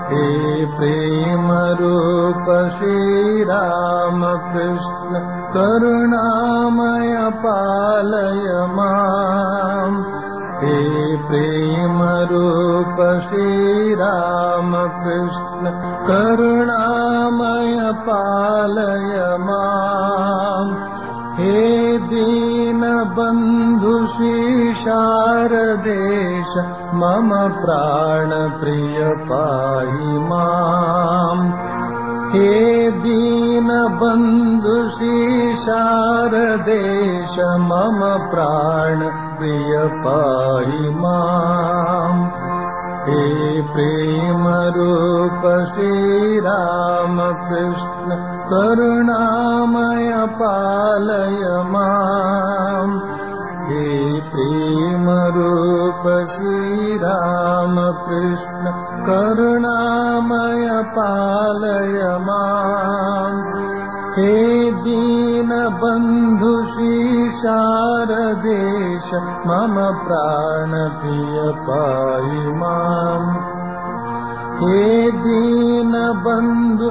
हे प्रेमरूप श्रीरामकृष्ण करुणामय पालय माम् हे प्रेमरूप श्रीरामकृष्ण करुणामय पालय माम् हे दीनबन्धु शारदेश मम प्राणप्रिय पाहि माम् हे दीनबन्धु शारदेश मम प्राणप्रिय पाहि माम् हे प्रेमरूप श्रीरामकृष्ण करुणामय पालय माम् हे प्रेमरूप श्रीरामकृष्ण करुणामय पालय माम् हे दीनबन्धु शारदेश मम प्राणप्रिय पाहि माम् हे दीनबन्धु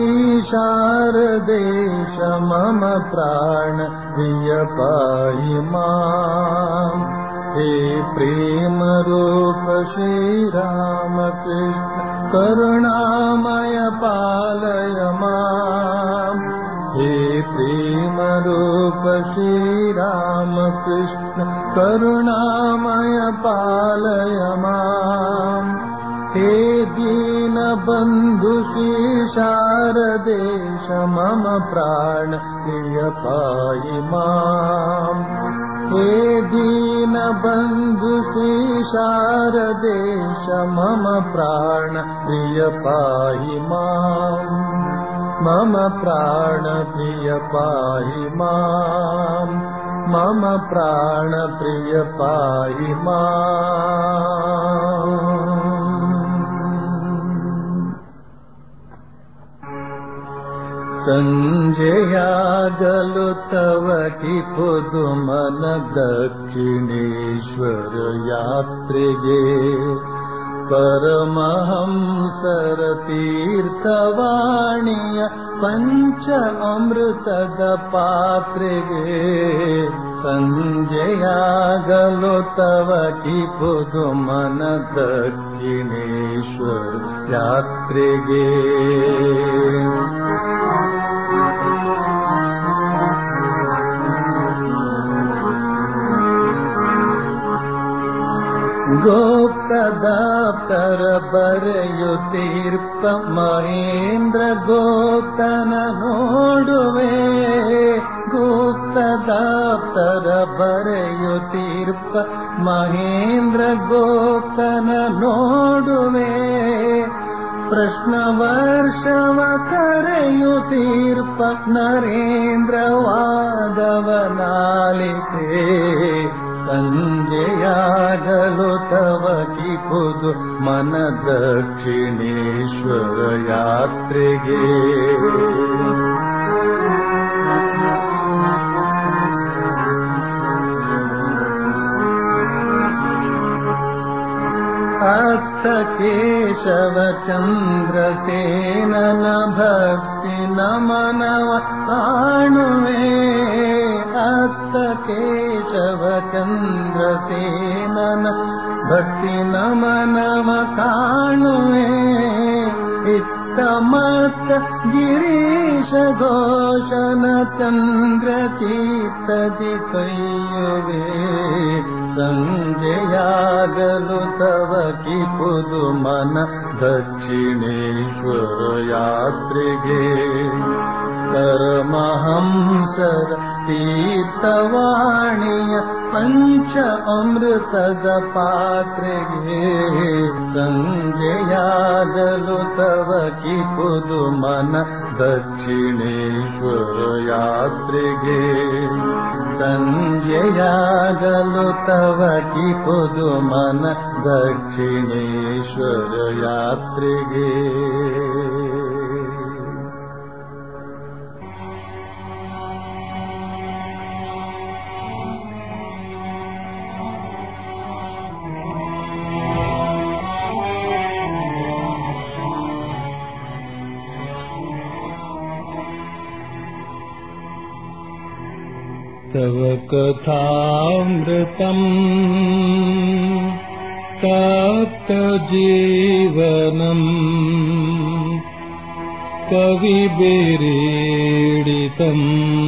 शारदेश मम प्राणप्रिय पाहि माम् हे प्रेमरूप श्रीरामकृष्ण करुणामय पालय माम् हे प्रेमरूप श्रीरामकृष्ण करुणामय पालय माम् हे दीनबन्धु शारदेश मम प्राण प्रिय पाहि माम् हे दीनबन्धु शारदेश मम प्राण प्रिय पाहि माम् मम प्राण प्रिय पाहि माम् मम प्राण प्रिय पाहि माम् सञ्जयागलु तव कि पुदुमन दक्षिणेश्वर यात्रिगे परमहंसर तीर्थवाणीय पञ्च अमृतद पात्रिगे सञ्जयागलो तव कि पुदुमन दक्षिणेश्वर यात्रिगे ಗೋಪ್ತದಾಪ್ತರ ಬರೆಯುತ್ತೀರ್ಪ ಮಹೇಂದ್ರ ಗೋಪ್ತನ ನೋಡುವೆ ಗುಪ್ತದಾಪ್ತರ ಬರೆಯುತ್ತೀರ್ಪ ಮಹೇಂದ್ರ ಗೋಪ್ತನ ನೋಡುವೆ ಪ್ರಶ್ನ ವರ್ಷವ ಕರೆಯುತ್ತೀರ್ಪ ನರೇಂದ್ರ ವಾದವನಾಲಿಕೆ ಸಂಜೆಯಾಗಲು ತವ ಕಿಪುದು ಮನ ದಕ್ಷಿಣೇಶ್ವರ ಯಾತ್ರೆಗೆ ಅತ್ತ ಕೇಶವ ಚಂದ್ರಸೇನನ ಭಕ್ತಿ ನಮನವ ಕಾಣುವೆ ಅತ್ತ ಕೇಶವ ಚಂದ್ರಸೇನನ ಭಕ್ತಿ ನಮನವ ಕಾಣುವೆ ಇತ್ತ ಮತ್ತ ಗಿರೀಶ ಘೋಷನ ಚಂದ್ರ ಚೀತದಿ ಕೈಯುವೆ ಸಂಜೆಯಾಗಲು ತವ ಕಿಪುದು ಮನ ದಕ್ಷಿಣೇಶ್ವರ ಯಾತ್ರೆಗೆ ಪರಮಹಂಸರ ತೀರ್ಥವಾಣಿಯ ಪಂಚ ಅಮೃತದ ಪಾತ್ರೆಗೆ ಸಂಜೆಯಾಗಲು ತವ ಕಿಪುದು ಮನ ದಕ್ಷಿಣೇಶ್ವರ ಯಾತ್ರೆಗೆ ಸಂಜೆಯಾಗಲು ತವ ಕಿಪುದು ಮನ ದಕ್ಷಿಣೇಶ್ವರ ಯಾತ್ರೆಗೆ तव कथामृतम् तप्तजीवनम् कविभिरीडितम्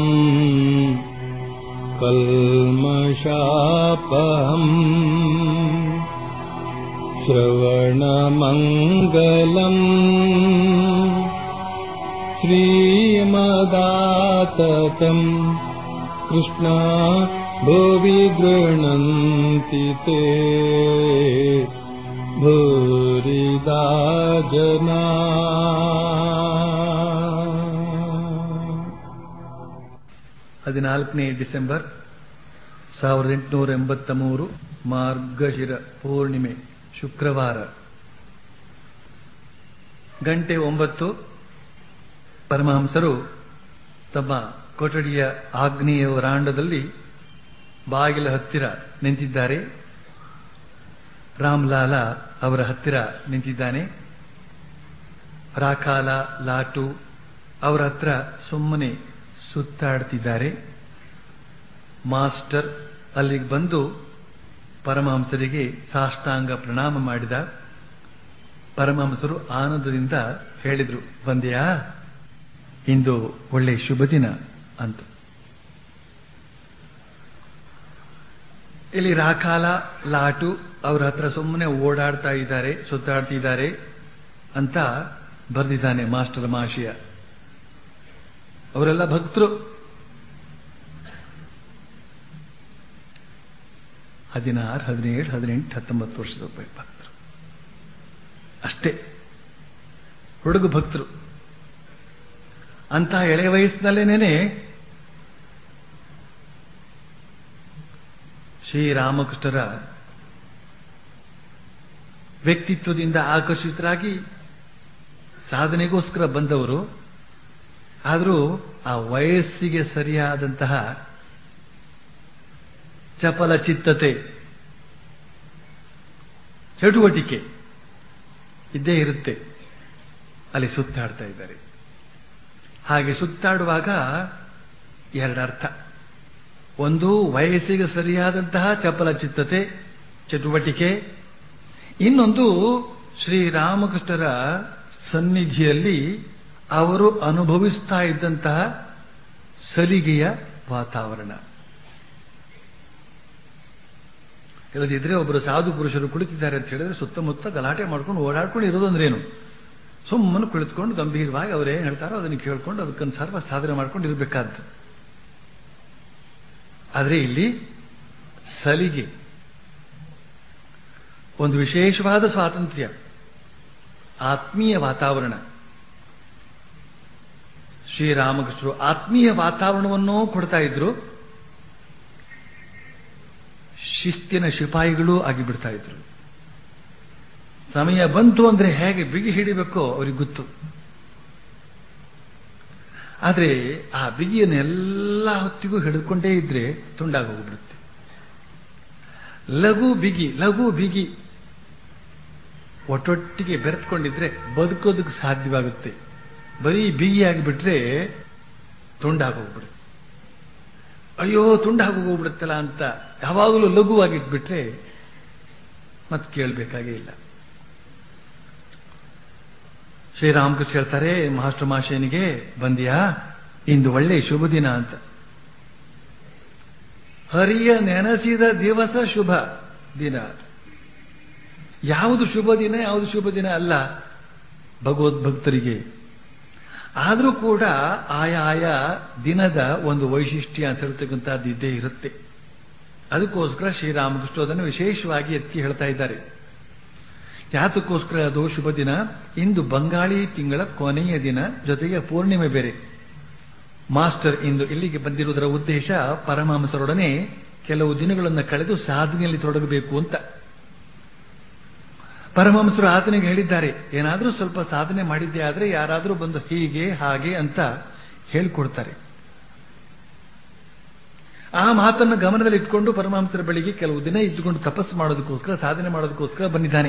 कल्मषापहम् श्रवणमङ्गलम् श्रीमदाततम् कृष्णा भुवि गृह्णन्ति ते भूरिदा जना ಹದಿನಾಲ್ಕನೇ ಡಿಸೆಂಬರ್ ಸಾವಿರದ ಎಂಟುನೂರ ಎಂಬತ್ತ ಮೂರು ಮಾರ್ಗಶಿರ ಪೂರ್ಣಿಮೆ ಶುಕ್ರವಾರ ಗಂಟೆ ಒಂಬತ್ತು ಪರಮಹಂಸರು ತಮ್ಮ ಕೊಠಡಿಯ ಆಗ್ನೇಯ ವರಾಂಡದಲ್ಲಿ ಬಾಗಿಲ ಹತ್ತಿರ ನಿಂತಿದ್ದಾರೆ ರಾಮ್ಲಾಲ ಅವರ ಹತ್ತಿರ ನಿಂತಿದ್ದಾನೆ ರಾಕಾಲ ಲಾಟು ಅವರ ಹತ್ರ ಸುಮ್ಮನೆ ಸುತ್ತಾಡ್ತಿದ್ದಾರೆ ಮಾಸ್ಟರ್ ಅಲ್ಲಿಗೆ ಬಂದು ಪರಮಹಂಸರಿಗೆ ಸಾಷ್ಟಾಂಗ ಪ್ರಣಾಮ ಮಾಡಿದ ಪರಮಹಂಸರು ಆನಂದದಿಂದ ಹೇಳಿದ್ರು ಬಂದೆಯಾ ಇಂದು ಒಳ್ಳೆ ಶುಭ ದಿನ ಅಂತ ಇಲ್ಲಿ ರಾಕಾಲ ಲಾಟು ಅವರ ಹತ್ರ ಸುಮ್ಮನೆ ಓಡಾಡ್ತಾ ಇದ್ದಾರೆ ಸುತ್ತಾಡ್ತಿದ್ದಾರೆ ಅಂತ ಬರೆದಿದ್ದಾನೆ ಮಾಸ್ಟರ್ ಮಾಶಿಯ ಅವರೆಲ್ಲ ಭಕ್ತರು ಹದಿನಾರು ಹದಿನೇಳು ಹದಿನೆಂಟು ಹತ್ತೊಂಬತ್ತು ವರ್ಷದ ಭಕ್ತರು ಅಷ್ಟೇ ಹುಡುಗ ಭಕ್ತರು ಅಂತ ಎಳೆ ವಯಸ್ಸಿನಲ್ಲೇನೇನೆ ಶ್ರೀರಾಮಕೃಷ್ಣರ ವ್ಯಕ್ತಿತ್ವದಿಂದ ಆಕರ್ಷಿತರಾಗಿ ಸಾಧನೆಗೋಸ್ಕರ ಬಂದವರು ಆದರೂ ಆ ವಯಸ್ಸಿಗೆ ಸರಿಯಾದಂತಹ ಚಪಲ ಚಿತ್ತತೆ ಚಟುವಟಿಕೆ ಇದ್ದೇ ಇರುತ್ತೆ ಅಲ್ಲಿ ಸುತ್ತಾಡ್ತಾ ಇದ್ದಾರೆ ಹಾಗೆ ಸುತ್ತಾಡುವಾಗ ಎರಡರ್ಥ ಒಂದು ವಯಸ್ಸಿಗೆ ಸರಿಯಾದಂತಹ ಚಪಲ ಚಿತ್ತತೆ ಚಟುವಟಿಕೆ ಇನ್ನೊಂದು ಶ್ರೀರಾಮಕೃಷ್ಣರ ಸನ್ನಿಧಿಯಲ್ಲಿ ಅವರು ಅನುಭವಿಸ್ತಾ ಇದ್ದಂತಹ ಸಲಿಗೆಯ ವಾತಾವರಣ ಇಲ್ಲದಿದ್ರೆ ಒಬ್ಬರು ಸಾಧು ಪುರುಷರು ಕುಳಿತಿದ್ದಾರೆ ಅಂತ ಹೇಳಿದ್ರೆ ಸುತ್ತಮುತ್ತ ಗಲಾಟೆ ಮಾಡ್ಕೊಂಡು ಓಡಾಡ್ಕೊಂಡು ಇರೋದಂದ್ರೇನು ಸುಮ್ಮನೆ ಕುಳಿತುಕೊಂಡು ಗಂಭೀರವಾಗಿ ಅವರೇನು ಹೇಳ್ತಾರೋ ಅದನ್ನು ಕೇಳ್ಕೊಂಡು ಅದಕ್ಕನುಸಾರ ಸಾಧನೆ ಮಾಡ್ಕೊಂಡು ಇರಬೇಕಾದ್ದು ಆದರೆ ಇಲ್ಲಿ ಸಲಿಗೆ ಒಂದು ವಿಶೇಷವಾದ ಸ್ವಾತಂತ್ರ್ಯ ಆತ್ಮೀಯ ವಾತಾವರಣ ಶ್ರೀರಾಮಕೃಷ್ಣರು ಆತ್ಮೀಯ ವಾತಾವರಣವನ್ನೂ ಕೊಡ್ತಾ ಇದ್ರು ಶಿಸ್ತಿನ ಶಿಪಾಯಿಗಳೂ ಆಗಿಬಿಡ್ತಾ ಇದ್ರು ಸಮಯ ಬಂತು ಅಂದ್ರೆ ಹೇಗೆ ಬಿಗಿ ಹಿಡಿಬೇಕೋ ಅವ್ರಿಗೆ ಗೊತ್ತು ಆದರೆ ಆ ಬಿಗಿಯನ್ನು ಎಲ್ಲ ಹೊತ್ತಿಗೂ ಹಿಡಿದುಕೊಂಡೇ ಇದ್ರೆ ತುಂಡಾಗಿ ಹೋಗ್ಬಿಡುತ್ತೆ ಲಘು ಬಿಗಿ ಲಘು ಬಿಗಿ ಒಟ್ಟೊಟ್ಟಿಗೆ ಬೆರೆತ್ಕೊಂಡಿದ್ರೆ ಬದುಕೋದಕ್ಕೆ ಸಾಧ್ಯವಾಗುತ್ತೆ ಬರೀ ಬಿಗಿಯಾಗಿಬಿಟ್ರೆ ತುಂಡಾಗೋಗ್ಬಿಡುತ್ತೆ ಅಯ್ಯೋ ತುಂಡಾಗಿ ಹೋಗ್ಬಿಡುತ್ತಲ್ಲ ಅಂತ ಯಾವಾಗಲೂ ಲಘುವಾಗಿಟ್ಬಿಟ್ರೆ ಮತ್ತೆ ಕೇಳಬೇಕಾಗೇ ಇಲ್ಲ ಶ್ರೀರಾಮಕೃಷ್ಣ ಹೇಳ್ತಾರೆ ಮಾಸ್ಟರ್ ಮಾಶೇನಿಗೆ ಬಂದಿಯಾ ಇಂದು ಒಳ್ಳೆ ಶುಭ ದಿನ ಅಂತ ಹರಿಯ ನೆನೆಸಿದ ದಿವಸ ಶುಭ ದಿನ ಯಾವುದು ಶುಭ ದಿನ ಯಾವುದು ಶುಭ ದಿನ ಅಲ್ಲ ಭಗವದ್ಭಕ್ತರಿಗೆ ಆದರೂ ಕೂಡ ಆಯಾ ಆಯಾ ದಿನದ ಒಂದು ವೈಶಿಷ್ಟ್ಯ ಅಂತ ಹೇಳ್ತಕ್ಕಂಥದ್ದು ಇದ್ದೇ ಇರುತ್ತೆ ಅದಕ್ಕೋಸ್ಕರ ಶ್ರೀರಾಮಕೃಷ್ಣ ಅದನ್ನು ವಿಶೇಷವಾಗಿ ಎತ್ತಿ ಹೇಳ್ತಾ ಇದ್ದಾರೆ ಯಾತಕ್ಕೋಸ್ಕರ ಅದು ಶುಭ ದಿನ ಇಂದು ಬಂಗಾಳಿ ತಿಂಗಳ ಕೊನೆಯ ದಿನ ಜೊತೆಗೆ ಪೂರ್ಣಿಮೆ ಬೇರೆ ಮಾಸ್ಟರ್ ಇಂದು ಇಲ್ಲಿಗೆ ಬಂದಿರುವುದರ ಉದ್ದೇಶ ಪರಮಹಂಸರೊಡನೆ ಕೆಲವು ದಿನಗಳನ್ನು ಕಳೆದು ಸಾಧನೆಯಲ್ಲಿ ತೊಡಗಬೇಕು ಅಂತ ಪರಮಹಂಸರು ಆತನಿಗೆ ಹೇಳಿದ್ದಾರೆ ಏನಾದರೂ ಸ್ವಲ್ಪ ಸಾಧನೆ ಮಾಡಿದ್ದೆ ಆದರೆ ಯಾರಾದರೂ ಬಂದು ಹೀಗೆ ಹಾಗೆ ಅಂತ ಹೇಳಿಕೊಡ್ತಾರೆ ಆ ಮಾತನ್ನು ಗಮನದಲ್ಲಿ ಇಟ್ಕೊಂಡು ಪರಮಹಂಸರ ಬಳಿಗೆ ಕೆಲವು ದಿನ ಇದ್ದುಕೊಂಡು ತಪಸ್ಸು ಮಾಡೋದಕ್ಕೋಸ್ಕರ ಸಾಧನೆ ಮಾಡೋದಕ್ಕೋಸ್ಕರ ಬಂದಿದ್ದಾನೆ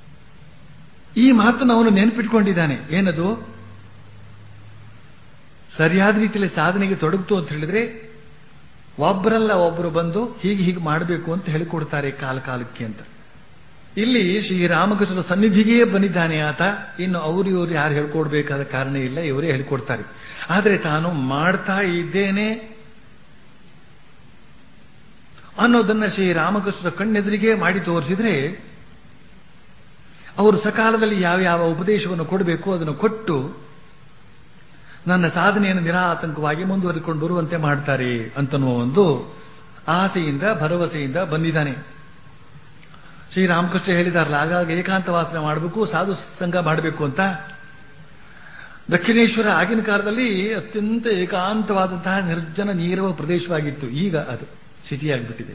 ಈ ಮಾತನ್ನು ಅವನು ನೆನಪಿಟ್ಕೊಂಡಿದ್ದಾನೆ ಏನದು ಸರಿಯಾದ ರೀತಿಯಲ್ಲಿ ಸಾಧನೆಗೆ ತೊಡಗ್ತು ಅಂತ ಹೇಳಿದ್ರೆ ಒಬ್ಬರಲ್ಲ ಒಬ್ಬರು ಬಂದು ಹೀಗೆ ಹೀಗೆ ಮಾಡಬೇಕು ಅಂತ ಹೇಳಿಕೊಡ್ತಾರೆ ಕಾಲ ಕಾಲಕ್ಕೆ ಅಂತ ಇಲ್ಲಿ ಶ್ರೀರಾಮಕೃಷ್ಣರ ಸನ್ನಿಧಿಗೆ ಬಂದಿದ್ದಾನೆ ಆತ ಇನ್ನು ಅವರು ಇವರು ಯಾರು ಹೇಳ್ಕೊಡ್ಬೇಕಾದ ಕಾರಣ ಇಲ್ಲ ಇವರೇ ಹೇಳ್ಕೊಡ್ತಾರೆ ಆದರೆ ತಾನು ಮಾಡ್ತಾ ಇದ್ದೇನೆ ಅನ್ನೋದನ್ನ ಶ್ರೀರಾಮಕೃಷ್ಣರ ಕಣ್ಣೆದುರಿಗೆ ಮಾಡಿ ತೋರಿಸಿದ್ರೆ ಅವರು ಸಕಾಲದಲ್ಲಿ ಯಾವ ಯಾವ ಉಪದೇಶವನ್ನು ಕೊಡಬೇಕು ಅದನ್ನು ಕೊಟ್ಟು ನನ್ನ ಸಾಧನೆಯನ್ನು ನಿರಾತಂಕವಾಗಿ ಮುಂದುವರಿಕೊಂಡು ಬರುವಂತೆ ಮಾಡ್ತಾರೆ ಅಂತನ್ನುವ ಒಂದು ಆಸೆಯಿಂದ ಭರವಸೆಯಿಂದ ಬಂದಿದ್ದಾನೆ ಶ್ರೀರಾಮಕೃಷ್ಣ ಹೇಳಿದಾರಲ್ಲ ಆಗಾಗ ಏಕಾಂತ ವಾಸನೆ ಮಾಡಬೇಕು ಸಾಧು ಸಂಘ ಮಾಡಬೇಕು ಅಂತ ದಕ್ಷಿಣೇಶ್ವರ ಆಗಿನ ಕಾಲದಲ್ಲಿ ಅತ್ಯಂತ ಏಕಾಂತವಾದಂತಹ ನಿರ್ಜನ ನೀರವ ಪ್ರದೇಶವಾಗಿತ್ತು ಈಗ ಅದು ಸಿಟಿ ಆಗಿಬಿಟ್ಟಿದೆ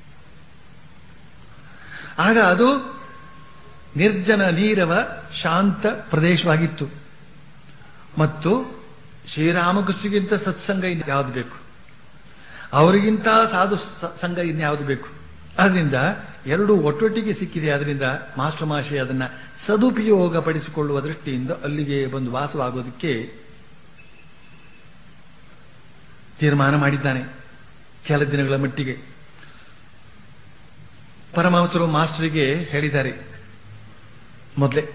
ಆಗ ಅದು ನಿರ್ಜನ ನೀರವ ಶಾಂತ ಪ್ರದೇಶವಾಗಿತ್ತು ಮತ್ತು ಶ್ರೀರಾಮಕೃಷ್ಣಗಿಂತ ಸತ್ಸಂಗ ಇನ್ನು ಯಾವುದು ಬೇಕು ಅವರಿಗಿಂತ ಸಾಧು ಸ- ಸಂಘ ಇನ್ಯಾವುದು ಬೇಕು ಅದರಿಂದ ಎರಡು ಒಟ್ಟೊಟ್ಟಿಗೆ ಸಿಕ್ಕಿದೆ ಅದರಿಂದ ಮಾಸ್ಟರ್ ಮಾಷೆ ಅದನ್ನ ಸದುಪಯೋಗ ಪಡಿಸಿಕೊಳ್ಳುವ ದೃಷ್ಟಿಯಿಂದ ಅಲ್ಲಿಗೆ ಬಂದು ವಾಸವಾಗೋದಕ್ಕೆ ತೀರ್ಮಾನ ಮಾಡಿದ್ದಾನೆ ಕೆಲ ದಿನಗಳ ಮಟ್ಟಿಗೆ ಪರಮಹಂಸರು ಮಾಸ್ಟರಿಗೆ ಹೇಳಿದ್ದಾರೆ ಮೊದಲೇ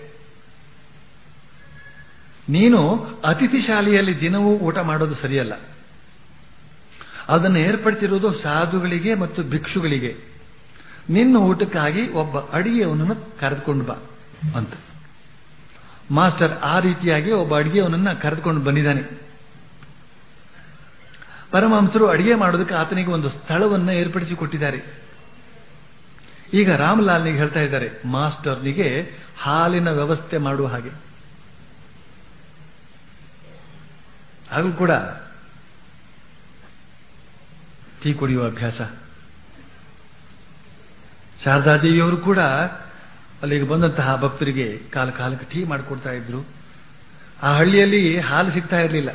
ನೀನು ಅತಿಥಿ ಶಾಲೆಯಲ್ಲಿ ದಿನವೂ ಊಟ ಮಾಡೋದು ಸರಿಯಲ್ಲ ಅದನ್ನು ಏರ್ಪಡಿಸಿರುವುದು ಸಾಧುಗಳಿಗೆ ಮತ್ತು ಭಿಕ್ಷುಗಳಿಗೆ ನಿನ್ನ ಊಟಕ್ಕಾಗಿ ಒಬ್ಬ ಅಡಿಗೆಯವನನ್ನು ಕರೆದುಕೊಂಡು ಬಾ ಅಂತ ಮಾಸ್ಟರ್ ಆ ರೀತಿಯಾಗಿ ಒಬ್ಬ ಅಡಿಗೆಯವನನ್ನ ಕರೆದುಕೊಂಡು ಬಂದಿದ್ದಾನೆ ಪರಮಹಂಸರು ಅಡಿಗೆ ಮಾಡೋದಕ್ಕೆ ಆತನಿಗೆ ಒಂದು ಸ್ಥಳವನ್ನು ಏರ್ಪಡಿಸಿ ಕೊಟ್ಟಿದ್ದಾರೆ ಈಗ ರಾಮಲಾಲ್ನಿಗೆ ಹೇಳ್ತಾ ಇದ್ದಾರೆ ಮಾಸ್ಟರ್ನಿಗೆ ಹಾಲಿನ ವ್ಯವಸ್ಥೆ ಮಾಡುವ ಹಾಗೆ ಹಾಗೂ ಕೂಡ ಟೀ ಕುಡಿಯುವ ಅಭ್ಯಾಸ ಶಾರದಾದೇವಿಯವರು ಕೂಡ ಅಲ್ಲಿಗೆ ಬಂದಂತಹ ಭಕ್ತರಿಗೆ ಕಾಲ ಕಾಲಕ್ಕೆ ಟೀ ಮಾಡಿಕೊಡ್ತಾ ಇದ್ರು ಆ ಹಳ್ಳಿಯಲ್ಲಿ ಹಾಲು ಸಿಗ್ತಾ ಇರಲಿಲ್ಲ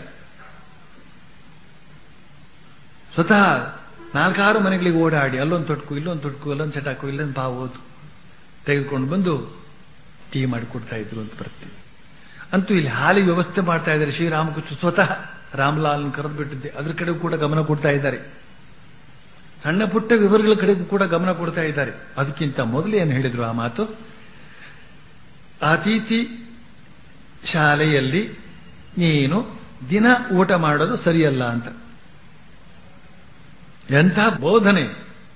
ಸ್ವತಃ ನಾಲ್ಕಾರು ಮನೆಗಳಿಗೆ ಓಡಾಡಿ ಅಲ್ಲೊಂದು ತೊಟ್ಕು ಇಲ್ಲೊಂದು ತೊಟ್ಕು ಅಲ್ಲೊಂದು ಚಟಾಕು ಇಲ್ಲೊಂದು ಬಾವೋದು ತೆಗೆದುಕೊಂಡು ಬಂದು ಟೀ ಮಾಡಿಕೊಡ್ತಾ ಇದ್ರು ಅಂತ ಬರ್ತೀವಿ ಅಂತೂ ಇಲ್ಲಿ ಹಾಲಿಗೆ ವ್ಯವಸ್ಥೆ ಮಾಡ್ತಾ ಇದ್ದಾರೆ ಶ್ರೀರಾಮಕೃಷ್ಣ ಸ್ವತಃ ರಾಮಲಾಲ್ ಕರೆದು ಬಿಟ್ಟಿದ್ದೆ ಅದ್ರ ಕಡೆಗೂ ಕೂಡ ಗಮನ ಕೊಡ್ತಾ ಇದ್ದಾರೆ ಸಣ್ಣ ಪುಟ್ಟ ವಿವರಗಳ ಕಡೆಗೂ ಕೂಡ ಗಮನ ಕೊಡ್ತಾ ಇದ್ದಾರೆ ಅದಕ್ಕಿಂತ ಮೊದಲು ಏನು ಹೇಳಿದ್ರು ಆ ಮಾತು ಅತಿಥಿ ಶಾಲೆಯಲ್ಲಿ ನೀನು ದಿನ ಊಟ ಮಾಡೋದು ಸರಿಯಲ್ಲ ಅಂತ ಎಂಥ ಬೋಧನೆ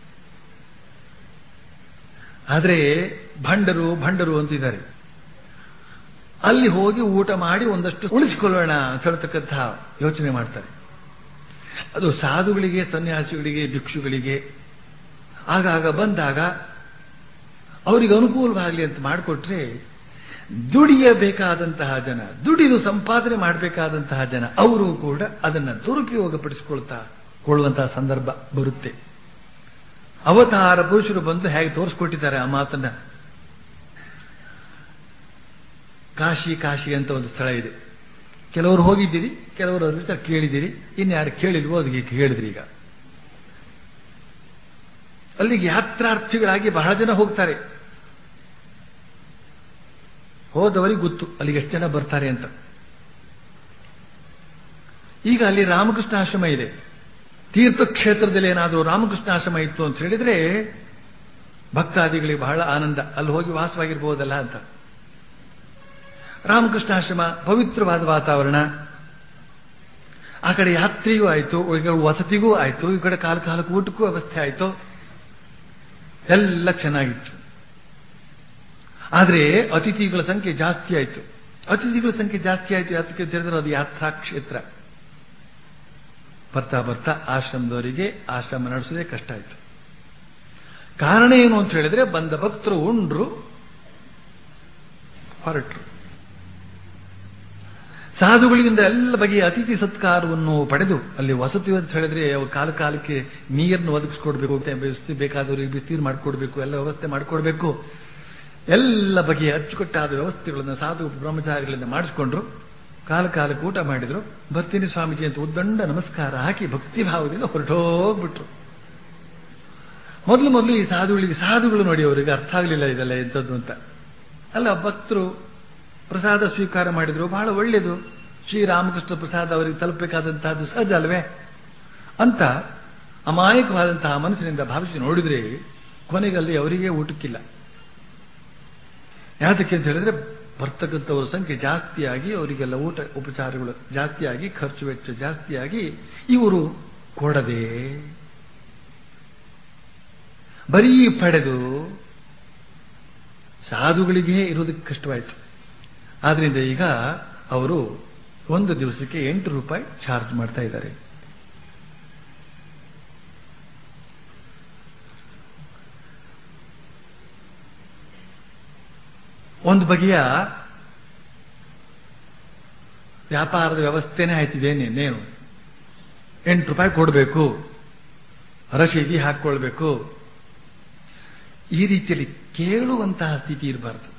ಆದರೆ ಭಂಡರು ಭಂಡರು ಅಂತಿದ್ದಾರೆ ಅಲ್ಲಿ ಹೋಗಿ ಊಟ ಮಾಡಿ ಒಂದಷ್ಟು ಉಳಿಸಿಕೊಳ್ಳೋಣ ಅಂತ ಹೇಳ್ತಕ್ಕಂತಹ ಯೋಚನೆ ಮಾಡ್ತಾರೆ ಅದು ಸಾಧುಗಳಿಗೆ ಸನ್ಯಾಸಿಗಳಿಗೆ ಭಿಕ್ಷುಗಳಿಗೆ ಆಗಾಗ ಬಂದಾಗ ಅವರಿಗೆ ಅನುಕೂಲವಾಗಲಿ ಅಂತ ಮಾಡಿಕೊಟ್ರೆ ದುಡಿಯಬೇಕಾದಂತಹ ಜನ ದುಡಿದು ಸಂಪಾದನೆ ಮಾಡಬೇಕಾದಂತಹ ಜನ ಅವರು ಕೂಡ ಅದನ್ನು ದುರುಪಯೋಗಪಡಿಸಿಕೊಳ್ತಾ ಕೊಳ್ಳುವಂತಹ ಸಂದರ್ಭ ಬರುತ್ತೆ ಅವತಾರ ಪುರುಷರು ಬಂದು ಹೇಗೆ ತೋರಿಸ್ಕೊಟ್ಟಿದ್ದಾರೆ ಆ ಮಾತನ್ನ ಕಾಶಿ ಕಾಶಿ ಅಂತ ಒಂದು ಸ್ಥಳ ಇದೆ ಕೆಲವರು ಹೋಗಿದ್ದೀರಿ ಕೆಲವರು ಅವ್ರ ವಿಚಾರ ಕೇಳಿದ್ದೀರಿ ಇನ್ಯಾರು ಕೇಳಿಲ್ವೋ ಅದಕ್ಕೆ ಕೇಳಿದ್ರಿ ಈಗ ಅಲ್ಲಿಗೆ ಯಾತ್ರಾರ್ಥಿಗಳಾಗಿ ಬಹಳ ಜನ ಹೋಗ್ತಾರೆ ಹೋದವರಿಗೆ ಗೊತ್ತು ಅಲ್ಲಿಗೆ ಎಷ್ಟು ಜನ ಬರ್ತಾರೆ ಅಂತ ಈಗ ಅಲ್ಲಿ ರಾಮಕೃಷ್ಣ ಆಶ್ರಮ ಇದೆ ತೀರ್ಥಕ್ಷೇತ್ರದಲ್ಲಿ ಏನಾದರೂ ರಾಮಕೃಷ್ಣ ಆಶ್ರಮ ಇತ್ತು ಅಂತ ಹೇಳಿದ್ರೆ ಭಕ್ತಾದಿಗಳಿಗೆ ಬಹಳ ಆನಂದ ಅಲ್ಲಿ ಹೋಗಿ ವಾಸವಾಗಿರ್ಬೋದಲ್ಲ ಅಂತ ರಾಮಕೃಷ್ಣ ಆಶ್ರಮ ಪವಿತ್ರವಾದ ವಾತಾವರಣ ಆ ಕಡೆ ಯಾತ್ರೆಗೂ ಆಯಿತು ಈಗ ವಸತಿಗೂ ಆಯಿತು ಈ ಕಡೆ ಕಾಲ ಕಾಲಕ್ಕೆ ಊಟಕ್ಕೂ ವ್ಯವಸ್ಥೆ ಆಯಿತು ಎಲ್ಲ ಚೆನ್ನಾಗಿತ್ತು ಆದರೆ ಅತಿಥಿಗಳ ಸಂಖ್ಯೆ ಜಾಸ್ತಿ ಆಯಿತು ಅತಿಥಿಗಳ ಸಂಖ್ಯೆ ಜಾಸ್ತಿ ಆಯಿತು ಯಾತಕ್ಕೆ ಅಂತ ಹೇಳಿದ್ರೆ ಅದು ಯಾತ್ರಾ ಕ್ಷೇತ್ರ ಬರ್ತಾ ಬರ್ತಾ ಆಶ್ರಮದವರಿಗೆ ಆಶ್ರಮ ನಡೆಸೋದೇ ಕಷ್ಟ ಆಯಿತು ಕಾರಣ ಏನು ಅಂತ ಹೇಳಿದ್ರೆ ಬಂದ ಭಕ್ತರು ಉಂಡ್ರು ಹೊರಟರು ಸಾಧುಗಳಿಂದ ಎಲ್ಲ ಬಗೆಯ ಅತಿಥಿ ಸತ್ಕಾರವನ್ನು ಪಡೆದು ಅಲ್ಲಿ ವಸತಿ ಅಂತ ಹೇಳಿದ್ರೆ ಅವು ಕಾಲ ಕಾಲಕ್ಕೆ ನೀರನ್ನು ಒದಗಿಸ್ಕೊಡ್ಬೇಕು ವ್ಯವಸ್ಥೆ ಬೇಕಾದವರಿಗೆ ಬಿಸ್ತೀರು ಮಾಡಿಕೊಡ್ಬೇಕು ಎಲ್ಲ ವ್ಯವಸ್ಥೆ ಮಾಡಿಕೊಡ್ಬೇಕು ಎಲ್ಲ ಬಗೆಯ ಅಚ್ಚುಕಟ್ಟಾದ ವ್ಯವಸ್ಥೆಗಳನ್ನು ಸಾಧು ಬ್ರಹ್ಮಚಾರಿಗಳಿಂದ ಮಾಡಿಸ್ಕೊಂಡ್ರು ಕಾಲ ಕಾಲಕ್ಕೆ ಊಟ ಮಾಡಿದ್ರು ಬರ್ತೀನಿ ಸ್ವಾಮೀಜಿ ಅಂತ ಉದ್ದಂಡ ನಮಸ್ಕಾರ ಹಾಕಿ ಭಕ್ತಿ ಭಾವದಿಂದ ಹೊರಟೋಗ್ಬಿಟ್ರು ಮೊದಲು ಮೊದಲು ಈ ಸಾಧುಗಳಿಗೆ ಸಾಧುಗಳು ನೋಡಿ ಅವರಿಗೆ ಅರ್ಥ ಆಗಲಿಲ್ಲ ಇದೆಲ್ಲ ಎಂಥದ್ದು ಅಂತ ಅಲ್ಲ ಭಕ್ತರು ಪ್ರಸಾದ ಸ್ವೀಕಾರ ಮಾಡಿದ್ರು ಬಹಳ ಒಳ್ಳೆಯದು ಶ್ರೀರಾಮಕೃಷ್ಣ ಪ್ರಸಾದ್ ಅವರಿಗೆ ತಲುಪಬೇಕಾದಂತಹದ್ದು ಸಹಜ ಅಲ್ವೇ ಅಂತ ಅಮಾಯಕವಾದಂತಹ ಮನಸ್ಸಿನಿಂದ ಭಾವಿಸಿ ನೋಡಿದ್ರೆ ಕೊನೆಗಲ್ಲಿ ಅವರಿಗೆ ಊಟಕ್ಕಿಲ್ಲ ಯಾತಕ್ಕೆ ಅಂತ ಹೇಳಿದ್ರೆ ಬರ್ತಕ್ಕಂಥವ್ರ ಸಂಖ್ಯೆ ಜಾಸ್ತಿಯಾಗಿ ಅವರಿಗೆಲ್ಲ ಊಟ ಉಪಚಾರಗಳು ಜಾಸ್ತಿಯಾಗಿ ಖರ್ಚು ವೆಚ್ಚ ಜಾಸ್ತಿಯಾಗಿ ಇವರು ಕೊಡದೆ ಬರೀ ಪಡೆದು ಸಾಧುಗಳಿಗೆ ಇರೋದಕ್ಕೆ ಕಷ್ಟವಾಯಿತು ಆದ್ರಿಂದ ಈಗ ಅವರು ಒಂದು ದಿವಸಕ್ಕೆ ಎಂಟು ರೂಪಾಯಿ ಚಾರ್ಜ್ ಮಾಡ್ತಾ ಇದ್ದಾರೆ ಒಂದು ಬಗೆಯ ವ್ಯಾಪಾರದ ವ್ಯವಸ್ಥೆನೇ ಆಯ್ತಿದೇನೇನು ಎಂಟು ರೂಪಾಯಿ ಕೊಡಬೇಕು ರಶೀದಿ ಹಾಕ್ಕೊಳ್ಬೇಕು ಈ ರೀತಿಯಲ್ಲಿ ಕೇಳುವಂತಹ ಸ್ಥಿತಿ ಇರಬಾರ್ದು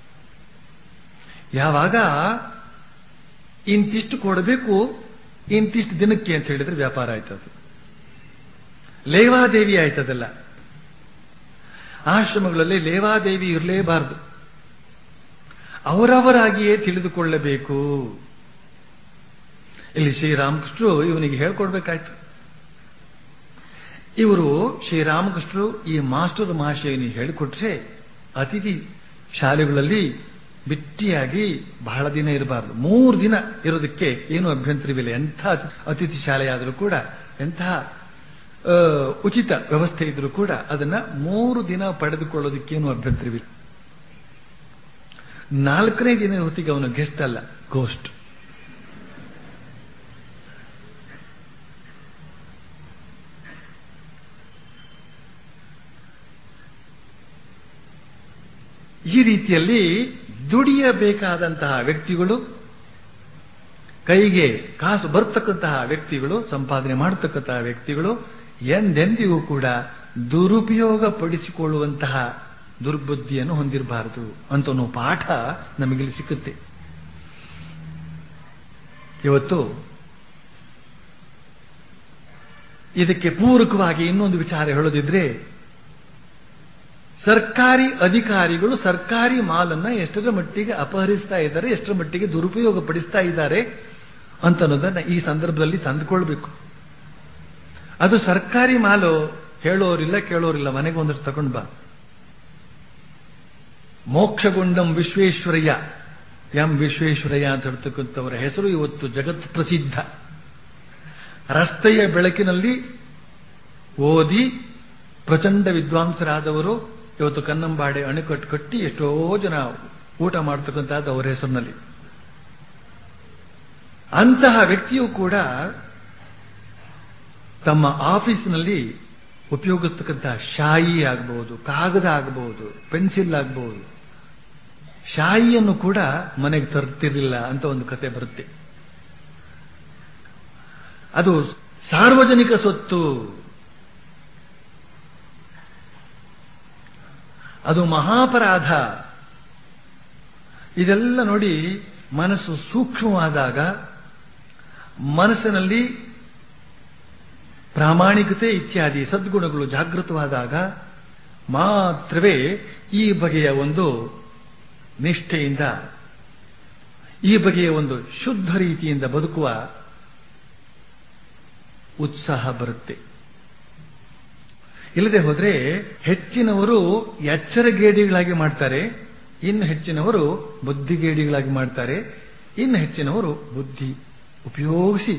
ಯಾವಾಗ ಇಂತಿಷ್ಟು ಕೊಡಬೇಕು ಇಂತಿಷ್ಟು ದಿನಕ್ಕೆ ಅಂತ ಹೇಳಿದ್ರೆ ವ್ಯಾಪಾರ ಆಯ್ತದು ಲೇವಾದೇವಿ ಆಯ್ತದಲ್ಲ ಆಶ್ರಮಗಳಲ್ಲಿ ಲೇವಾದೇವಿ ಇರಲೇಬಾರದು ಅವರವರಾಗಿಯೇ ತಿಳಿದುಕೊಳ್ಳಬೇಕು ಇಲ್ಲಿ ಶ್ರೀರಾಮಕೃಷ್ಣರು ಇವನಿಗೆ ಹೇಳ್ಕೊಡ್ಬೇಕಾಯ್ತು ಇವರು ಶ್ರೀರಾಮಕೃಷ್ಣರು ಈ ಮಾಸ್ಟರ್ ಮಹಾಶಯನಿಗೆ ಹೇಳಿಕೊಟ್ರೆ ಅತಿಥಿ ಶಾಲೆಗಳಲ್ಲಿ ಬಿಟ್ಟಿಯಾಗಿ ಬಹಳ ದಿನ ಇರಬಾರದು ಮೂರು ದಿನ ಇರೋದಕ್ಕೆ ಏನು ಅಭ್ಯಂತರವಿಲ್ಲ ಎಂಥ ಅತಿಥಿ ಶಾಲೆಯಾದರೂ ಕೂಡ ಎಂತಹ ಉಚಿತ ವ್ಯವಸ್ಥೆ ಇದ್ರೂ ಕೂಡ ಅದನ್ನ ಮೂರು ದಿನ ಪಡೆದುಕೊಳ್ಳೋದಕ್ಕೇನು ಅಭ್ಯಂತರವಿಲ್ಲ ನಾಲ್ಕನೇ ದಿನ ಹೊತ್ತಿಗೆ ಅವನು ಗೆಸ್ಟ್ ಅಲ್ಲ ಗೋಸ್ಟ್ ಈ ರೀತಿಯಲ್ಲಿ ದುಡಿಯಬೇಕಾದಂತಹ ವ್ಯಕ್ತಿಗಳು ಕೈಗೆ ಕಾಸು ಬರ್ತಕ್ಕಂತಹ ವ್ಯಕ್ತಿಗಳು ಸಂಪಾದನೆ ಮಾಡತಕ್ಕಂತಹ ವ್ಯಕ್ತಿಗಳು ಎಂದೆಂದಿಗೂ ಕೂಡ ದುರುಪಯೋಗ ಪಡಿಸಿಕೊಳ್ಳುವಂತಹ ದುರ್ಬುದ್ಧಿಯನ್ನು ಹೊಂದಿರಬಾರದು ಅಂತ ಅನ್ನೋ ಪಾಠ ನಮಗಿಲ್ಲಿ ಸಿಕ್ಕುತ್ತೆ ಇವತ್ತು ಇದಕ್ಕೆ ಪೂರಕವಾಗಿ ಇನ್ನೊಂದು ವಿಚಾರ ಹೇಳೋದಿದ್ರೆ ಸರ್ಕಾರಿ ಅಧಿಕಾರಿಗಳು ಸರ್ಕಾರಿ ಮಾಲನ್ನ ಎಷ್ಟರ ಮಟ್ಟಿಗೆ ಅಪಹರಿಸ್ತಾ ಇದ್ದಾರೆ ಎಷ್ಟರ ಮಟ್ಟಿಗೆ ದುರುಪಯೋಗ ಪಡಿಸ್ತಾ ಇದ್ದಾರೆ ಅಂತ ಅನ್ನೋದನ್ನ ಈ ಸಂದರ್ಭದಲ್ಲಿ ತಂದುಕೊಳ್ಬೇಕು ಅದು ಸರ್ಕಾರಿ ಮಾಲು ಹೇಳೋರಿಲ್ಲ ಕೇಳೋರಿಲ್ಲ ಮನೆಗೆ ಒಂದಷ್ಟು ತಗೊಂಡು ಬಾ ಮೋಕ್ಷಗುಂಡಂ ವಿಶ್ವೇಶ್ವರಯ್ಯ ಎಂ ವಿಶ್ವೇಶ್ವರಯ್ಯ ಅಂತ ಹೇಳ್ತಕ್ಕಂಥವರ ಹೆಸರು ಇವತ್ತು ಜಗತ್ ಪ್ರಸಿದ್ಧ ರಸ್ತೆಯ ಬೆಳಕಿನಲ್ಲಿ ಓದಿ ಪ್ರಚಂಡ ವಿದ್ವಾಂಸರಾದವರು ಇವತ್ತು ಕನ್ನಂಬಾಡೆ ಅಣೆಕಟ್ಟು ಕಟ್ಟಿ ಎಷ್ಟೋ ಜನ ಊಟ ಮಾಡ್ತಕ್ಕಂಥದ್ದು ಅವರ ಹೆಸರಿನಲ್ಲಿ ಅಂತಹ ವ್ಯಕ್ತಿಯು ಕೂಡ ತಮ್ಮ ಆಫೀಸ್ನಲ್ಲಿ ಉಪಯೋಗಿಸ್ತಕ್ಕಂತಹ ಶಾಯಿ ಆಗಬಹುದು ಕಾಗದ ಆಗಬಹುದು ಪೆನ್ಸಿಲ್ ಆಗಬಹುದು ಶಾಯಿಯನ್ನು ಕೂಡ ಮನೆಗೆ ತರ್ತಿರ್ಲಿಲ್ಲ ಅಂತ ಒಂದು ಕತೆ ಬರುತ್ತೆ ಅದು ಸಾರ್ವಜನಿಕ ಸ್ವತ್ತು ಅದು ಮಹಾಪರಾಧ ಇದೆಲ್ಲ ನೋಡಿ ಮನಸ್ಸು ಸೂಕ್ಷ್ಮವಾದಾಗ ಮನಸ್ಸಿನಲ್ಲಿ ಪ್ರಾಮಾಣಿಕತೆ ಇತ್ಯಾದಿ ಸದ್ಗುಣಗಳು ಜಾಗೃತವಾದಾಗ ಮಾತ್ರವೇ ಈ ಬಗೆಯ ಒಂದು ನಿಷ್ಠೆಯಿಂದ ಈ ಬಗೆಯ ಒಂದು ಶುದ್ಧ ರೀತಿಯಿಂದ ಬದುಕುವ ಉತ್ಸಾಹ ಬರುತ್ತೆ ಇಲ್ಲದೆ ಹೋದ್ರೆ ಹೆಚ್ಚಿನವರು ಎಚ್ಚರಗೇಡಿಗಳಾಗಿ ಮಾಡ್ತಾರೆ ಇನ್ನು ಹೆಚ್ಚಿನವರು ಬುದ್ಧಿಗೇಡಿಗಳಾಗಿ ಮಾಡ್ತಾರೆ ಇನ್ನು ಹೆಚ್ಚಿನವರು ಬುದ್ಧಿ ಉಪಯೋಗಿಸಿ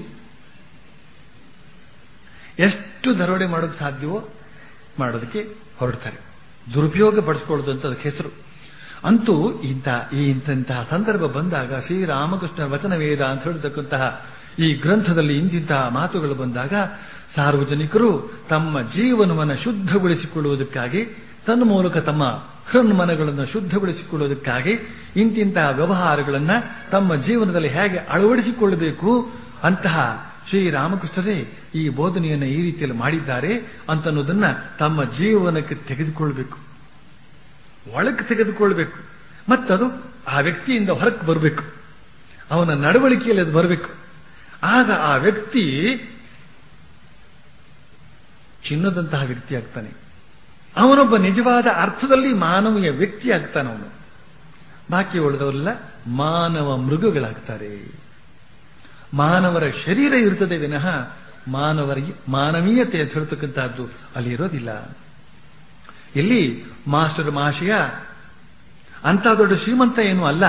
ಎಷ್ಟು ದರೋಡೆ ಮಾಡೋಕ್ಕೆ ಸಾಧ್ಯವೋ ಮಾಡೋದಕ್ಕೆ ಹೊರಡ್ತಾರೆ ದುರುಪಯೋಗ ಪಡಿಸ್ಕೊಳ್ಳೋದು ಅಂತ ಅದಕ್ಕೆ ಹೆಸರು ಅಂತೂ ಇಂಥ ಈ ಇಂತಹ ಸಂದರ್ಭ ಬಂದಾಗ ಶ್ರೀರಾಮಕೃಷ್ಣ ವಚನ ವೇದ ಅಂತ ಹೇಳ್ತಕ್ಕಂತಹ ಈ ಗ್ರಂಥದಲ್ಲಿ ಇಂತಿಂತಹ ಮಾತುಗಳು ಬಂದಾಗ ಸಾರ್ವಜನಿಕರು ತಮ್ಮ ಜೀವನವನ್ನು ಶುದ್ಧಗೊಳಿಸಿಕೊಳ್ಳುವುದಕ್ಕಾಗಿ ತನ್ನ ಮೂಲಕ ತಮ್ಮ ಹೃನ್ಮನಗಳನ್ನು ಶುದ್ಧಗೊಳಿಸಿಕೊಳ್ಳುವುದಕ್ಕಾಗಿ ಇಂತಿಂತಹ ವ್ಯವಹಾರಗಳನ್ನ ತಮ್ಮ ಜೀವನದಲ್ಲಿ ಹೇಗೆ ಅಳವಡಿಸಿಕೊಳ್ಳಬೇಕು ಅಂತಹ ಶ್ರೀರಾಮಕೃಷ್ಣರೇ ಈ ಬೋಧನೆಯನ್ನು ಈ ರೀತಿಯಲ್ಲಿ ಮಾಡಿದ್ದಾರೆ ಅಂತನ್ನೋದನ್ನ ತಮ್ಮ ಜೀವನಕ್ಕೆ ತೆಗೆದುಕೊಳ್ಬೇಕು ಒಳಕ್ಕೆ ತೆಗೆದುಕೊಳ್ಬೇಕು ಮತ್ತದು ಆ ವ್ಯಕ್ತಿಯಿಂದ ಹೊರಕ್ಕೆ ಬರಬೇಕು ಅವನ ನಡವಳಿಕೆಯಲ್ಲಿ ಅದು ಬರಬೇಕು ಆಗ ಆ ವ್ಯಕ್ತಿ ಚಿನ್ನದಂತಹ ವ್ಯಕ್ತಿ ಆಗ್ತಾನೆ ಅವನೊಬ್ಬ ನಿಜವಾದ ಅರ್ಥದಲ್ಲಿ ಮಾನವೀಯ ವ್ಯಕ್ತಿ ಆಗ್ತಾನೆ ಅವನು ಬಾಕಿ ಉಳಿದವರೆಲ್ಲ ಮಾನವ ಮೃಗಗಳಾಗ್ತಾರೆ ಮಾನವರ ಶರೀರ ಇರ್ತದೆ ವಿನಃ ಮಾನವರಿಗೆ ಮಾನವೀಯತೆ ಅಂತ ಹೇಳ್ತಕ್ಕಂಥದ್ದು ಅಲ್ಲಿ ಇರೋದಿಲ್ಲ ಇಲ್ಲಿ ಮಾಸ್ಟರ್ ಮಹಾಶಯ ಅಂತ ದೊಡ್ಡ ಶ್ರೀಮಂತ ಏನೂ ಅಲ್ಲ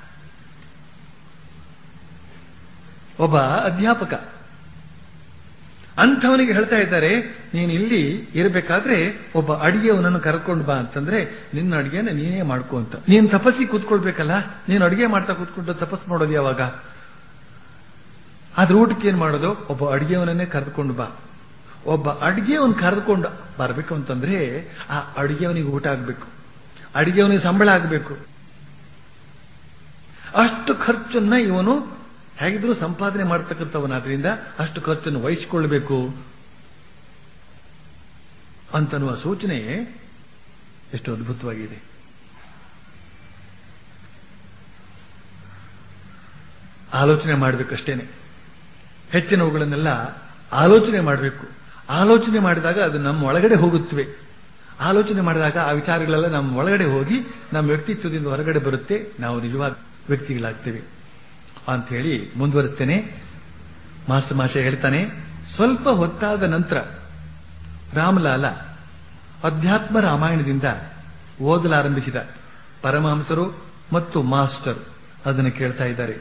ಒಬ್ಬ ಅಧ್ಯಾಪಕ ಅಂಥವನಿಗೆ ಹೇಳ್ತಾ ಇದ್ದಾರೆ ನೀನು ಇಲ್ಲಿ ಇರಬೇಕಾದ್ರೆ ಒಬ್ಬ ಅಡಿಗೆಯವನನ್ನು ಕರ್ಕೊಂಡು ಬಾ ಅಂತಂದ್ರೆ ನಿನ್ನ ಅಡಿಗೆನ ನೀನೇ ಮಾಡ್ಕೋ ಅಂತ ನೀನು ತಪಸ್ಸಿ ಕೂತ್ಕೊಳ್ಬೇಕಲ್ಲ ನೀನು ಅಡಿಗೆ ಮಾಡ್ತಾ ಕೂತ್ಕೊಂಡು ತಪಸ್ ಮಾಡೋದು ಯಾವಾಗ ಆದ್ರೆ ಊಟಕ್ಕೆ ಏನ್ ಮಾಡೋದು ಒಬ್ಬ ಅಡಿಗೆಯವನನ್ನೇ ಕರೆದುಕೊಂಡು ಬಾ ಒಬ್ಬ ಅಡಿಗೆಯವನ್ ಕರೆದುಕೊಂಡು ಬರಬೇಕು ಅಂತಂದ್ರೆ ಆ ಅಡಿಗೆಯವನಿಗೆ ಊಟ ಆಗ್ಬೇಕು ಅಡಿಗೆಯವನಿಗೆ ಸಂಬಳ ಆಗ್ಬೇಕು ಅಷ್ಟು ಖರ್ಚನ್ನ ಇವನು ಹೇಗಿದ್ರು ಸಂಪಾದನೆ ಮಾಡ್ತಕ್ಕಂಥವನಾದ್ರಿಂದ ಅಷ್ಟು ಖರ್ಚನ್ನು ವಹಿಸಿಕೊಳ್ಳಬೇಕು ಅಂತನ್ನುವ ಸೂಚನೆ ಎಷ್ಟು ಅದ್ಭುತವಾಗಿದೆ ಆಲೋಚನೆ ಮಾಡಬೇಕಷ್ಟೇನೆ ಹೆಚ್ಚಿನವುಗಳನ್ನೆಲ್ಲ ಆಲೋಚನೆ ಮಾಡಬೇಕು ಆಲೋಚನೆ ಮಾಡಿದಾಗ ಅದು ನಮ್ಮ ಒಳಗಡೆ ಹೋಗುತ್ತವೆ ಆಲೋಚನೆ ಮಾಡಿದಾಗ ಆ ವಿಚಾರಗಳೆಲ್ಲ ನಮ್ಮ ಒಳಗಡೆ ಹೋಗಿ ನಮ್ಮ ವ್ಯಕ್ತಿತ್ವದಿಂದ ಹೊರಗಡೆ ಬರುತ್ತೆ ನಾವು ನಿಜವಾದ ವ್ಯಕ್ತಿಗಳಾಗ್ತೇವೆ ಅಂತ ಹೇಳಿ ಮುಂದುವರುತ್ತೇನೆ ಮಾಸ್ಟರ್ ಮಾಷ ಹೇಳ್ತಾನೆ ಸ್ವಲ್ಪ ಹೊತ್ತಾದ ನಂತರ ರಾಮಲಾಲ ಅಧ್ಯಾತ್ಮ ರಾಮಾಯಣದಿಂದ ಓದಲಾರಂಭಿಸಿದ ಪರಮಹಂಸರು ಮತ್ತು ಮಾಸ್ಟರ್ ಅದನ್ನು ಕೇಳ್ತಾ ಇದ್ದಾರೆ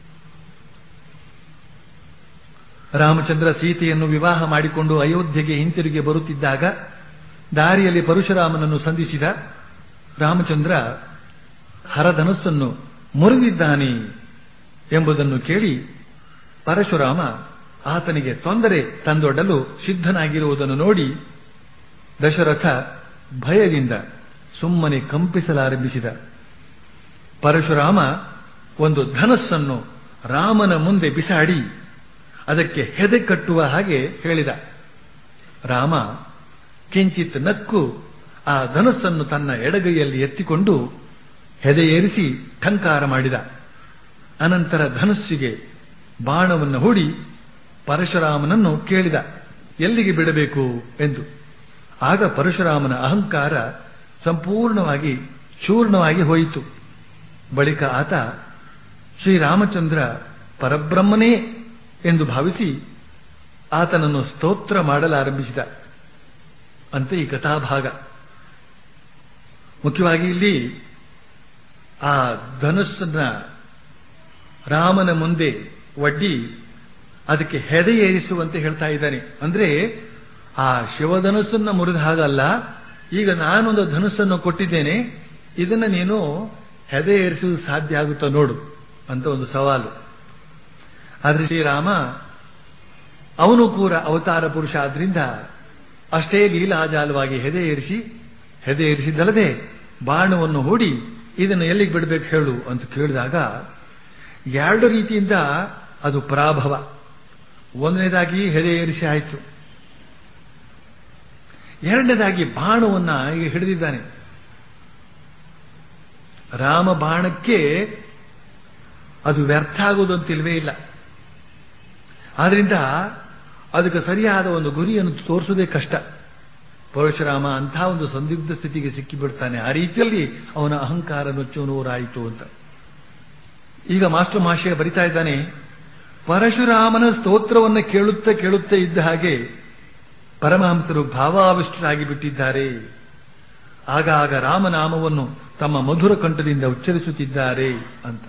ರಾಮಚಂದ್ರ ಸೀತೆಯನ್ನು ವಿವಾಹ ಮಾಡಿಕೊಂಡು ಅಯೋಧ್ಯೆಗೆ ಹಿಂತಿರುಗಿ ಬರುತ್ತಿದ್ದಾಗ ದಾರಿಯಲ್ಲಿ ಪರಶುರಾಮನನ್ನು ಸಂಧಿಸಿದ ರಾಮಚಂದ್ರ ಹರಧನಸ್ಸನ್ನು ಮುರಿದಿದ್ದಾನೆ ಎಂಬುದನ್ನು ಕೇಳಿ ಪರಶುರಾಮ ಆತನಿಗೆ ತೊಂದರೆ ತಂದೊಡ್ಡಲು ಸಿದ್ಧನಾಗಿರುವುದನ್ನು ನೋಡಿ ದಶರಥ ಭಯದಿಂದ ಸುಮ್ಮನೆ ಕಂಪಿಸಲಾರಂಭಿಸಿದ ಪರಶುರಾಮ ಒಂದು ಧನಸ್ಸನ್ನು ರಾಮನ ಮುಂದೆ ಬಿಸಾಡಿ ಅದಕ್ಕೆ ಹೆದೆ ಕಟ್ಟುವ ಹಾಗೆ ಹೇಳಿದ ರಾಮ ಕಿಂಚಿತ್ ನಕ್ಕು ಆ ಧನಸ್ಸನ್ನು ತನ್ನ ಎಡಗೈಯಲ್ಲಿ ಎತ್ತಿಕೊಂಡು ಹೆದೆಯೇರಿಸಿ ಠಂಕಾರ ಮಾಡಿದ ಅನಂತರ ಧನಸ್ಸಿಗೆ ಬಾಣವನ್ನು ಹೂಡಿ ಪರಶುರಾಮನನ್ನು ಕೇಳಿದ ಎಲ್ಲಿಗೆ ಬಿಡಬೇಕು ಎಂದು ಆಗ ಪರಶುರಾಮನ ಅಹಂಕಾರ ಸಂಪೂರ್ಣವಾಗಿ ಚೂರ್ಣವಾಗಿ ಹೋಯಿತು ಬಳಿಕ ಆತ ಶ್ರೀರಾಮಚಂದ್ರ ಪರಬ್ರಹ್ಮನೇ ಎಂದು ಭಾವಿಸಿ ಆತನನ್ನು ಸ್ತೋತ್ರ ಮಾಡಲಾರಂಭಿಸಿದ ಅಂತ ಈ ಕಥಾಭಾಗ ಮುಖ್ಯವಾಗಿ ಇಲ್ಲಿ ಆ ಧನುಸ್ಸನ್ನ ರಾಮನ ಮುಂದೆ ಒಡ್ಡಿ ಅದಕ್ಕೆ ಹೆದೆ ಏರಿಸುವಂತೆ ಹೇಳ್ತಾ ಇದ್ದಾನೆ ಅಂದ್ರೆ ಆ ಶಿವಧನುಸ್ಸನ್ನ ಮುರಿದ ಹಾಗಲ್ಲ ಈಗ ನಾನೊಂದು ಧನುಸ್ಸನ್ನು ಕೊಟ್ಟಿದ್ದೇನೆ ಇದನ್ನ ನೀನು ಹೆದೆ ಏರಿಸುವುದು ಸಾಧ್ಯ ಆಗುತ್ತಾ ನೋಡು ಅಂತ ಒಂದು ಸವಾಲು ಆದ್ರೆ ಶ್ರೀರಾಮ ಅವನು ಕೂಡ ಅವತಾರ ಪುರುಷ ಆದ್ರಿಂದ ಅಷ್ಟೇ ಲೀಲಾಜಾಲವಾಗಿ ಹೆದೆ ಏರಿಸಿ ಹೆದೆ ಏರಿಸಿದ್ದಲ್ಲದೆ ಬಾಣವನ್ನು ಹೂಡಿ ಇದನ್ನು ಎಲ್ಲಿಗೆ ಬಿಡಬೇಕು ಹೇಳು ಅಂತ ಕೇಳಿದಾಗ ಎರಡು ರೀತಿಯಿಂದ ಅದು ಪರಾಭವ ಒಂದನೇದಾಗಿ ಹೆದೆ ಏರಿಸಿ ಆಯಿತು ಎರಡನೇದಾಗಿ ಬಾಣವನ್ನ ಈಗ ಹಿಡಿದಿದ್ದಾನೆ ರಾಮ ಬಾಣಕ್ಕೆ ಅದು ವ್ಯರ್ಥ ಆಗುವುದು ಅಂತಿಲ್ವೇ ಇಲ್ಲ ಆದ್ರಿಂದ ಅದಕ್ಕೆ ಸರಿಯಾದ ಒಂದು ಗುರಿಯನ್ನು ತೋರಿಸೋದೇ ಕಷ್ಟ ಪರಶುರಾಮ ಅಂತಹ ಒಂದು ಸಂದಿಗ್ಧ ಸ್ಥಿತಿಗೆ ಸಿಕ್ಕಿಬಿಡ್ತಾನೆ ಆ ರೀತಿಯಲ್ಲಿ ಅವನ ಅಹಂಕಾರ ನುಚ್ಚು ನೂರಾಯಿತು ಅಂತ ಈಗ ಮಾಸ್ಟರ್ ಮಾಶಯ ಬರಿತಾ ಇದ್ದಾನೆ ಪರಶುರಾಮನ ಸ್ತೋತ್ರವನ್ನು ಕೇಳುತ್ತಾ ಕೇಳುತ್ತಾ ಇದ್ದ ಹಾಗೆ ಪರಮಹಂಸರು ಭಾವಾವಿಷ್ಟರಾಗಿ ಬಿಟ್ಟಿದ್ದಾರೆ ಆಗಾಗ ರಾಮನಾಮವನ್ನು ತಮ್ಮ ಮಧುರ ಕಂಠದಿಂದ ಉಚ್ಚರಿಸುತ್ತಿದ್ದಾರೆ ಅಂತ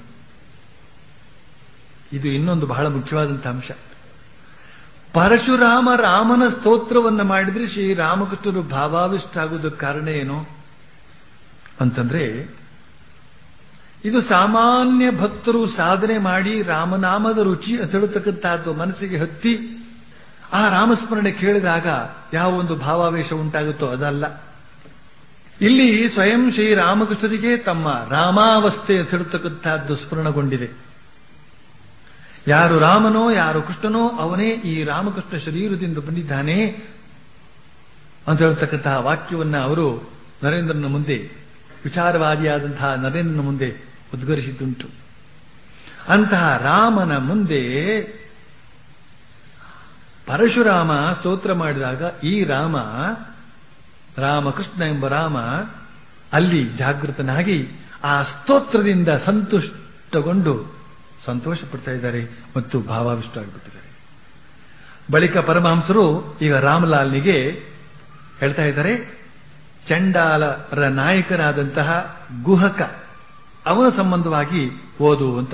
ಇದು ಇನ್ನೊಂದು ಬಹಳ ಮುಖ್ಯವಾದಂತಹ ಅಂಶ ಪರಶುರಾಮ ರಾಮನ ಸ್ತೋತ್ರವನ್ನು ಮಾಡಿದ್ರೆ ಶ್ರೀರಾಮಕೃಷ್ಣರು ಭಾವಾವಿಷ್ಟಾಗುವುದಕ್ಕೆ ಕಾರಣ ಏನು ಅಂತಂದ್ರೆ ಇದು ಸಾಮಾನ್ಯ ಭಕ್ತರು ಸಾಧನೆ ಮಾಡಿ ರಾಮನಾಮದ ರುಚಿ ಅಸಳತಕ್ಕಂತಹದ್ದು ಮನಸ್ಸಿಗೆ ಹತ್ತಿ ಆ ರಾಮಸ್ಮರಣೆ ಕೇಳಿದಾಗ ಯಾವ ಒಂದು ಭಾವಾವೇಶ ಉಂಟಾಗುತ್ತೋ ಅದಲ್ಲ ಇಲ್ಲಿ ಸ್ವಯಂ ಶ್ರೀರಾಮಕೃಷ್ಣರಿಗೆ ತಮ್ಮ ರಾಮಾವಸ್ಥೆ ಅಸಳತಕ್ಕಂತಹದ್ದು ಸ್ಮರಣಗೊಂಡಿದೆ ಯಾರು ರಾಮನೋ ಯಾರು ಕೃಷ್ಣನೋ ಅವನೇ ಈ ರಾಮಕೃಷ್ಣ ಶರೀರದಿಂದ ಬಂದಿದ್ದಾನೆ ಅಂತ ಹೇಳ್ತಕ್ಕಂತಹ ವಾಕ್ಯವನ್ನ ಅವರು ನರೇಂದ್ರನ ಮುಂದೆ ವಿಚಾರವಾದಿಯಾದಂತಹ ನರೇಂದ್ರನ ಮುಂದೆ ಉದ್ಗರಿಸಿದ್ದುಂಟು ಅಂತಹ ರಾಮನ ಮುಂದೆ ಪರಶುರಾಮ ಸ್ತೋತ್ರ ಮಾಡಿದಾಗ ಈ ರಾಮ ರಾಮಕೃಷ್ಣ ಎಂಬ ರಾಮ ಅಲ್ಲಿ ಜಾಗೃತನಾಗಿ ಆ ಸ್ತೋತ್ರದಿಂದ ಸಂತುಷ್ಟಗೊಂಡು ಸಂತೋಷ ಪಡ್ತಾ ಇದ್ದಾರೆ ಮತ್ತು ಭಾವಾವಿಷ್ಟ ಆಗಿಬಿಟ್ಟಿದ್ದಾರೆ ಬಳಿಕ ಪರಮಹಂಸರು ಈಗ ರಾಮಲಾಲ್ನಿಗೆ ಹೇಳ್ತಾ ಇದ್ದಾರೆ ಚಂಡಾಲರ ನಾಯಕನಾದಂತಹ ಗುಹಕ ಅವನ ಸಂಬಂಧವಾಗಿ ಓದು ಅಂತ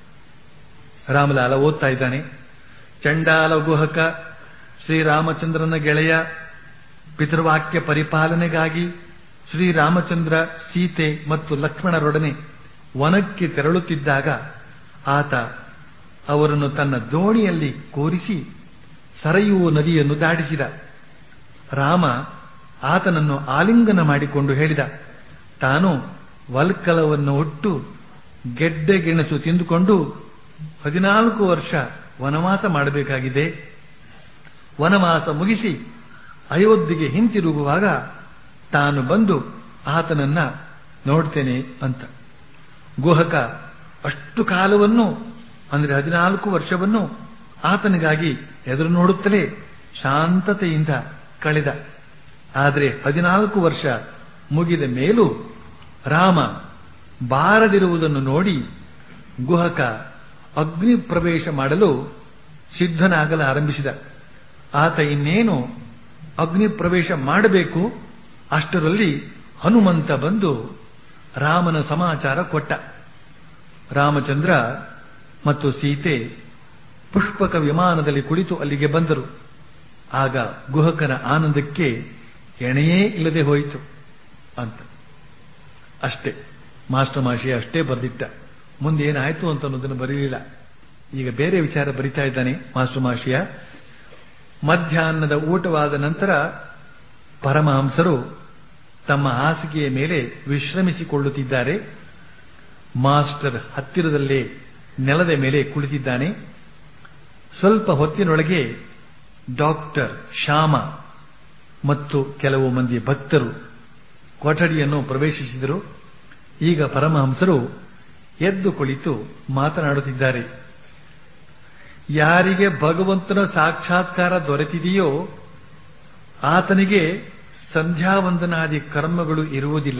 ರಾಮಲಾಲ ಓದ್ತಾ ಇದ್ದಾನೆ ಚಂಡಾಲ ಗುಹಕ ಶ್ರೀರಾಮಚಂದ್ರನ ಗೆಳೆಯ ಪಿತೃವಾಕ್ಯ ಪರಿಪಾಲನೆಗಾಗಿ ಶ್ರೀರಾಮಚಂದ್ರ ಸೀತೆ ಮತ್ತು ಲಕ್ಷ್ಮಣರೊಡನೆ ವನಕ್ಕೆ ತೆರಳುತ್ತಿದ್ದಾಗ ಆತ ಅವರನ್ನು ತನ್ನ ದೋಣಿಯಲ್ಲಿ ಕೂರಿಸಿ ಸರಯೂ ನದಿಯನ್ನು ದಾಟಿಸಿದ ರಾಮ ಆತನನ್ನು ಆಲಿಂಗನ ಮಾಡಿಕೊಂಡು ಹೇಳಿದ ತಾನು ವಲ್ಕಲವನ್ನು ಒಟ್ಟು ಗೆಡ್ಡೆ ಗೆಣಸು ತಿಂದುಕೊಂಡು ಹದಿನಾಲ್ಕು ವರ್ಷ ವನವಾಸ ಮಾಡಬೇಕಾಗಿದೆ ವನವಾಸ ಮುಗಿಸಿ ಅಯೋಧ್ಯೆಗೆ ಹಿಂತಿರುಗುವಾಗ ತಾನು ಬಂದು ಆತನನ್ನ ನೋಡ್ತೇನೆ ಅಂತ ಗುಹಕ ಅಷ್ಟು ಕಾಲವನ್ನು ಅಂದರೆ ಹದಿನಾಲ್ಕು ವರ್ಷವನ್ನು ಆತನಿಗಾಗಿ ಎದುರು ನೋಡುತ್ತಲೇ ಶಾಂತತೆಯಿಂದ ಕಳೆದ ಆದರೆ ಹದಿನಾಲ್ಕು ವರ್ಷ ಮುಗಿದ ಮೇಲೂ ರಾಮ ಬಾರದಿರುವುದನ್ನು ನೋಡಿ ಗುಹಕ ಅಗ್ನಿ ಪ್ರವೇಶ ಮಾಡಲು ಸಿದ್ಧನಾಗಲು ಆರಂಭಿಸಿದ ಆತ ಇನ್ನೇನು ಅಗ್ನಿ ಪ್ರವೇಶ ಮಾಡಬೇಕು ಅಷ್ಟರಲ್ಲಿ ಹನುಮಂತ ಬಂದು ರಾಮನ ಸಮಾಚಾರ ಕೊಟ್ಟ ರಾಮಚಂದ್ರ ಮತ್ತು ಸೀತೆ ಪುಷ್ಪಕ ವಿಮಾನದಲ್ಲಿ ಕುಳಿತು ಅಲ್ಲಿಗೆ ಬಂದರು ಆಗ ಗುಹಕನ ಆನಂದಕ್ಕೆ ಎಣೆಯೇ ಇಲ್ಲದೆ ಹೋಯಿತು ಅಂತ ಅಷ್ಟೇ ಮಾಸ್ಟರ್ ಮಾಷಿ ಅಷ್ಟೇ ಬರೆದಿಟ್ಟ ಮುಂದೆ ಏನಾಯ್ತು ಅಂತ ಅನ್ನೋದನ್ನು ಬರೀಲಿಲ್ಲ ಈಗ ಬೇರೆ ವಿಚಾರ ಬರಿತಾ ಇದ್ದಾನೆ ಮಾಸ್ಟರ್ ಮಾಷಿಯ ಮಧ್ಯಾಹ್ನದ ಊಟವಾದ ನಂತರ ಪರಮಹಂಸರು ತಮ್ಮ ಹಾಸಿಗೆಯ ಮೇಲೆ ವಿಶ್ರಮಿಸಿಕೊಳ್ಳುತ್ತಿದ್ದಾರೆ ಮಾಸ್ಟರ್ ಹತ್ತಿರದಲ್ಲೇ ನೆಲದ ಮೇಲೆ ಕುಳಿತಿದ್ದಾನೆ ಸ್ವಲ್ಪ ಹೊತ್ತಿನೊಳಗೆ ಡಾಕ್ಟರ್ ಶ್ಯಾಮ ಮತ್ತು ಕೆಲವು ಮಂದಿ ಭಕ್ತರು ಕೊಠಡಿಯನ್ನು ಪ್ರವೇಶಿಸಿದರು ಈಗ ಪರಮಹಂಸರು ಎದ್ದು ಕುಳಿತು ಮಾತನಾಡುತ್ತಿದ್ದಾರೆ ಯಾರಿಗೆ ಭಗವಂತನ ಸಾಕ್ಷಾತ್ಕಾರ ದೊರೆತಿದೆಯೋ ಆತನಿಗೆ ಸಂಧ್ಯಾವಂದನಾದಿ ಕರ್ಮಗಳು ಇರುವುದಿಲ್ಲ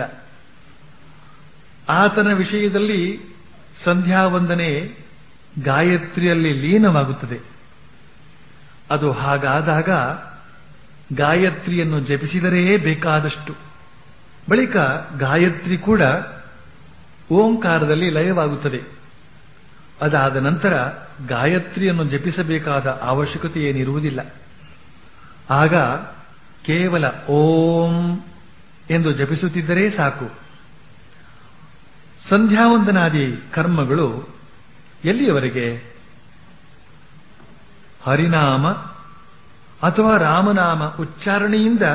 ಆತನ ವಿಷಯದಲ್ಲಿ ಸಂಧ್ಯಾವಂದನೆ ಗಾಯತ್ರಿಯಲ್ಲಿ ಲೀನವಾಗುತ್ತದೆ ಅದು ಹಾಗಾದಾಗ ಗಾಯತ್ರಿಯನ್ನು ಜಪಿಸಿದರೇ ಬೇಕಾದಷ್ಟು ಬಳಿಕ ಗಾಯತ್ರಿ ಕೂಡ ಓಂಕಾರದಲ್ಲಿ ಲಯವಾಗುತ್ತದೆ ಅದಾದ ನಂತರ ಗಾಯತ್ರಿಯನ್ನು ಜಪಿಸಬೇಕಾದ ಅವಶ್ಯಕತೆ ಏನಿರುವುದಿಲ್ಲ ಆಗ ಕೇವಲ ಓಂ ಎಂದು ಜಪಿಸುತ್ತಿದ್ದರೆ ಸಾಕು ಸಂಧ್ಯಾವಂದನಾದಿ ಕರ್ಮಗಳು ಎಲ್ಲಿಯವರೆಗೆ ಹರಿನಾಮ ಅಥವಾ ರಾಮನಾಮ ಉಚ್ಚಾರಣೆಯಿಂದ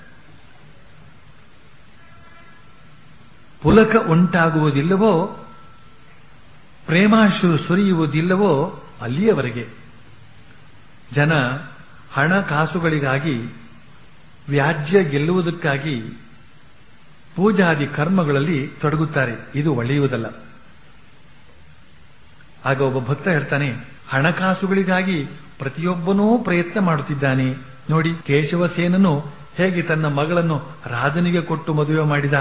ಪುಲಕ ಉಂಟಾಗುವುದಿಲ್ಲವೋ ಪ್ರೇಮಾಶು ಸುರಿಯುವುದಿಲ್ಲವೋ ಅಲ್ಲಿಯವರೆಗೆ ಜನ ಹಣಕಾಸುಗಳಿಗಾಗಿ ವ್ಯಾಜ್ಯ ಗೆಲ್ಲುವುದಕ್ಕಾಗಿ ಪೂಜಾದಿ ಕರ್ಮಗಳಲ್ಲಿ ತೊಡಗುತ್ತಾರೆ ಇದು ಒಳ್ಳೆಯುವುದಲ್ಲ ಆಗ ಒಬ್ಬ ಭಕ್ತ ಹೇಳ್ತಾನೆ ಹಣಕಾಸುಗಳಿಗಾಗಿ ಪ್ರತಿಯೊಬ್ಬನೂ ಪ್ರಯತ್ನ ಮಾಡುತ್ತಿದ್ದಾನೆ ನೋಡಿ ಕೇಶವಸೇನನು ಹೇಗೆ ತನ್ನ ಮಗಳನ್ನು ರಾಜನಿಗೆ ಕೊಟ್ಟು ಮದುವೆ ಮಾಡಿದ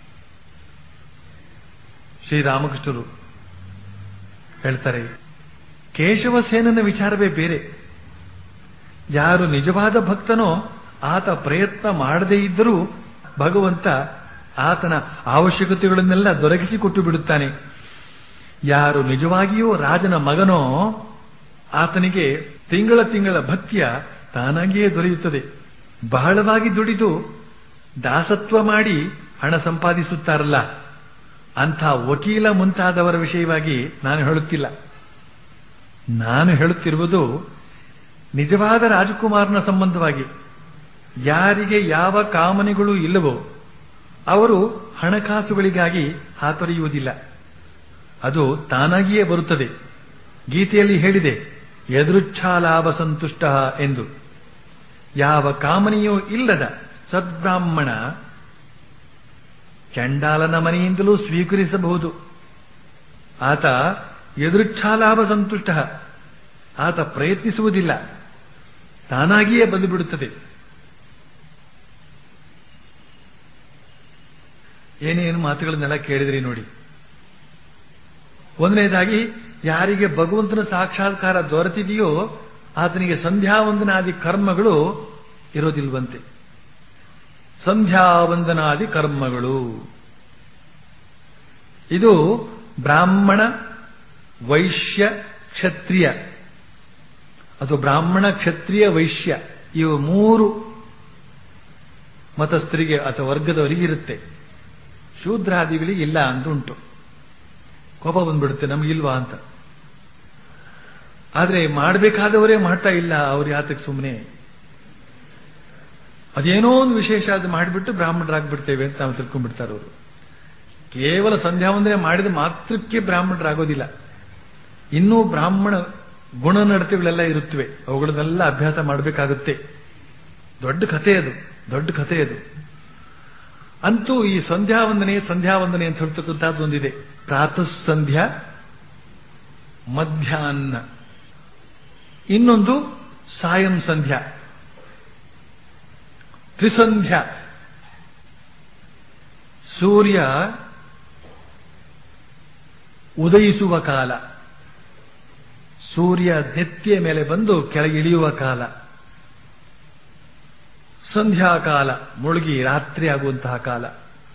ಶ್ರೀರಾಮಕೃಷ್ಣರು ಹೇಳ್ತಾರೆ ಕೇಶವಸೇನನ ವಿಚಾರವೇ ಬೇರೆ ಯಾರು ನಿಜವಾದ ಭಕ್ತನೋ ಆತ ಪ್ರಯತ್ನ ಮಾಡದೇ ಇದ್ದರೂ ಭಗವಂತ ಆತನ ಅವಶ್ಯಕತೆಗಳನ್ನೆಲ್ಲ ದೊರಕಿಸಿಕೊಟ್ಟು ಬಿಡುತ್ತಾನೆ ಯಾರು ನಿಜವಾಗಿಯೂ ರಾಜನ ಮಗನೋ ಆತನಿಗೆ ತಿಂಗಳ ತಿಂಗಳ ಭತ್ಯ ತಾನಾಗಿಯೇ ದೊರೆಯುತ್ತದೆ ಬಹಳವಾಗಿ ದುಡಿದು ದಾಸತ್ವ ಮಾಡಿ ಹಣ ಸಂಪಾದಿಸುತ್ತಾರಲ್ಲ ಅಂಥ ವಕೀಲ ಮುಂತಾದವರ ವಿಷಯವಾಗಿ ನಾನು ಹೇಳುತ್ತಿಲ್ಲ ನಾನು ಹೇಳುತ್ತಿರುವುದು ನಿಜವಾದ ರಾಜಕುಮಾರನ ಸಂಬಂಧವಾಗಿ ಯಾರಿಗೆ ಯಾವ ಕಾಮನೆಗಳು ಇಲ್ಲವೋ ಅವರು ಹಣಕಾಸುಗಳಿಗಾಗಿ ಹಾತೊರೆಯುವುದಿಲ್ಲ ಅದು ತಾನಾಗಿಯೇ ಬರುತ್ತದೆ ಗೀತೆಯಲ್ಲಿ ಹೇಳಿದೆ ಎದುರುಚ್ಛಾಲಾಭ ಸಂತುಷ್ಟ ಎಂದು ಯಾವ ಕಾಮನೆಯೂ ಇಲ್ಲದ ಸದ್ಬ್ರಾಹ್ಮಣ ಚಂಡಾಲನ ಮನೆಯಿಂದಲೂ ಸ್ವೀಕರಿಸಬಹುದು ಆತ ಎದುರುಚ್ಛಾಲಾಭ ಸಂತುಷ್ಟ ಆತ ಪ್ರಯತ್ನಿಸುವುದಿಲ್ಲ ತಾನಾಗಿಯೇ ಬಂದುಬಿಡುತ್ತದೆ ಏನೇನು ಮಾತುಗಳನ್ನೆಲ್ಲ ಕೇಳಿದ್ರಿ ನೋಡಿ ಒಂದನೇದಾಗಿ ಯಾರಿಗೆ ಭಗವಂತನ ಸಾಕ್ಷಾತ್ಕಾರ ದೊರೆತಿದೆಯೋ ಆತನಿಗೆ ಸಂಧ್ಯಾವಂದನಾದಿ ಕರ್ಮಗಳು ಇರೋದಿಲ್ವಂತೆ ಸಂಧ್ಯಾವಂದನಾದಿ ಕರ್ಮಗಳು ಇದು ಬ್ರಾಹ್ಮಣ ವೈಶ್ಯ ಕ್ಷತ್ರಿಯ ಅಥವಾ ಬ್ರಾಹ್ಮಣ ಕ್ಷತ್ರಿಯ ವೈಶ್ಯ ಇವು ಮೂರು ಮತಸ್ಥರಿಗೆ ಅಥವಾ ವರ್ಗದವರಿಗೆ ಇರುತ್ತೆ ಶೂದ್ರಾದಿಗಳಿಗೆ ಇಲ್ಲ ಅಂತ ಉಂಟು ಕೋಪ ಬಂದ್ಬಿಡುತ್ತೆ ನಮಗಿಲ್ವಾ ಅಂತ ಆದ್ರೆ ಮಾಡಬೇಕಾದವರೇ ಮಾಡ್ತಾ ಇಲ್ಲ ಅವ್ರು ಯಾತಕ್ಕೆ ಸುಮ್ಮನೆ ಅದೇನೋ ಒಂದು ವಿಶೇಷ ಅದು ಮಾಡಿಬಿಟ್ಟು ಬ್ರಾಹ್ಮಣರಾಗ್ಬಿಡ್ತೇವೆ ಅಂತ ನಾವು ತಿಳ್ಕೊಂಡ್ಬಿಡ್ತಾರೆ ಅವರು ಕೇವಲ ಸಂಧ್ಯಾವಂದನೆ ಮಾಡಿದ ಮಾತ್ರಕ್ಕೆ ಬ್ರಾಹ್ಮಣರಾಗೋದಿಲ್ಲ ಇನ್ನೂ ಬ್ರಾಹ್ಮಣ ಗುಣ ನಡತೆಗಳೆಲ್ಲ ಇರುತ್ತವೆ ಅವುಗಳನ್ನೆಲ್ಲ ಅಭ್ಯಾಸ ಮಾಡಬೇಕಾಗುತ್ತೆ ದೊಡ್ಡ ಕಥೆ ಅದು ದೊಡ್ಡ ಕಥೆ ಅದು ಅಂತೂ ಈ ಸಂಧ್ಯಾವಂದನೆ ಸಂಧ್ಯಾವಂದನೆ ಅಂತ ಹೇಳ್ತಕ್ಕಂಥದ್ದು ಒಂದಿದೆ ಪ್ರಾತಃ ಸಂಧ್ಯಾ ಮಧ್ಯಾಹ್ನ ಇನ್ನೊಂದು ಸಾಯಂ ಸಂಧ್ಯಾ ತ್ರಿಸಂಧ್ಯಾ ಸೂರ್ಯ ಉದಯಿಸುವ ಕಾಲ ಸೂರ್ಯ ನೆತ್ತಿಯ ಮೇಲೆ ಬಂದು ಕೆಳಗೆ ಇಳಿಯುವ ಕಾಲ ಸಂಧ್ಯಾಕಾಲ ಮುಳುಗಿ ರಾತ್ರಿ ಆಗುವಂತಹ ಕಾಲ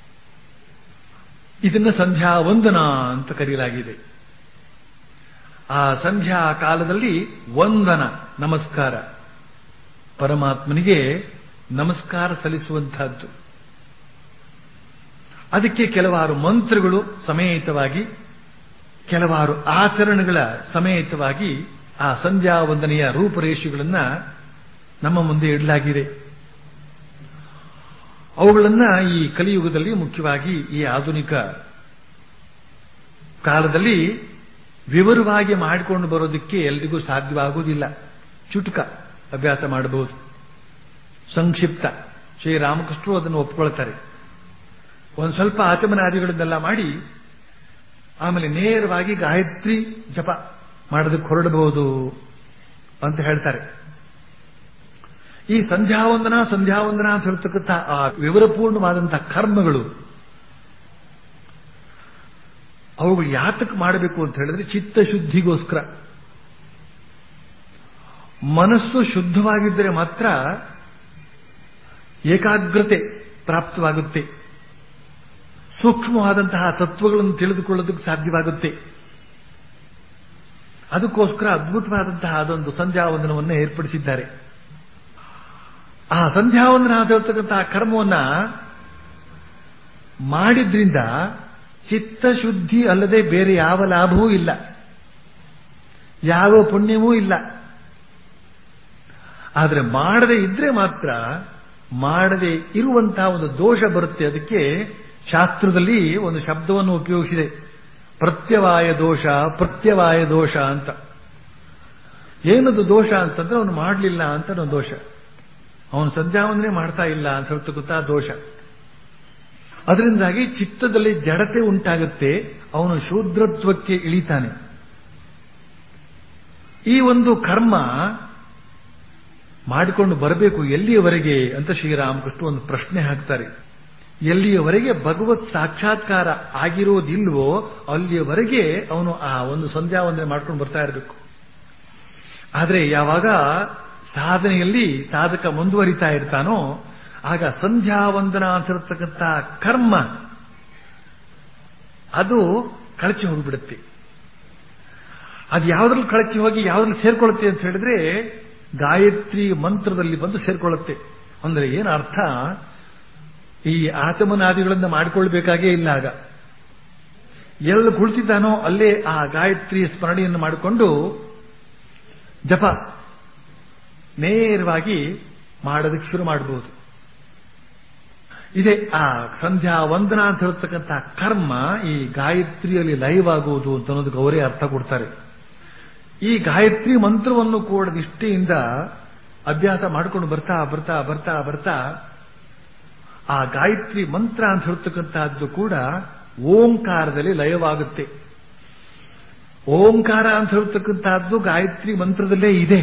ಇದನ್ನ ಸಂಧ್ಯಾ ವಂದನ ಅಂತ ಕರೆಯಲಾಗಿದೆ ಆ ಸಂಧ್ಯಾ ಕಾಲದಲ್ಲಿ ವಂದನ ನಮಸ್ಕಾರ ಪರಮಾತ್ಮನಿಗೆ ನಮಸ್ಕಾರ ಸಲ್ಲಿಸುವಂತಹದ್ದು ಅದಕ್ಕೆ ಕೆಲವಾರು ಮಂತ್ರಗಳು ಸಮೇತವಾಗಿ ಕೆಲವಾರು ಆಚರಣೆಗಳ ಸಮೇತವಾಗಿ ಆ ಸಂಧ್ಯಾ ವಂದನೆಯ ರೂಪರೇಷೆಗಳನ್ನ ನಮ್ಮ ಮುಂದೆ ಇಡಲಾಗಿದೆ ಅವುಗಳನ್ನ ಈ ಕಲಿಯುಗದಲ್ಲಿ ಮುಖ್ಯವಾಗಿ ಈ ಆಧುನಿಕ ಕಾಲದಲ್ಲಿ ವಿವರವಾಗಿ ಮಾಡಿಕೊಂಡು ಬರೋದಕ್ಕೆ ಎಲ್ರಿಗೂ ಸಾಧ್ಯವಾಗುವುದಿಲ್ಲ ಚುಟುಕ ಅಭ್ಯಾಸ ಮಾಡಬಹುದು ಸಂಕ್ಷಿಪ್ತ ಶ್ರೀರಾಮಕೃಷ್ಣರು ಅದನ್ನು ಒಪ್ಕೊಳ್ತಾರೆ ಒಂದು ಸ್ವಲ್ಪ ಆಚಮನಾದಿಗಳನ್ನೆಲ್ಲ ಮಾಡಿ ಆಮೇಲೆ ನೇರವಾಗಿ ಗಾಯತ್ರಿ ಜಪ ಮಾಡೋದಕ್ಕೆ ಹೊರಡಬಹುದು ಅಂತ ಹೇಳ್ತಾರೆ ಈ ಸಂಧ್ಯಾವಂದನ ಸಂಧ್ಯಾವಂದನ ಅಂತ ಹೇಳ್ತಕ್ಕಂಥ ಆ ವಿವರಪೂರ್ಣವಾದಂತಹ ಕರ್ಮಗಳು ಅವುಗಳು ಯಾತಕ್ಕೆ ಮಾಡಬೇಕು ಅಂತ ಹೇಳಿದ್ರೆ ಚಿತ್ತಶುದ್ಧಿಗೋಸ್ಕರ ಮನಸ್ಸು ಶುದ್ಧವಾಗಿದ್ದರೆ ಮಾತ್ರ ಏಕಾಗ್ರತೆ ಪ್ರಾಪ್ತವಾಗುತ್ತೆ ಸೂಕ್ಷ್ಮವಾದಂತಹ ತತ್ವಗಳನ್ನು ತಿಳಿದುಕೊಳ್ಳೋದಕ್ಕೆ ಸಾಧ್ಯವಾಗುತ್ತೆ ಅದಕ್ಕೋಸ್ಕರ ಅದ್ಭುತವಾದಂತಹ ಅದೊಂದು ಸಂಧ್ಯಾವಂದನವನ್ನು ಏರ್ಪಡಿಸಿದ್ದಾರೆ ಆ ಸಂಧ್ಯಾವಂದನ ಅಂತ ಹೇಳ್ತಕ್ಕಂತಹ ಕರ್ಮವನ್ನ ಮಾಡಿದ್ರಿಂದ ಚಿತ್ತಶುದ್ಧಿ ಅಲ್ಲದೆ ಬೇರೆ ಯಾವ ಲಾಭವೂ ಇಲ್ಲ ಯಾವ ಪುಣ್ಯವೂ ಇಲ್ಲ ಆದರೆ ಮಾಡದೆ ಇದ್ರೆ ಮಾತ್ರ ಮಾಡದೆ ಇರುವಂತಹ ಒಂದು ದೋಷ ಬರುತ್ತೆ ಅದಕ್ಕೆ ಶಾಸ್ತ್ರದಲ್ಲಿ ಒಂದು ಶಬ್ದವನ್ನು ಉಪಯೋಗಿಸಿದೆ ಪ್ರತ್ಯವಾಯ ದೋಷ ಪ್ರತ್ಯವಾಯ ದೋಷ ಅಂತ ಏನದು ದೋಷ ಅಂತಂದ್ರೆ ಅವನು ಮಾಡಲಿಲ್ಲ ಅಂತ ಒಂದು ದೋಷ ಅವನು ಸಂಧ್ಯಾವಂದನೆ ಮಾಡ್ತಾ ಇಲ್ಲ ಅಂತ ಹೇಳ್ತಕ್ಕಂಥ ದೋಷ ಅದರಿಂದಾಗಿ ಚಿತ್ತದಲ್ಲಿ ಜಡತೆ ಉಂಟಾಗುತ್ತೆ ಅವನು ಶೂದ್ರತ್ವಕ್ಕೆ ಇಳಿತಾನೆ ಈ ಒಂದು ಕರ್ಮ ಮಾಡಿಕೊಂಡು ಬರಬೇಕು ಎಲ್ಲಿಯವರೆಗೆ ಅಂತ ಶ್ರೀರಾಮಕೃಷ್ಣ ಒಂದು ಪ್ರಶ್ನೆ ಹಾಕ್ತಾರೆ ಎಲ್ಲಿಯವರೆಗೆ ಭಗವತ್ ಸಾಕ್ಷಾತ್ಕಾರ ಆಗಿರೋದಿಲ್ವೋ ಅಲ್ಲಿಯವರೆಗೆ ಅವನು ಆ ಒಂದು ಸಂಧ್ಯಾವಂದನೆ ಮಾಡ್ಕೊಂಡು ಬರ್ತಾ ಇರಬೇಕು ಆದರೆ ಯಾವಾಗ ಸಾಧನೆಯಲ್ಲಿ ಸಾಧಕ ಮುಂದುವರಿತಾ ಇರ್ತಾನೋ ಆಗ ಸಂಧ್ಯಾವಂದನ ಅಂತಿರತಕ್ಕಂಥ ಕರ್ಮ ಅದು ಕಳಚಿ ಹೋಗಿಬಿಡುತ್ತೆ ಅದು ಯಾವ್ದ್ರಲ್ಲಿ ಕಳಚಿ ಹೋಗಿ ಯಾವ್ದ್ರಲ್ಲಿ ಸೇರ್ಕೊಳ್ಳುತ್ತೆ ಅಂತ ಹೇಳಿದ್ರೆ ಗಾಯತ್ರಿ ಮಂತ್ರದಲ್ಲಿ ಬಂದು ಸೇರ್ಕೊಳ್ಳುತ್ತೆ ಅಂದ್ರೆ ಏನು ಅರ್ಥ ಈ ಆಚಮನಾದಿಗಳನ್ನ ಮಾಡಿಕೊಳ್ಬೇಕಾಗೇ ಇಲ್ಲ ಆಗ ಎಲ್ಲಿ ಕುಳಿತಿದ್ದಾನೋ ಅಲ್ಲೇ ಆ ಗಾಯತ್ರಿ ಸ್ಮರಣೆಯನ್ನು ಮಾಡಿಕೊಂಡು ಜಪ ನೇರವಾಗಿ ಮಾಡೋದಕ್ಕೆ ಶುರು ಮಾಡಬಹುದು ಇದೆ ಆ ಸಂಧ್ಯಾ ವಂದನ ಅಂತ ಹೇಳ್ತಕ್ಕಂಥ ಕರ್ಮ ಈ ಗಾಯತ್ರಿಯಲ್ಲಿ ಲೈವ್ ಆಗುವುದು ಅಂತ ಅನ್ನೋದಕ್ಕೆ ಅವರೇ ಅರ್ಥ ಕೊಡ್ತಾರೆ ಈ ಗಾಯತ್ರಿ ಮಂತ್ರವನ್ನು ಕೂಡ ನಿಷ್ಠೆಯಿಂದ ಅಭ್ಯಾಸ ಮಾಡಿಕೊಂಡು ಬರ್ತಾ ಬರ್ತಾ ಬರ್ತಾ ಬರ್ತಾ ಆ ಗಾಯತ್ರಿ ಮಂತ್ರ ಅಂತ ಹೇಳ್ತಕ್ಕಂತಹದ್ದು ಕೂಡ ಓಂಕಾರದಲ್ಲಿ ಲಯವಾಗುತ್ತೆ ಓಂಕಾರ ಅಂತ ಹೇಳ್ತಕ್ಕಂತಹದ್ದು ಗಾಯತ್ರಿ ಮಂತ್ರದಲ್ಲೇ ಇದೆ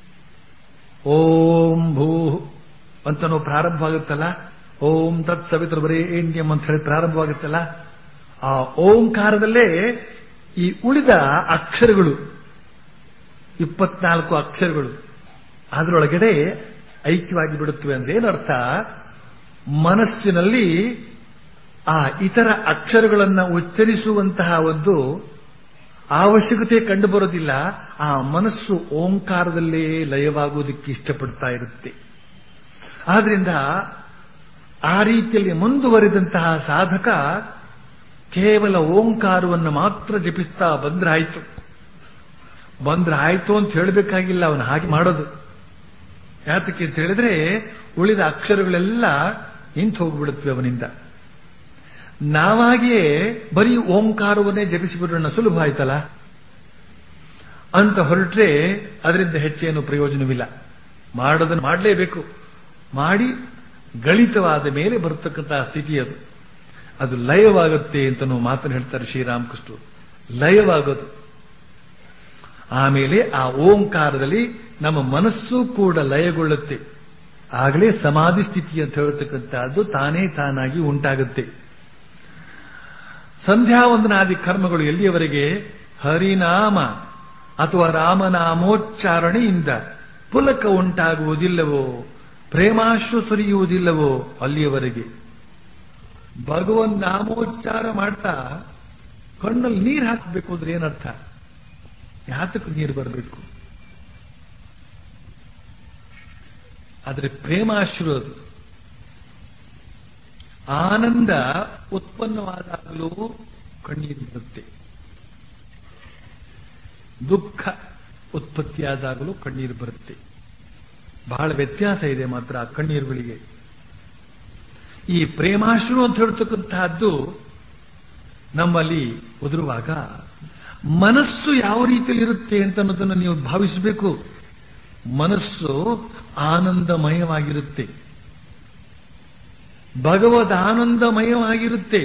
ಓಂ ಭೂ ಅಂತ ನಾವು ಪ್ರಾರಂಭವಾಗುತ್ತಲ್ಲ ಓಂ ತತ್ ಸವಿತೃ ಬರೇಣ್ಯಂ ಅಂತ ಹೇಳಿ ಪ್ರಾರಂಭವಾಗುತ್ತಲ್ಲ ಆ ಓಂಕಾರದಲ್ಲೇ ಈ ಉಳಿದ ಅಕ್ಷರಗಳು ಇಪ್ಪತ್ನಾಲ್ಕು ಅಕ್ಷರಗಳು ಅದರೊಳಗಡೆ ಐಕ್ಯವಾಗಿ ಬಿಡುತ್ತವೆ ಅಂದ್ರೆ ಏನರ್ಥ ಮನಸ್ಸಿನಲ್ಲಿ ಆ ಇತರ ಅಕ್ಷರಗಳನ್ನು ಉಚ್ಚರಿಸುವಂತಹ ಒಂದು ಅವಶ್ಯಕತೆ ಕಂಡುಬರೋದಿಲ್ಲ ಆ ಮನಸ್ಸು ಓಂಕಾರದಲ್ಲೇ ಲಯವಾಗುವುದಕ್ಕೆ ಇಷ್ಟಪಡ್ತಾ ಇರುತ್ತೆ ಆದ್ರಿಂದ ಆ ರೀತಿಯಲ್ಲಿ ಮುಂದುವರಿದಂತಹ ಸಾಧಕ ಕೇವಲ ಓಂಕಾರವನ್ನು ಮಾತ್ರ ಜಪಿಸ್ತಾ ಬಂದ್ರಾಯ್ತು ಬಂದ್ರೆ ಆಯ್ತು ಅಂತ ಹೇಳಬೇಕಾಗಿಲ್ಲ ಅವನು ಹಾಗೆ ಮಾಡೋದು ಯಾತಕ್ಕೆ ಅಂತ ಹೇಳಿದ್ರೆ ಉಳಿದ ಅಕ್ಷರಗಳೆಲ್ಲ ನಿಂತು ಹೋಗ್ಬಿಡುತ್ತವೆ ಅವನಿಂದ ನಾವಾಗಿಯೇ ಬರೀ ಓಂಕಾರವನ್ನೇ ಜಪಿಸಿಬಿಡೋಣ ಸುಲಭ ಆಯ್ತಲ್ಲ ಅಂತ ಹೊರಟ್ರೆ ಅದರಿಂದ ಹೆಚ್ಚೇನು ಪ್ರಯೋಜನವಿಲ್ಲ ಮಾಡೋದನ್ನು ಮಾಡಲೇಬೇಕು ಮಾಡಿ ಗಳಿತವಾದ ಮೇಲೆ ಬರತಕ್ಕಂತಹ ಸ್ಥಿತಿ ಅದು ಅದು ಲಯವಾಗುತ್ತೆ ಅಂತ ನಾವು ಮಾತನ್ನು ಹೇಳ್ತಾರೆ ಶ್ರೀರಾಮಕೃಷ್ಣರು ಲಯವಾಗೋದು ಆಮೇಲೆ ಆ ಓಂಕಾರದಲ್ಲಿ ನಮ್ಮ ಮನಸ್ಸು ಕೂಡ ಲಯಗೊಳ್ಳುತ್ತೆ ಆಗಲೇ ಸಮಾಧಿ ಸ್ಥಿತಿ ಅಂತ ಹೇಳ್ತಕ್ಕಂಥದ್ದು ತಾನೇ ತಾನಾಗಿ ಉಂಟಾಗುತ್ತೆ ಸಂಧ್ಯಾವಂದನಾದಿ ಕರ್ಮಗಳು ಎಲ್ಲಿಯವರೆಗೆ ಹರಿನಾಮ ಅಥವಾ ರಾಮನಾಮೋಚ್ಚಾರಣೆಯಿಂದ ಪುಲಕ ಉಂಟಾಗುವುದಿಲ್ಲವೋ ಪ್ರೇಮಾಶ್ರು ಸುರಿಯುವುದಿಲ್ಲವೋ ಅಲ್ಲಿಯವರೆಗೆ ಭಗವನ್ ನಾಮೋಚ್ಚಾರ ಮಾಡ್ತಾ ಕಣ್ಣಲ್ಲಿ ನೀರು ಹಾಕಬೇಕು ಅಂದ್ರೆ ಏನರ್ಥ ಯಾತಕ್ಕೆ ನೀರು ಬರಬೇಕು ಆದರೆ ಪ್ರೇಮಾಶ್ರು ಅದು ಆನಂದ ಉತ್ಪನ್ನವಾದಾಗಲೂ ಕಣ್ಣೀರು ಬರುತ್ತೆ ದುಃಖ ಉತ್ಪತ್ತಿಯಾದಾಗಲೂ ಕಣ್ಣೀರು ಬರುತ್ತೆ ಬಹಳ ವ್ಯತ್ಯಾಸ ಇದೆ ಮಾತ್ರ ಆ ಕಣ್ಣೀರುಗಳಿಗೆ ಈ ಪ್ರೇಮಾಶ್ರು ಅಂತ ಹೇಳ್ತಕ್ಕಂತಹದ್ದು ನಮ್ಮಲ್ಲಿ ಉದುರುವಾಗ ಮನಸ್ಸು ಯಾವ ರೀತಿಯಲ್ಲಿ ಇರುತ್ತೆ ಅಂತ ಅನ್ನೋದನ್ನು ನೀವು ಭಾವಿಸಬೇಕು ಮನಸ್ಸು ಆನಂದಮಯವಾಗಿರುತ್ತೆ ಭಗವದ್ ಆನಂದಮಯವಾಗಿರುತ್ತೆ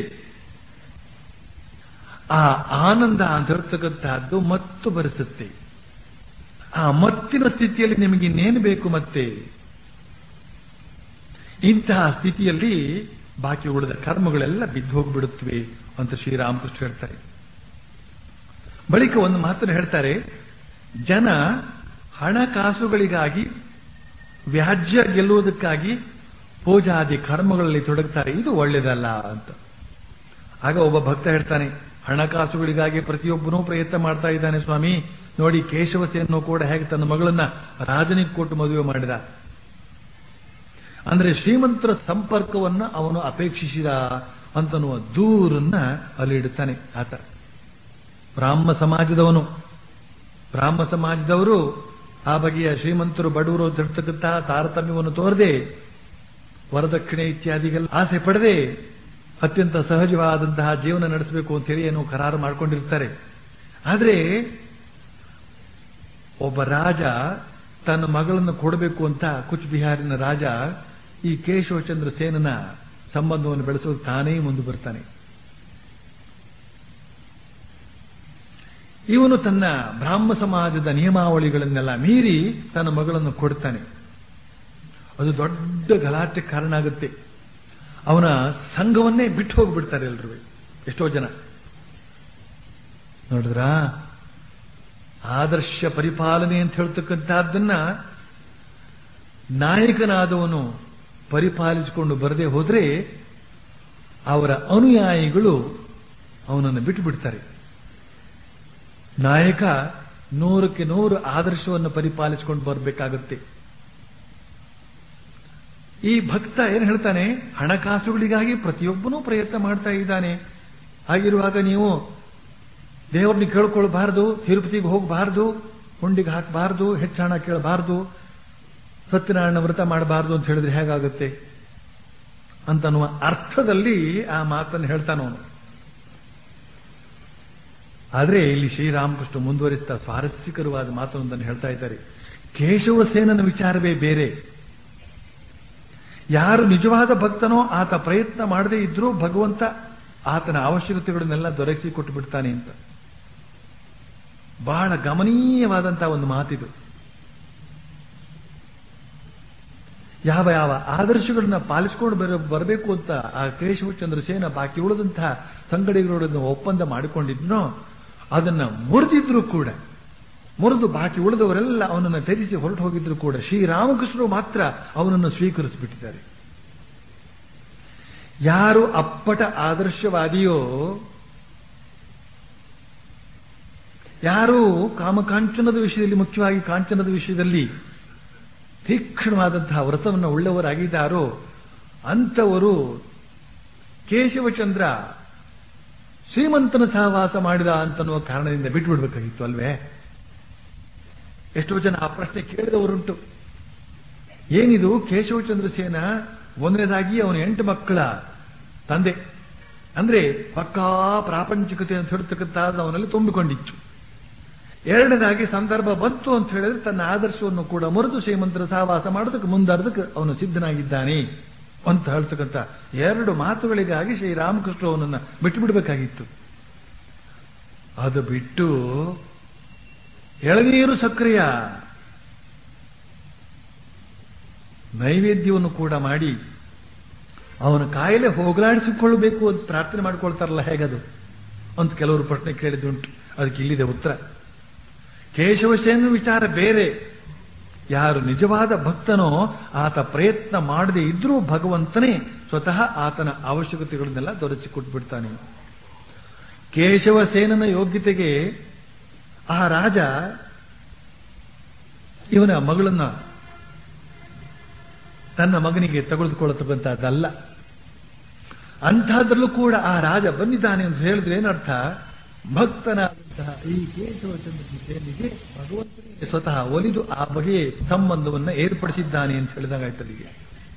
ಆ ಆನಂದ ಅಂತ ಹೇಳ್ತಕ್ಕಂತಹದ್ದು ಮತ್ತು ಬರೆಸುತ್ತೆ ಆ ಮತ್ತಿನ ಸ್ಥಿತಿಯಲ್ಲಿ ನಿಮಗೆ ಇನ್ನೇನು ಬೇಕು ಮತ್ತೆ ಇಂತಹ ಸ್ಥಿತಿಯಲ್ಲಿ ಬಾಕಿ ಉಳಿದ ಕರ್ಮಗಳೆಲ್ಲ ಬಿದ್ದು ಹೋಗ್ಬಿಡುತ್ತವೆ ಅಂತ ಶ್ರೀರಾಮಕೃಷ್ಣ ಹೇಳ್ತಾರೆ ಬಳಿಕ ಒಂದು ಮಾತನ್ನು ಹೇಳ್ತಾರೆ ಜನ ಹಣಕಾಸುಗಳಿಗಾಗಿ ವ್ಯಾಜ್ಯ ಗೆಲ್ಲುವುದಕ್ಕಾಗಿ ಪೂಜಾದಿ ಕರ್ಮಗಳಲ್ಲಿ ತೊಡಗ್ತಾರೆ ಇದು ಒಳ್ಳೆಯದಲ್ಲ ಅಂತ ಆಗ ಒಬ್ಬ ಭಕ್ತ ಹೇಳ್ತಾನೆ ಹಣಕಾಸುಗಳಿಗಾಗಿ ಪ್ರತಿಯೊಬ್ಬನೂ ಪ್ರಯತ್ನ ಮಾಡ್ತಾ ಇದ್ದಾನೆ ಸ್ವಾಮಿ ನೋಡಿ ಕೇಶವಸೇನೂ ಕೂಡ ಹೇಗೆ ತನ್ನ ಮಗಳನ್ನ ರಾಜನಿಗೆ ಕೊಟ್ಟು ಮದುವೆ ಮಾಡಿದ ಅಂದ್ರೆ ಶ್ರೀಮಂತರ ಸಂಪರ್ಕವನ್ನ ಅವನು ಅಪೇಕ್ಷಿಸಿದ ಅಂತನ್ನುವ ದೂರನ್ನ ಅಲ್ಲಿ ಇಡುತ್ತಾನೆ ಆತ ಬ್ರಾಹ್ಮ ಸಮಾಜದವನು ಬ್ರಾಹ್ಮ ಸಮಾಜದವರು ಆ ಬಗೆಯ ಶ್ರೀಮಂತರು ಬಡವರು ತಿರ್ತಕ್ಕಂತಹ ತಾರತಮ್ಯವನ್ನು ತೋರದೆ ವರದಕ್ಷಿಣೆ ಇತ್ಯಾದಿಗೆಲ್ಲ ಆಸೆ ಪಡದೆ ಅತ್ಯಂತ ಸಹಜವಾದಂತಹ ಜೀವನ ನಡೆಸಬೇಕು ಅಂತ ಹೇಳಿ ಏನೋ ಕರಾರು ಮಾಡ್ಕೊಂಡಿರ್ತಾರೆ ಆದರೆ ಒಬ್ಬ ರಾಜ ತನ್ನ ಮಗಳನ್ನು ಕೊಡಬೇಕು ಅಂತ ಕುಚ್ ಬಿಹಾರಿನ ರಾಜ ಈ ಕೇಶವಚಂದ್ರ ಸೇನನ ಸಂಬಂಧವನ್ನು ಬೆಳೆಸೋದು ತಾನೇ ಮುಂದೆ ಬರ್ತಾನೆ ಇವನು ತನ್ನ ಬ್ರಾಹ್ಮ ಸಮಾಜದ ನಿಯಮಾವಳಿಗಳನ್ನೆಲ್ಲ ಮೀರಿ ತನ್ನ ಮಗಳನ್ನು ಕೊಡ್ತಾನೆ ಅದು ದೊಡ್ಡ ಗಲಾಟೆ ಕಾರಣ ಆಗುತ್ತೆ ಅವನ ಸಂಘವನ್ನೇ ಬಿಟ್ಟು ಹೋಗ್ಬಿಡ್ತಾರೆ ಎಲ್ರು ಎಷ್ಟೋ ಜನ ನೋಡಿದ್ರ ಆದರ್ಶ ಪರಿಪಾಲನೆ ಅಂತ ಹೇಳ್ತಕ್ಕಂಥದ್ದನ್ನ ನಾಯಕನಾದವನು ಪರಿಪಾಲಿಸಿಕೊಂಡು ಬರದೆ ಹೋದ್ರೆ ಅವರ ಅನುಯಾಯಿಗಳು ಅವನನ್ನು ಬಿಟ್ಟು ಬಿಡ್ತಾರೆ ನಾಯಕ ನೂರಕ್ಕೆ ನೂರು ಆದರ್ಶವನ್ನು ಪರಿಪಾಲಿಸಿಕೊಂಡು ಬರಬೇಕಾಗುತ್ತೆ ಈ ಭಕ್ತ ಏನು ಹೇಳ್ತಾನೆ ಹಣಕಾಸುಗಳಿಗಾಗಿ ಪ್ರತಿಯೊಬ್ಬನೂ ಪ್ರಯತ್ನ ಮಾಡ್ತಾ ಇದ್ದಾನೆ ಹಾಗಿರುವಾಗ ನೀವು ದೇವ್ರನ್ನ ಕೇಳ್ಕೊಳ್ಬಾರ್ದು ತಿರುಪತಿಗೆ ಹೋಗಬಾರ್ದು ಹುಂಡಿಗೆ ಹಾಕಬಾರ್ದು ಹೆಚ್ಚು ಹಣ ಕೇಳಬಾರ್ದು ಸತ್ಯನಾರಾಯಣ ವ್ರತ ಮಾಡಬಾರ್ದು ಅಂತ ಹೇಳಿದ್ರೆ ಹೇಗಾಗುತ್ತೆ ಅಂತನ್ನುವ ಅರ್ಥದಲ್ಲಿ ಆ ಮಾತನ್ನು ಹೇಳ್ತಾನವನು ಆದರೆ ಇಲ್ಲಿ ಶ್ರೀರಾಮಕೃಷ್ಣ ಮುಂದುವರಿಸ್ತಾ ಸ್ವಾರಸ್ಯಕರವಾದ ಮಾತೊಂದನ್ನು ಹೇಳ್ತಾ ಇದ್ದಾರೆ ಕೇಶವಸೇನನ ವಿಚಾರವೇ ಬೇರೆ ಯಾರು ನಿಜವಾದ ಭಕ್ತನೋ ಆತ ಪ್ರಯತ್ನ ಮಾಡದೇ ಇದ್ರೂ ಭಗವಂತ ಆತನ ಅವಶ್ಯಕತೆಗಳನ್ನೆಲ್ಲ ದೊರಕಿಸಿ ಕೊಟ್ಟು ಬಿಡ್ತಾನೆ ಅಂತ ಬಹಳ ಗಮನೀಯವಾದಂತಹ ಒಂದು ಮಾತಿದು ಯಾವ ಯಾವ ಆದರ್ಶಗಳನ್ನ ಪಾಲಿಸಿಕೊಂಡು ಬರ ಬರಬೇಕು ಅಂತ ಆ ಕೇಶವಚಂದ್ರ ಸೇನ ಬಾಕಿ ಉಳಿದಂತಹ ಸಂಗಡಿಗಳೊಡನೆ ಒಪ್ಪಂದ ಮಾಡಿಕೊಂಡಿದ್ನೋ ಅದನ್ನ ಮುರಿದಿದ್ರು ಕೂಡ ಮುರಿದು ಬಾಕಿ ಉಳಿದವರೆಲ್ಲ ಅವನನ್ನು ತ್ಯಜಿಸಿ ಹೊರಟು ಹೋಗಿದ್ರು ಕೂಡ ಶ್ರೀರಾಮಕೃಷ್ಣರು ಮಾತ್ರ ಅವನನ್ನು ಸ್ವೀಕರಿಸಿಬಿಟ್ಟಿದ್ದಾರೆ ಯಾರು ಅಪ್ಪಟ ಆದರ್ಶವಾದಿಯೋ ಯಾರು ಕಾಮಕಾಂಚನದ ವಿಷಯದಲ್ಲಿ ಮುಖ್ಯವಾಗಿ ಕಾಂಚನದ ವಿಷಯದಲ್ಲಿ ತೀಕ್ಷ್ಣವಾದಂತಹ ವ್ರತವನ್ನು ಉಳ್ಳವರಾಗಿದ್ದಾರೋ ಅಂಥವರು ಕೇಶವಚಂದ್ರ ಶ್ರೀಮಂತನ ಸಹವಾಸ ಮಾಡಿದ ಅಂತನ್ನುವ ಕಾರಣದಿಂದ ಬಿಟ್ಟು ಬಿಡಬೇಕಾಗಿತ್ತು ಅಲ್ವೇ ಎಷ್ಟೋ ಜನ ಆ ಪ್ರಶ್ನೆ ಕೇಳಿದವರುಂಟು ಏನಿದು ಕೇಶವಚಂದ್ರ ಸೇನ ಒಂದನೇದಾಗಿ ಅವನ ಎಂಟು ಮಕ್ಕಳ ತಂದೆ ಅಂದ್ರೆ ಪಕ್ಕಾ ಪ್ರಾಪಂಚಿಕತೆ ಅಂತ ಹೇಳ್ತಕ್ಕಂಥದ್ದು ಅವನಲ್ಲಿ ತುಂಬಿಕೊಂಡಿತ್ತು ಎರಡನೇದಾಗಿ ಸಂದರ್ಭ ಬಂತು ಅಂತ ಹೇಳಿದ್ರೆ ತನ್ನ ಆದರ್ಶವನ್ನು ಕೂಡ ಮುರಿದು ಶ್ರೀಮಂತರ ಸಹವಾಸ ಮಾಡೋದಕ್ಕೆ ಮುಂದಾಡೋದಕ್ಕೆ ಅವನು ಸಿದ್ಧನಾಗಿದ್ದಾನೆ ಅಂತ ಹೇಳ್ತಕ್ಕಂಥ ಎರಡು ಮಾತುಗಳಿಗಾಗಿ ಶ್ರೀರಾಮಕೃಷ್ಣ ಅವನನ್ನ ಬಿಟ್ಟು ಬಿಡಬೇಕಾಗಿತ್ತು ಅದು ಬಿಟ್ಟು ಎಳನೀರು ಸಕ್ರಿಯ ನೈವೇದ್ಯವನ್ನು ಕೂಡ ಮಾಡಿ ಅವನ ಕಾಯಿಲೆ ಹೋಗಲಾಡಿಸಿಕೊಳ್ಳಬೇಕು ಅಂತ ಪ್ರಾರ್ಥನೆ ಮಾಡ್ಕೊಳ್ತಾರಲ್ಲ ಹೇಗದು ಅಂತ ಕೆಲವರು ಪ್ರಶ್ನೆ ಕೇಳಿದುಂಟು ಅದಕ್ಕೆ ಇಲ್ಲಿದೆ ಉತ್ತರ ಕೇಶವಸೇನ ವಿಚಾರ ಬೇರೆ ಯಾರು ನಿಜವಾದ ಭಕ್ತನೋ ಆತ ಪ್ರಯತ್ನ ಮಾಡದೆ ಇದ್ರೂ ಭಗವಂತನೇ ಸ್ವತಃ ಆತನ ಅವಶ್ಯಕತೆಗಳನ್ನೆಲ್ಲ ದೊರಕಿಸಿಕೊಟ್ಬಿಡ್ತಾನೆ ಕೇಶವಸೇನನ ಯೋಗ್ಯತೆಗೆ ಆ ರಾಜ ಇವನ ಮಗಳನ್ನ ತನ್ನ ಮಗನಿಗೆ ತೆಗೆದುಕೊಳ್ಳತಕ್ಕಂಥದ್ದಲ್ಲ ಅಂಥದ್ರಲ್ಲೂ ಕೂಡ ಆ ರಾಜ ಬಂದಿದ್ದಾನೆ ಅಂತ ಹೇಳಿದ್ರೆ ಏನರ್ಥ ಭಕ್ತನಾದಂತಹ ಈ ಕೇಶವಚಂದ್ರ ಸೇನಿಗೆ ಭಗವಂತನಿಗೆ ಸ್ವತಃ ಒಲಿದು ಆ ಬಗೆಯ ಸಂಬಂಧವನ್ನು ಏರ್ಪಡಿಸಿದ್ದಾನೆ ಅಂತ ಹೇಳಿದಾಗಾಯ್ತಲ್ಲಿಗೆ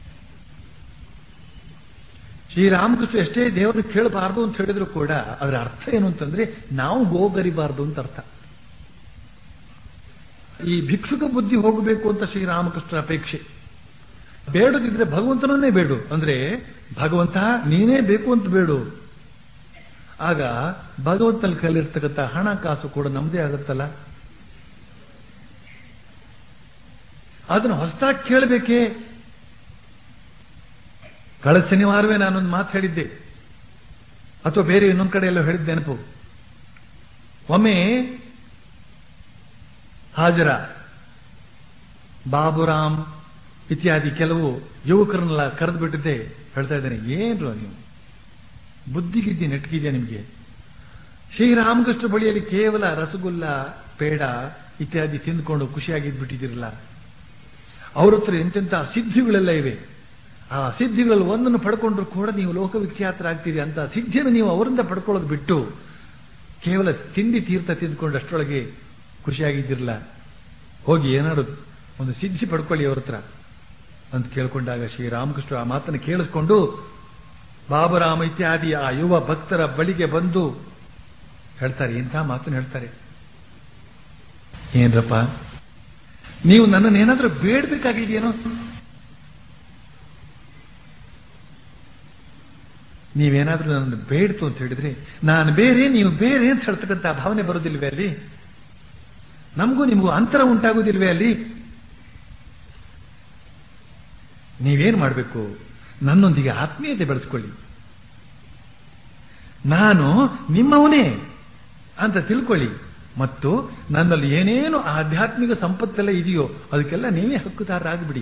ಶ್ರೀರಾಮಕೃಷ್ಣ ಎಷ್ಟೇ ದೇವರನ್ನು ಕೇಳಬಾರದು ಅಂತ ಹೇಳಿದ್ರು ಕೂಡ ಅದರ ಅರ್ಥ ಏನು ಅಂತಂದ್ರೆ ನಾವು ಗೋಗರಿಬಾರದು ಅಂತ ಅರ್ಥ ಈ ಭಿಕ್ಷುಕ ಬುದ್ಧಿ ಹೋಗಬೇಕು ಅಂತ ಶ್ರೀರಾಮಕೃಷ್ಣ ಅಪೇಕ್ಷೆ ಬೇಡದಿದ್ರೆ ಭಗವಂತನನ್ನೇ ಬೇಡು ಅಂದ್ರೆ ಭಗವಂತ ನೀನೇ ಬೇಕು ಅಂತ ಬೇಡು ಆಗ ಭಗವಂತನ ಕೈಲಿರ್ತಕ್ಕಂಥ ಹಣಕಾಸು ಕೂಡ ನಮ್ಮದೇ ಆಗುತ್ತಲ್ಲ ಅದನ್ನು ಹೊಸದಾಗಿ ಕೇಳಬೇಕೇ ಕಳೆದ ಶನಿವಾರವೇ ನಾನೊಂದು ಮಾತು ಹೇಳಿದ್ದೆ ಅಥವಾ ಬೇರೆ ಇನ್ನೊಂದು ಕಡೆ ಎಲ್ಲೋ ಹೇಳಿದ್ದೆ ನೆನಪು ಒಮ್ಮೆ ಹಾಜರ ಬಾಬುರಾಮ್ ಇತ್ಯಾದಿ ಕೆಲವು ಯುವಕರನ್ನೆಲ್ಲ ಕರೆದು ಬಿಟ್ಟಿದ್ದೆ ಹೇಳ್ತಾ ಇದ್ದೇನೆ ಏನ್ರು ನೀವು ಬುದ್ಧಿಗಿದ್ದಿ ನೆಟ್ಗಿದ್ಯಾ ನಿಮಗೆ ಶ್ರೀರಾಮಕೃಷ್ಣ ಬಳಿಯಲ್ಲಿ ಕೇವಲ ರಸಗುಲ್ಲ ಪೇಡ ಇತ್ಯಾದಿ ತಿಂದುಕೊಂಡು ಖುಷಿಯಾಗಿದ್ಬಿಟ್ಟಿದ್ದೀರಲ್ಲ ಅವ್ರ ಹತ್ರ ಎಂತೆಂಥ ಸಿದ್ಧಿಗಳೆಲ್ಲ ಇವೆ ಆ ಸಿದ್ಧಿಗಳಲ್ಲಿ ಒಂದನ್ನು ಪಡ್ಕೊಂಡ್ರು ಕೂಡ ನೀವು ಲೋಕವಿಖ್ಯಾತರಾಗ್ತೀರಿ ಅಂತ ಸಿದ್ಧಿಯನ್ನು ನೀವು ಅವರಿಂದ ಪಡ್ಕೊಳ್ಳೋದು ಬಿಟ್ಟು ಕೇವಲ ತಿಂಡಿ ತೀರ್ಥ ತಿಂದ್ಕೊಂಡು ಅಷ್ಟರೊಳಗೆ ಖುಷಿಯಾಗಿದ್ದಿರಲ್ಲ ಹೋಗಿ ಏನಾದ್ರು ಒಂದು ಸಿದ್ಧಿ ಪಡ್ಕೊಳ್ಳಿ ಅವ್ರ ಹತ್ರ ಅಂತ ಕೇಳ್ಕೊಂಡಾಗ ಶ್ರೀರಾಮಕೃಷ್ಣ ಆ ಮಾತನ್ನು ಕೇಳಿಸ್ಕೊಂಡು ಬಾಬರಾಮ ಇತ್ಯಾದಿ ಆ ಯುವ ಭಕ್ತರ ಬಳಿಗೆ ಬಂದು ಹೇಳ್ತಾರೆ ಇಂಥ ಮಾತನ್ನು ಹೇಳ್ತಾರೆ ಏನ್ರಪ್ಪ ನೀವು ನನ್ನನ್ನು ಏನಾದ್ರೂ ಬೇಡಬೇಕಾಗಿದೆಯೇನೋ ನೀವೇನಾದ್ರೂ ನನ್ನನ್ನು ಬೇಡ್ತು ಅಂತ ಹೇಳಿದ್ರೆ ನಾನು ಬೇರೆ ನೀವು ಬೇರೆ ಅಂತ ಹೇಳ್ತಕ್ಕಂಥ ಭಾವನೆ ಬರೋದಿಲ್ವೇ ಅಲ್ಲಿ ನಮಗೂ ನಿಮಗೂ ಅಂತರ ಉಂಟಾಗೋದಿಲ್ವೇ ಅಲ್ಲಿ ನೀವೇನು ಮಾಡಬೇಕು ನನ್ನೊಂದಿಗೆ ಆತ್ಮೀಯತೆ ಬೆಳೆಸ್ಕೊಳ್ಳಿ ನಾನು ನಿಮ್ಮವನೇ ಅಂತ ತಿಳ್ಕೊಳ್ಳಿ ಮತ್ತು ನನ್ನಲ್ಲಿ ಏನೇನು ಆಧ್ಯಾತ್ಮಿಕ ಸಂಪತ್ತೆಲ್ಲ ಇದೆಯೋ ಅದಕ್ಕೆಲ್ಲ ನೀವೇ ಹಕ್ಕುದಾರರಾಗ್ಬಿಡಿ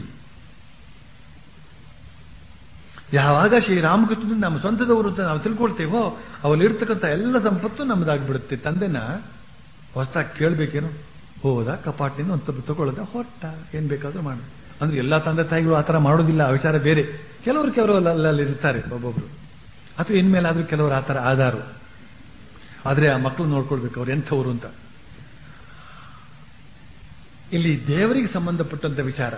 ಯಾವಾಗ ಶ್ರೀರಾಮಕೃಷ್ಣನ ನಮ್ಮ ಸ್ವಂತದವರು ಅಂತ ನಾವು ತಿಳ್ಕೊಳ್ತೇವೋ ಅವಲ್ಲಿರ್ತಕ್ಕಂಥ ಎಲ್ಲ ಸಂಪತ್ತು ನಮ್ಮದಾಗ್ಬಿಡುತ್ತೆ ತಂದೆನ ಹೊಸದಾಗಿ ಕೇಳಬೇಕೇನು ಹೋದ ಕಪಾಟಿನಿಂದ ಒಂದು ಸ್ವಲ್ಪ ತಗೊಳ್ಳೋದ ಹೊಟ್ಟ ಏನ್ ಬೇಕಾದ್ರೂ ಮಾಡು ಅಂದ್ರೆ ಎಲ್ಲಾ ತಂದೆ ತಾಯಿಗಳು ಆ ಥರ ಮಾಡೋದಿಲ್ಲ ಆ ವಿಚಾರ ಬೇರೆ ಕೆಲವರು ಕೆಲವರು ಅಲ್ಲಲ್ಲಿ ಇರ್ತಾರೆ ಒಬ್ಬೊಬ್ರು ಅಥವಾ ಇನ್ಮೇಲಾದ್ರೂ ಕೆಲವರು ಆ ಥರ ಆಧಾರು ಆದ್ರೆ ಆ ಮಕ್ಕಳು ನೋಡ್ಕೊಳ್ಬೇಕು ಅವ್ರು ಎಂಥವ್ರು ಅಂತ ಇಲ್ಲಿ ದೇವರಿಗೆ ಸಂಬಂಧಪಟ್ಟಂತ ವಿಚಾರ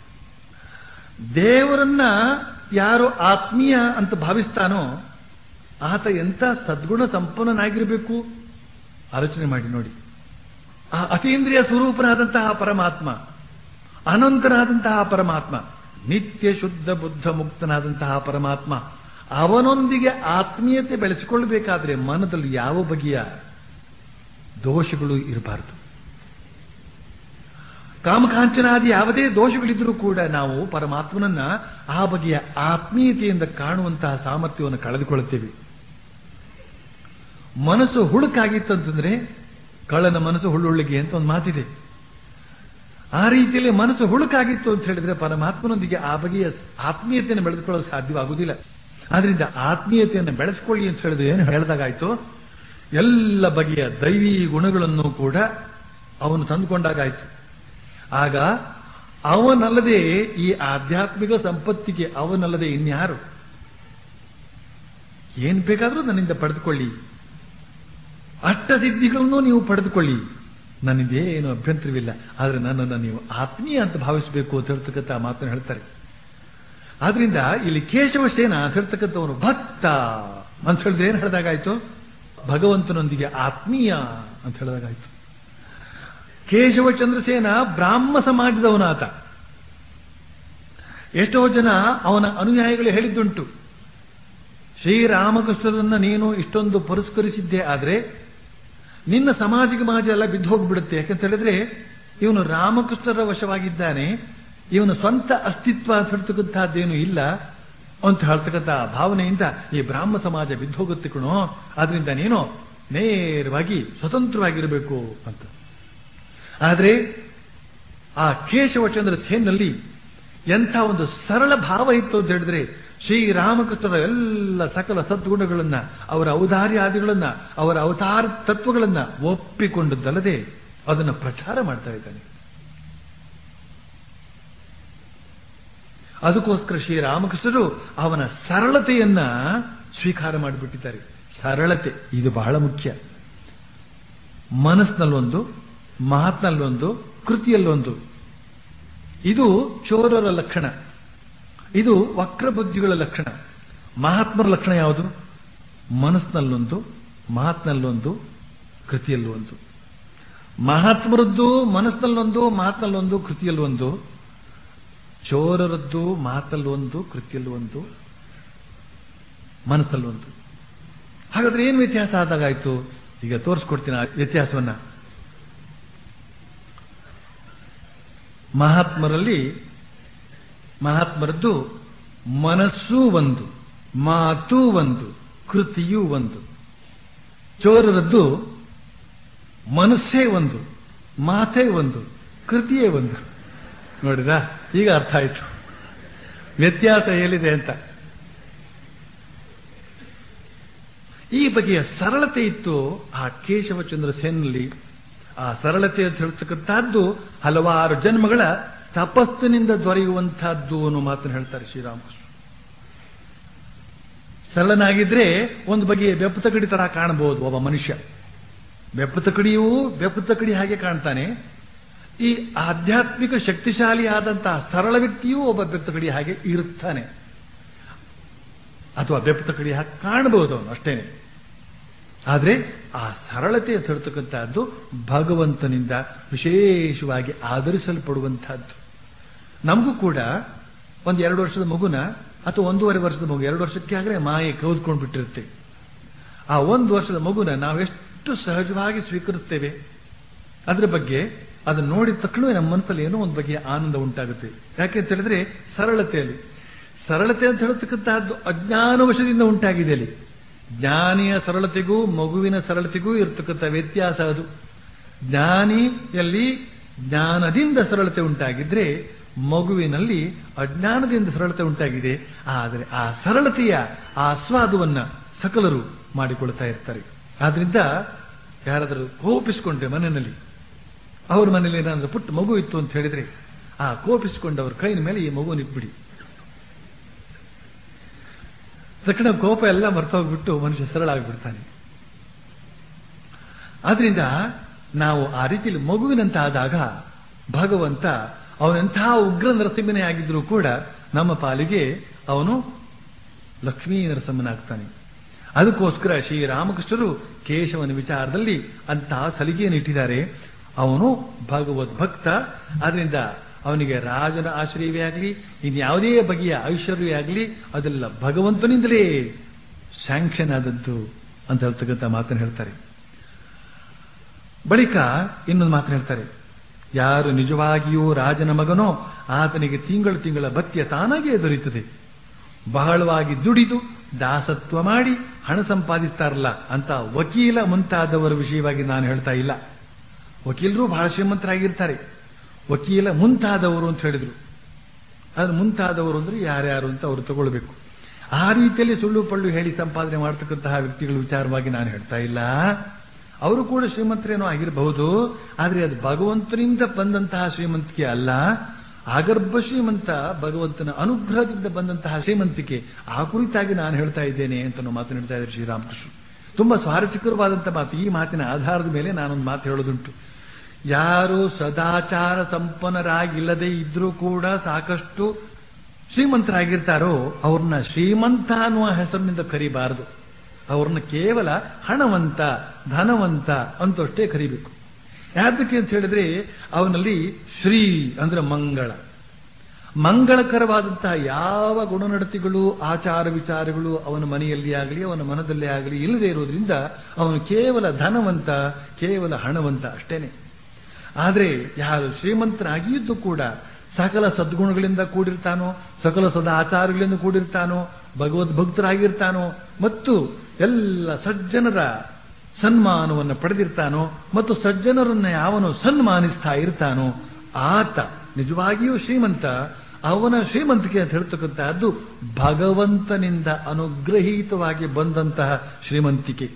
ದೇವರನ್ನ ಯಾರು ಆತ್ಮೀಯ ಅಂತ ಭಾವಿಸ್ತಾನೋ ಆತ ಎಂಥ ಸದ್ಗುಣ ಸಂಪನ್ನನಾಗಿರಬೇಕು ಆಲೋಚನೆ ಮಾಡಿ ನೋಡಿ ಆ ಅತೀಂದ್ರಿಯ ಸ್ವರೂಪನಾದಂತಹ ಪರಮಾತ್ಮ ಅನಂತನಾದಂತಹ ಪರಮಾತ್ಮ ನಿತ್ಯ ಶುದ್ಧ ಬುದ್ಧ ಮುಕ್ತನಾದಂತಹ ಪರಮಾತ್ಮ ಅವನೊಂದಿಗೆ ಆತ್ಮೀಯತೆ ಬೆಳೆಸಿಕೊಳ್ಳಬೇಕಾದ್ರೆ ಮನದಲ್ಲಿ ಯಾವ ಬಗೆಯ ದೋಷಗಳು ಇರಬಾರದು ಕಾಮಕಾಂಚನಾದಿ ಯಾವುದೇ ದೋಷಗಳಿದ್ರೂ ಕೂಡ ನಾವು ಪರಮಾತ್ಮನನ್ನ ಆ ಬಗೆಯ ಆತ್ಮೀಯತೆಯಿಂದ ಕಾಣುವಂತಹ ಸಾಮರ್ಥ್ಯವನ್ನು ಕಳೆದುಕೊಳ್ಳುತ್ತೇವೆ ಮನಸ್ಸು ಹುಡುಕಾಗಿತ್ತಂತಂದ್ರೆ ಕಳ್ಳನ ಮನಸ್ಸು ಹುಳ್ಳುಳ್ಳಿಗೆ ಅಂತ ಒಂದು ಮಾತಿದೆ ಆ ರೀತಿಯಲ್ಲಿ ಮನಸ್ಸು ಹುಳುಕಾಗಿತ್ತು ಅಂತ ಹೇಳಿದ್ರೆ ಪರಮಾತ್ಮನೊಂದಿಗೆ ಆ ಬಗೆಯ ಆತ್ಮೀಯತೆಯನ್ನು ಬೆಳೆದುಕೊಳ್ಳಲು ಸಾಧ್ಯವಾಗುವುದಿಲ್ಲ ಆದ್ರಿಂದ ಆತ್ಮೀಯತೆಯನ್ನು ಬೆಳೆಸ್ಕೊಳ್ಳಿ ಅಂತ ಹೇಳಿದ್ರೆ ಏನು ಹೇಳಿದಾಗಾಯ್ತು ಎಲ್ಲ ಬಗೆಯ ದೈವಿ ಗುಣಗಳನ್ನು ಕೂಡ ಅವನು ತಂದುಕೊಂಡಾಗಾಯ್ತು ಆಗ ಅವನಲ್ಲದೆ ಈ ಆಧ್ಯಾತ್ಮಿಕ ಸಂಪತ್ತಿಗೆ ಅವನಲ್ಲದೆ ಇನ್ಯಾರು ಏನ್ ಬೇಕಾದರೂ ನನ್ನಿಂದ ಪಡೆದುಕೊಳ್ಳಿ ಅಷ್ಟಸಿದ್ಧಿಗಳನ್ನು ನೀವು ಪಡೆದುಕೊಳ್ಳಿ ನನ್ನಿಂದ ಏನು ಅಭ್ಯಂತರವಿಲ್ಲ ಆದರೆ ನನ್ನನ್ನು ನೀವು ಆತ್ಮೀಯ ಅಂತ ಭಾವಿಸಬೇಕು ಅಂತ ಹೇಳ್ತಕ್ಕಂಥ ಮಾತನ್ನು ಹೇಳ್ತಾರೆ ಆದ್ರಿಂದ ಇಲ್ಲಿ ಕೇಶವಸೇನ ಅಂತ ಹೇಳ್ತಕ್ಕಂಥವನು ಭಕ್ತ ಅಂತ ಹೇಳಿದ್ರೆ ಏನು ಹೇಳಿದಾಗಾಯ್ತು ಭಗವಂತನೊಂದಿಗೆ ಆತ್ಮೀಯ ಅಂತ ಹೇಳಿದಾಗಾಯ್ತು ಕೇಶವ ಚಂದ್ರಸೇನ ಬ್ರಾಹ್ಮ ಸಮಾಜದವನಾತ ಎಷ್ಟೋ ಜನ ಅವನ ಅನುಯಾಯಿಗಳು ಹೇಳಿದ್ದುಂಟು ಶ್ರೀರಾಮಕೃಷ್ಣರನ್ನ ನೀನು ಇಷ್ಟೊಂದು ಪುರಸ್ಕರಿಸಿದ್ದೆ ಆದ್ರೆ ನಿನ್ನ ಸಾಮಾಜಿಕ ಮಾಜ ಎಲ್ಲ ಬಿದ್ದು ಹೋಗ್ಬಿಡುತ್ತೆ ಯಾಕಂತ ಹೇಳಿದ್ರೆ ಇವನು ರಾಮಕೃಷ್ಣರ ವಶವಾಗಿದ್ದಾನೆ ಇವನ ಸ್ವಂತ ಅಸ್ತಿತ್ವ ಅಂತ ಹೇಳ್ತಕ್ಕಂಥದ್ದೇನು ಇಲ್ಲ ಅಂತ ಹೇಳ್ತಕ್ಕಂಥ ಭಾವನೆಯಿಂದ ಈ ಬ್ರಾಹ್ಮ ಸಮಾಜ ಬಿದ್ದು ಹೋಗುತ್ತೆ ಕಣೋ ಆದ್ರಿಂದ ನೀನು ನೇರವಾಗಿ ಸ್ವತಂತ್ರವಾಗಿರಬೇಕು ಅಂತ ಆದ್ರೆ ಆ ಕೇಶವಚಂದ್ರ ಸೇನ್ನಲ್ಲಿ ಎಂಥ ಒಂದು ಸರಳ ಭಾವ ಇತ್ತು ಅಂತ ಹೇಳಿದ್ರೆ ಶ್ರೀರಾಮಕೃಷ್ಣರ ಎಲ್ಲ ಸಕಲ ಸದ್ಗುಣಗಳನ್ನ ಅವರ ಔದಾರ್ಯಾದಿಗಳನ್ನ ಅವರ ಅವತಾರ ತತ್ವಗಳನ್ನ ಒಪ್ಪಿಕೊಂಡದ್ದಲ್ಲದೆ ಅದನ್ನು ಪ್ರಚಾರ ಮಾಡ್ತಾ ಇದ್ದಾನೆ ಅದಕ್ಕೋಸ್ಕರ ಶ್ರೀರಾಮಕೃಷ್ಣರು ಅವನ ಸರಳತೆಯನ್ನ ಸ್ವೀಕಾರ ಮಾಡಿಬಿಟ್ಟಿದ್ದಾರೆ ಸರಳತೆ ಇದು ಬಹಳ ಮುಖ್ಯ ಮನಸ್ಸಿನಲ್ಲೊಂದು ಮಾತಿನಲ್ಲೊಂದು ಕೃತಿಯಲ್ಲೊಂದು ಇದು ಚೋರರ ಲಕ್ಷಣ ಇದು ವಕ್ರಬುದ್ಧಿಗಳ ಲಕ್ಷಣ ಮಹಾತ್ಮರ ಲಕ್ಷಣ ಯಾವುದು ಮನಸ್ಸಿನಲ್ಲೊಂದು ಮಾತಿನಲ್ಲೊಂದು ಕೃತಿಯಲ್ಲೂ ಒಂದು ಮಹಾತ್ಮರದ್ದು ಮನಸ್ಸಿನಲ್ಲೊಂದು ಮಾತಿನಲ್ಲೊಂದು ಕೃತಿಯಲ್ಲೊಂದು ಚೋರರದ್ದು ಮಾತಲ್ಲೊಂದು ಕೃತಿಯಲ್ಲೂ ಒಂದು ಮನಸ್ಸಲ್ಲೊಂದು ಹಾಗಾದ್ರೆ ಏನು ವ್ಯತ್ಯಾಸ ಆದಾಗಾಯ್ತು ಈಗ ತೋರಿಸ್ಕೊಡ್ತೀನಿ ಆ ವ್ಯತ್ಯಾಸವನ್ನ ಮಹಾತ್ಮರಲ್ಲಿ ಮಹಾತ್ಮರದ್ದು ಮನಸ್ಸೂ ಒಂದು ಮಾತು ಒಂದು ಕೃತಿಯೂ ಒಂದು ಚೋರರದ್ದು ಮನಸ್ಸೇ ಒಂದು ಮಾತೇ ಒಂದು ಕೃತಿಯೇ ಒಂದು ನೋಡಿರಾ ಈಗ ಅರ್ಥ ಆಯ್ತು ವ್ಯತ್ಯಾಸ ಎಲ್ಲಿದೆ ಅಂತ ಈ ಬಗೆಯ ಸರಳತೆ ಇತ್ತು ಆ ಕೇಶವಚಂದ್ರ ಸೇನಲ್ಲಿ ಆ ಸರಳತೆ ಅಂತ ಹೇಳ್ತಕ್ಕಂಥದ್ದು ಹಲವಾರು ಜನ್ಮಗಳ ತಪಸ್ಸಿನಿಂದ ದೊರೆಯುವಂತಹದ್ದು ಅನ್ನೋ ಮಾತನ್ನು ಹೇಳ್ತಾರೆ ಶ್ರೀರಾಮಕೃಷ್ಣ ಸರಳನಾಗಿದ್ರೆ ಒಂದು ಬಗೆಯ ಬೆಪ್ಪತಕಡಿ ತರ ಕಾಣಬಹುದು ಒಬ್ಬ ಮನುಷ್ಯ ಬೆಪ್ಪತಕಡಿಯೂ ಬೆಪ್ಪತಕಡಿ ಹಾಗೆ ಕಾಣ್ತಾನೆ ಈ ಆಧ್ಯಾತ್ಮಿಕ ಶಕ್ತಿಶಾಲಿಯಾದಂತಹ ಸರಳ ವ್ಯಕ್ತಿಯೂ ಒಬ್ಬ ಬೆಪ್ಪತಕಡಿ ಹಾಗೆ ಇರುತ್ತಾನೆ ಅಥವಾ ಬೆಪ್ಪತಕಡಿ ಹಾಗೆ ಕಾಣಬಹುದು ಅವನು ಅಷ್ಟೇನೆ ಆದರೆ ಆ ಸರಳತೆ ಅಂತ ಹೇಳ್ತಕ್ಕಂಥದ್ದು ಭಗವಂತನಿಂದ ವಿಶೇಷವಾಗಿ ಆಧರಿಸಲ್ಪಡುವಂತಹದ್ದು ನಮಗೂ ಕೂಡ ಒಂದು ಎರಡು ವರ್ಷದ ಮಗುನ ಅಥವಾ ಒಂದೂವರೆ ವರ್ಷದ ಮಗು ಎರಡು ವರ್ಷಕ್ಕೆ ಆಗಲೇ ಮಾಯೆ ಕೌದ್ಕೊಂಡು ಬಿಟ್ಟಿರುತ್ತೆ ಆ ಒಂದು ವರ್ಷದ ಮಗುನ ನಾವೆಷ್ಟು ಸಹಜವಾಗಿ ಸ್ವೀಕರಿಸ್ತೇವೆ ಅದರ ಬಗ್ಗೆ ಅದನ್ನು ನೋಡಿದ ತಕ್ಷಣ ನಮ್ಮ ಮನಸ್ಸಲ್ಲಿ ಏನೋ ಒಂದು ಬಗೆಯ ಆನಂದ ಉಂಟಾಗುತ್ತೆ ಯಾಕೆ ಅಂತ ಹೇಳಿದ್ರೆ ಸರಳತೆಯಲ್ಲಿ ಸರಳತೆ ಅಂತ ಹೇಳ್ತಕ್ಕಂತಹದ್ದು ಅಜ್ಞಾನವಶದಿಂದ ಉಂಟಾಗಿದೆ ಅಲ್ಲಿ ಜ್ಞಾನಿಯ ಸರಳತೆಗೂ ಮಗುವಿನ ಸರಳತೆಗೂ ಇರತಕ್ಕಂಥ ವ್ಯತ್ಯಾಸ ಅದು ಜ್ಞಾನಿಯಲ್ಲಿ ಜ್ಞಾನದಿಂದ ಸರಳತೆ ಉಂಟಾಗಿದ್ರೆ ಮಗುವಿನಲ್ಲಿ ಅಜ್ಞಾನದಿಂದ ಸರಳತೆ ಉಂಟಾಗಿದೆ ಆದರೆ ಆ ಸರಳತೆಯ ಆಸ್ವಾದವನ್ನ ಸಕಲರು ಮಾಡಿಕೊಳ್ತಾ ಇರ್ತಾರೆ ಆದ್ರಿಂದ ಯಾರಾದರೂ ಕೋಪಿಸಿಕೊಂಡ್ರೆ ಮನೆಯಲ್ಲಿ ಅವ್ರ ಮನೇಲಿ ಏನಾದ್ರೂ ಪುಟ್ಟ ಮಗು ಇತ್ತು ಅಂತ ಹೇಳಿದ್ರೆ ಆ ಕೋಪಿಸಿಕೊಂಡವ್ರ ಕೈನ ಮೇಲೆ ಈ ಮಗುವನ್ನು ಇಟ್ಬಿಡಿ ತಕ್ಷಣ ಕೋಪ ಎಲ್ಲ ಮರ್ತೋಗ್ಬಿಟ್ಟು ಮನುಷ್ಯ ಸರಳ ಆಗಿಬಿಡ್ತಾನೆ ಆದ್ರಿಂದ ನಾವು ಆ ರೀತಿಯಲ್ಲಿ ಮಗುವಿನಂತ ಆದಾಗ ಭಗವಂತ ಅವನೆಂತಹ ಉಗ್ರ ನರಸಿಂಹನೇ ಆಗಿದ್ರೂ ಕೂಡ ನಮ್ಮ ಪಾಲಿಗೆ ಅವನು ಲಕ್ಷ್ಮೀ ನರಸಿಂಹನಾಗ್ತಾನೆ ಅದಕ್ಕೋಸ್ಕರ ಶ್ರೀರಾಮಕೃಷ್ಣರು ಕೇಶವನ ವಿಚಾರದಲ್ಲಿ ಅಂತಹ ಸಲಿಗೆಯನ್ನು ಇಟ್ಟಿದ್ದಾರೆ ಅವನು ಭಗವದ್ ಭಕ್ತ ಅದರಿಂದ ಅವನಿಗೆ ರಾಜನ ಆಶ್ರಯವೇ ಆಗಲಿ ಇನ್ಯಾವುದೇ ಬಗೆಯ ಐಶ್ವರ್ಯವೇ ಆಗಲಿ ಅದೆಲ್ಲ ಭಗವಂತನಿಂದಲೇ ಸ್ಯಾಂಕ್ಷನ್ ಆದದ್ದು ಅಂತ ಹೇಳ್ತಕ್ಕಂಥ ಮಾತನ್ನು ಹೇಳ್ತಾರೆ ಬಳಿಕ ಇನ್ನೊಂದು ಮಾತನ್ನು ಹೇಳ್ತಾರೆ ಯಾರು ನಿಜವಾಗಿಯೂ ರಾಜನ ಮಗನೋ ಆತನಿಗೆ ತಿಂಗಳು ತಿಂಗಳ ಭತ್ಯ ತಾನಾಗೇ ದೊರೆಯುತ್ತದೆ ಬಹಳವಾಗಿ ದುಡಿದು ದಾಸತ್ವ ಮಾಡಿ ಹಣ ಸಂಪಾದಿಸ್ತಾರಲ್ಲ ಅಂತ ವಕೀಲ ಮುಂತಾದವರ ವಿಷಯವಾಗಿ ನಾನು ಹೇಳ್ತಾ ಇಲ್ಲ ವಕೀಲರು ಬಹಳ ಶ್ರೀಮಂತರಾಗಿರ್ತಾರೆ ವಕೀಲ ಮುಂತಾದವರು ಅಂತ ಹೇಳಿದ್ರು ಅದು ಮುಂತಾದವರು ಅಂದ್ರೆ ಯಾರ್ಯಾರು ಅಂತ ಅವರು ತಗೊಳ್ಬೇಕು ಆ ರೀತಿಯಲ್ಲಿ ಸುಳ್ಳು ಪಳ್ಳು ಹೇಳಿ ಸಂಪಾದನೆ ಮಾಡತಕ್ಕಂತಹ ವ್ಯಕ್ತಿಗಳ ವಿಚಾರವಾಗಿ ನಾನು ಹೇಳ್ತಾ ಇಲ್ಲ ಅವರು ಕೂಡ ಶ್ರೀಮಂತರೇನೋ ಆಗಿರಬಹುದು ಆದರೆ ಅದು ಭಗವಂತನಿಂದ ಬಂದಂತಹ ಶ್ರೀಮಂತಿಕೆ ಅಲ್ಲ ಆಗರ್ಭ ಶ್ರೀಮಂತ ಭಗವಂತನ ಅನುಗ್ರಹದಿಂದ ಬಂದಂತಹ ಶ್ರೀಮಂತಿಕೆ ಆ ಕುರಿತಾಗಿ ನಾನು ಹೇಳ್ತಾ ಇದ್ದೇನೆ ಅಂತ ಮಾತನಾಡ್ತಾ ಇದ್ದಾರೆ ಶ್ರೀರಾಮಕೃಷ್ಣ ತುಂಬಾ ಸ್ವಾರಸ್ಯಕರವಾದಂತಹ ಮಾತು ಈ ಮಾತಿನ ಆಧಾರದ ಮೇಲೆ ನಾನೊಂದು ಮಾತು ಹೇಳೋದುಂಟು ಯಾರು ಸದಾಚಾರ ಸಂಪನ್ನರಾಗಿಲ್ಲದೆ ಇದ್ರೂ ಕೂಡ ಸಾಕಷ್ಟು ಶ್ರೀಮಂತರಾಗಿರ್ತಾರೋ ಅವ್ರನ್ನ ಶ್ರೀಮಂತ ಅನ್ನುವ ಹೆಸರಿನಿಂದ ಕರಿಬಾರದು ಅವ್ರನ್ನ ಕೇವಲ ಹಣವಂತ ಧನವಂತ ಅಂತಷ್ಟೇ ಕರಿಬೇಕು ಯಾತಕ್ಕೆ ಅಂತ ಹೇಳಿದ್ರೆ ಅವನಲ್ಲಿ ಶ್ರೀ ಅಂದ್ರೆ ಮಂಗಳ ಮಂಗಳಕರವಾದಂತಹ ಯಾವ ಗುಣನಡತೆಗಳು ಆಚಾರ ವಿಚಾರಗಳು ಅವನ ಮನೆಯಲ್ಲಿ ಆಗಲಿ ಅವನ ಮನದಲ್ಲೇ ಆಗಲಿ ಇಲ್ಲದೆ ಇರೋದ್ರಿಂದ ಅವನು ಕೇವಲ ಧನವಂತ ಕೇವಲ ಹಣವಂತ ಅಷ್ಟೇನೆ ಆದರೆ ಯಾರು ಶ್ರೀಮಂತನಾಗಿದ್ದು ಕೂಡ ಸಕಲ ಸದ್ಗುಣಗಳಿಂದ ಕೂಡಿರ್ತಾನೋ ಸಕಲ ಸದಾ ಆಚಾರಗಳಿಂದ ಕೂಡಿರ್ತಾನೋ ಭಗವದ್ ಭಕ್ತರಾಗಿರ್ತಾನೋ ಮತ್ತು ಎಲ್ಲ ಸಜ್ಜನರ ಸನ್ಮಾನವನ್ನು ಪಡೆದಿರ್ತಾನೋ ಮತ್ತು ಸಜ್ಜನರನ್ನ ಯಾವನು ಸನ್ಮಾನಿಸ್ತಾ ಇರ್ತಾನೋ ಆತ ನಿಜವಾಗಿಯೂ ಶ್ರೀಮಂತ ಅವನ ಶ್ರೀಮಂತಿಕೆ ಅಂತ ಹೇಳ್ತಕ್ಕಂತಹದ್ದು ಭಗವಂತನಿಂದ ಅನುಗ್ರಹೀತವಾಗಿ ಬಂದಂತಹ ಶ್ರೀಮಂತಿಕೆ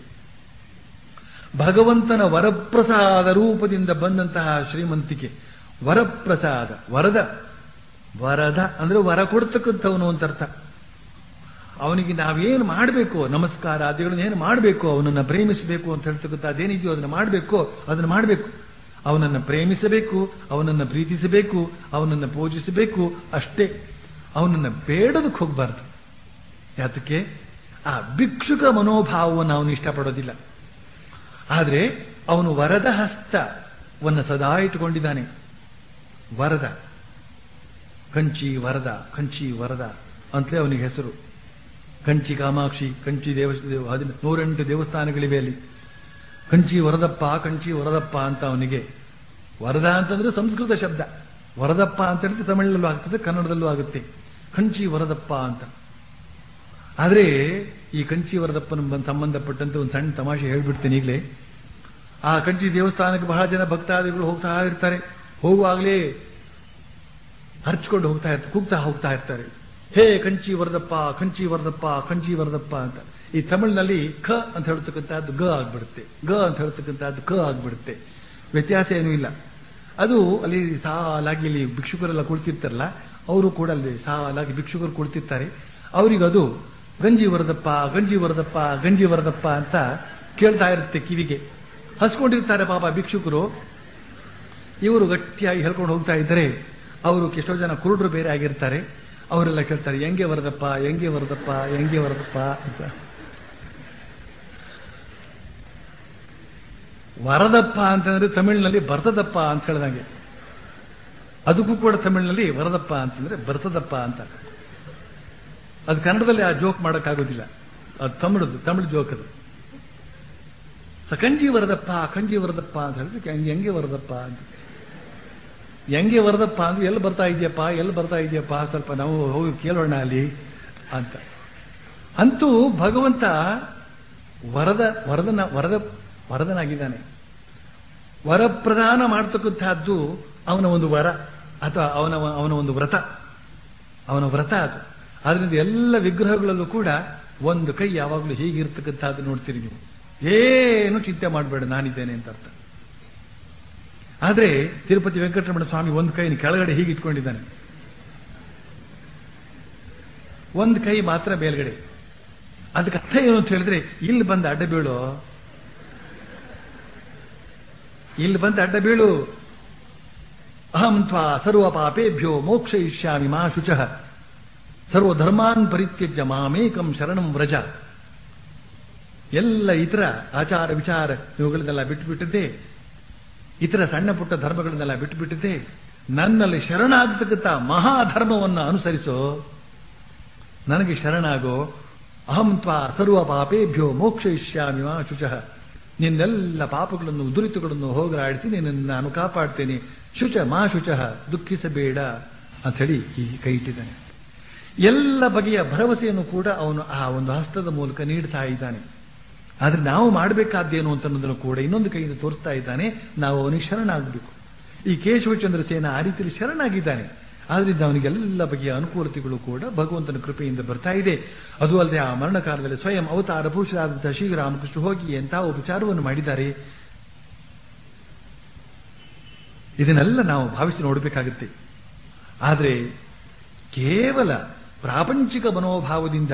ಭಗವಂತನ ವರಪ್ರಸಾದ ರೂಪದಿಂದ ಬಂದಂತಹ ಶ್ರೀಮಂತಿಕೆ ವರಪ್ರಸಾದ ವರದ ವರದ ಅಂದ್ರೆ ವರ ಕೊಡ್ತಕ್ಕಂಥವನು ಅಂತ ಅರ್ಥ ಅವನಿಗೆ ನಾವೇನು ಮಾಡಬೇಕು ನಮಸ್ಕಾರ ಆದಿಗಳನ್ನ ಏನು ಮಾಡಬೇಕು ಅವನನ್ನ ಪ್ರೇಮಿಸಬೇಕು ಅಂತ ಹೇಳ್ತಕ್ಕಂಥ ಅದೇನಿದೆಯೋ ಅದನ್ನು ಮಾಡಬೇಕು ಅದನ್ನು ಮಾಡಬೇಕು ಅವನನ್ನು ಪ್ರೇಮಿಸಬೇಕು ಅವನನ್ನು ಪ್ರೀತಿಸಬೇಕು ಅವನನ್ನು ಪೂಜಿಸಬೇಕು ಅಷ್ಟೇ ಅವನನ್ನು ಬೇಡೋದಕ್ಕೆ ಹೋಗಬಾರ್ದು ಯಾತಕ್ಕೆ ಆ ಭಿಕ್ಷುಕ ಮನೋಭಾವವನ್ನು ಅವನು ಇಷ್ಟಪಡೋದಿಲ್ಲ ಆದರೆ ಅವನು ವರದ ಹಸ್ತವನ್ನು ಸದಾ ಇಟ್ಟುಕೊಂಡಿದ್ದಾನೆ ವರದ ಕಂಚಿ ವರದ ಕಂಚಿ ವರದ ಅಂತಲೇ ಅವನಿಗೆ ಹೆಸರು ಕಂಚಿ ಕಾಮಾಕ್ಷಿ ಕಂಚಿ ದೇವ ಹದಿನ ನೂರೆಂಟು ದೇವಸ್ಥಾನಗಳಿವೆ ಅಲ್ಲಿ ಕಂಚಿ ವರದಪ್ಪ ಕಂಚಿ ವರದಪ್ಪ ಅಂತ ಅವನಿಗೆ ವರದ ಅಂತಂದ್ರೆ ಸಂಸ್ಕೃತ ಶಬ್ದ ವರದಪ್ಪ ಅಂತ ಹೇಳಿದ್ರೆ ತಮಿಳಲ್ಲೂ ಆಗ್ತದೆ ಕನ್ನಡದಲ್ಲೂ ಆಗುತ್ತೆ ಕಂಚಿ ವರದಪ್ಪ ಅಂತ ಆದರೆ ಈ ಕಂಚಿ ವರದಪ್ಪನ ಸಂಬಂಧಪಟ್ಟಂತೆ ಒಂದು ಸಣ್ಣ ತಮಾಷೆ ಹೇಳ್ಬಿಡ್ತೇನೆ ಈಗಲೇ ಆ ಕಂಚಿ ದೇವಸ್ಥಾನಕ್ಕೆ ಬಹಳ ಜನ ಭಕ್ತಾದಿಗಳು ಹೋಗ್ತಾ ಇರ್ತಾರೆ ಹೋಗುವಾಗಲೇ ಹರ್ಚ್ಕೊಂಡು ಹೋಗ್ತಾ ಇರ್ತಾರೆ ಕೂಗ್ತಾ ಹೋಗ್ತಾ ಇರ್ತಾರೆ ಹೇ ಕಂಚಿ ವರದಪ್ಪ ಕಂಚಿ ವರದಪ್ಪ ಕಂಚಿ ವರದಪ್ಪ ಅಂತ ಈ ತಮಿಳಿನಲ್ಲಿ ಖ ಅಂತ ಹೇಳ್ತಕ್ಕಂಥದ್ದು ಗ ಆಗ್ಬಿಡುತ್ತೆ ಗ ಅಂತ ಹೇಳ್ತಕ್ಕಂಥದ್ದು ಕ ಆಗ್ಬಿಡುತ್ತೆ ವ್ಯತ್ಯಾಸ ಏನೂ ಇಲ್ಲ ಅದು ಅಲ್ಲಿ ಸಾಲಾಗಿ ಇಲ್ಲಿ ಭಿಕ್ಷುಕರೆಲ್ಲ ಕುಳಿತಿರ್ತಾರಲ್ಲ ಅವರು ಕೂಡ ಅಲ್ಲಿ ಸಾಲಾಗಿ ಭಿಕ್ಷುಕರು ಕುಳಿತಿರ್ತಾರೆ ಅವರಿಗದು ಗಂಜಿ ವರದಪ್ಪ ಗಂಜಿ ವರದಪ್ಪ ಗಂಜಿ ವರದಪ್ಪ ಅಂತ ಕೇಳ್ತಾ ಇರುತ್ತೆ ಕಿವಿಗೆ ಹಸ್ಕೊಂಡಿರ್ತಾರೆ ಪಾಪ ಭಿಕ್ಷುಕರು ಇವರು ಗಟ್ಟಿಯಾಗಿ ಹೇಳ್ಕೊಂಡು ಹೋಗ್ತಾ ಇದ್ದರೆ ಅವರು ಎಷ್ಟೋ ಜನ ಕುರುಡರು ಬೇರೆ ಆಗಿರ್ತಾರೆ ಅವರೆಲ್ಲ ಕೇಳ್ತಾರೆ ಹೆಂಗೆ ವರದಪ್ಪ ಹೆಂಗೆ ವರದಪ್ಪ ಹೆಂಗೆ ವರದಪ್ಪ ಅಂತ ವರದಪ್ಪ ಅಂತಂದ್ರೆ ತಮಿಳಿನಲ್ಲಿ ಬರ್ತದಪ್ಪ ಅಂತ ಹೇಳ್ದಂಗೆ ಅದಕ್ಕೂ ಕೂಡ ತಮಿಳಿನಲ್ಲಿ ವರದಪ್ಪ ಅಂತಂದ್ರೆ ಬರ್ತದಪ್ಪ ಅಂತ ಅದು ಕನ್ನಡದಲ್ಲಿ ಆ ಜೋಕ್ ಮಾಡೋಕ್ಕಾಗೋದಿಲ್ಲ ಅದು ತಮಿಳದು ತಮಿಳು ಜೋಕ್ ಅದು ಕಂಜಿ ವರದಪ್ಪ ಕಂಜಿ ವರದಪ್ಪ ಅಂತ ಹೇಳಿದ್ರೆ ಹೆಂಗೆ ಹೆಂಗೆ ವರದಪ್ಪ ಅಂತ ಹೆಂಗೆ ವರದಪ್ಪ ಅಂದ್ರೆ ಎಲ್ಲಿ ಬರ್ತಾ ಇದೆಯಪ್ಪ ಎಲ್ಲಿ ಬರ್ತಾ ಇದೆಯಪ್ಪ ಸ್ವಲ್ಪ ನಾವು ಹೋಗಿ ಕೇಳೋಣ ಅಲ್ಲಿ ಅಂತ ಅಂತೂ ಭಗವಂತ ವರದ ವರದನ ವರದ ವರದನಾಗಿದ್ದಾನೆ ವರಪ್ರದಾನ ಮಾಡ್ತಕ್ಕಂತಹದ್ದು ಅವನ ಒಂದು ವರ ಅಥವಾ ಅವನ ಅವನ ಒಂದು ವ್ರತ ಅವನ ವ್ರತ ಅದು ಆದ್ರಿಂದ ಎಲ್ಲ ವಿಗ್ರಹಗಳಲ್ಲೂ ಕೂಡ ಒಂದು ಕೈ ಯಾವಾಗಲೂ ಹೀಗಿರ್ತಕ್ಕಂಥದ್ದು ನೋಡ್ತೀರಿ ನೀವು ಏನು ಚಿಂತೆ ಮಾಡಬೇಡ ನಾನಿದ್ದೇನೆ ಅಂತ ಅರ್ಥ ಆದರೆ ತಿರುಪತಿ ವೆಂಕಟರಮಣ ಸ್ವಾಮಿ ಒಂದು ಕೈ ಕೆಳಗಡೆ ಹೀಗೆ ಇಟ್ಕೊಂಡಿದ್ದಾನೆ ಒಂದು ಕೈ ಮಾತ್ರ ಮೇಲ್ಗಡೆ ಅದಕ್ಕೆ ಅರ್ಥ ಏನು ಅಂತ ಹೇಳಿದ್ರೆ ಇಲ್ಲಿ ಬಂದ ಅಡ್ಡ ಬೀಳು ಇಲ್ಲಿ ಬಂದ ಅಡ್ಡ ಬೀಳು ಅಹಂ ತ್ವಾ ಸರ್ವ ಪಾಪೇಭ್ಯೋ ಮೋಕ್ಷ ಇಷ್ಯಾಮಿ ಮಾ ಶುಚಃ ಸರ್ವಧರ್ಮಾನ್ ಪರಿತ್ಯಜ್ಯ ಮಾಮೇಕಂ ಶರಣಂ ವ್ರಜ ಎಲ್ಲ ಇತರ ಆಚಾರ ವಿಚಾರ ಇವುಗಳನ್ನೆಲ್ಲ ಬಿಟ್ಟುಬಿಟ್ಟಿದ್ದೆ ಇತರ ಸಣ್ಣ ಪುಟ್ಟ ಧರ್ಮಗಳನ್ನೆಲ್ಲ ಬಿಟ್ಟುಬಿಟ್ಟಿದ್ದೆ ನನ್ನಲ್ಲಿ ಶರಣಾಗತಕ್ಕಂಥ ಮಹಾಧರ್ಮವನ್ನು ಅನುಸರಿಸೋ ನನಗೆ ಶರಣಾಗೋ ಅಹಂ ತ್ವಾ ಸರ್ವ ಪಾಪೇಭ್ಯೋ ಮೋಕ್ಷ ಇಷ್ಯಾಮಿ ಮಾ ಶುಚಃ ನಿನ್ನೆಲ್ಲ ಪಾಪಗಳನ್ನು ದುರಿತಗಳನ್ನು ಹೋಗಲಾಡಿಸಿ ನಿನ್ನನ್ನು ನಾನು ಕಾಪಾಡ್ತೇನೆ ಶುಚ ಮಾ ಶುಚಃ ದುಃಖಿಸಬೇಡ ಅಂಥೇಳಿ ಈ ಕೈ ಇಟ್ಟಿದ್ದಾನೆ ಎಲ್ಲ ಬಗೆಯ ಭರವಸೆಯನ್ನು ಕೂಡ ಅವನು ಆ ಒಂದು ಹಸ್ತದ ಮೂಲಕ ನೀಡ್ತಾ ಇದ್ದಾನೆ ಆದ್ರೆ ನಾವು ಮಾಡಬೇಕಾದ್ದೇನು ಅಂತ ಅನ್ನೋದನ್ನು ಕೂಡ ಇನ್ನೊಂದು ಕೈಯಿಂದ ತೋರಿಸ್ತಾ ಇದ್ದಾನೆ ನಾವು ಅವನಿಗೆ ಶರಣಾಗಬೇಕು ಈ ಕೇಶವಚಂದ್ರ ಸೇನ ಆ ರೀತಿಯಲ್ಲಿ ಶರಣಾಗಿದ್ದಾನೆ ಆದ್ರಿಂದ ಅವನಿಗೆಲ್ಲ ಬಗೆಯ ಅನುಕೂಲತೆಗಳು ಕೂಡ ಭಗವಂತನ ಕೃಪೆಯಿಂದ ಬರ್ತಾ ಇದೆ ಅದು ಅಲ್ಲದೆ ಆ ಮರಣ ಕಾಲದಲ್ಲಿ ಸ್ವಯಂ ಅವತಾರ ಪುರುಷರಾದಂತಹ ಶ್ರೀರಾಮಕೃಷ್ಣ ಹೋಗಿ ಎಂತಹ ಉಪಚಾರವನ್ನು ಮಾಡಿದ್ದಾರೆ ಇದನ್ನೆಲ್ಲ ನಾವು ಭಾವಿಸಿ ನೋಡಬೇಕಾಗುತ್ತೆ ಆದರೆ ಕೇವಲ ಪ್ರಾಪಂಚಿಕ ಮನೋಭಾವದಿಂದ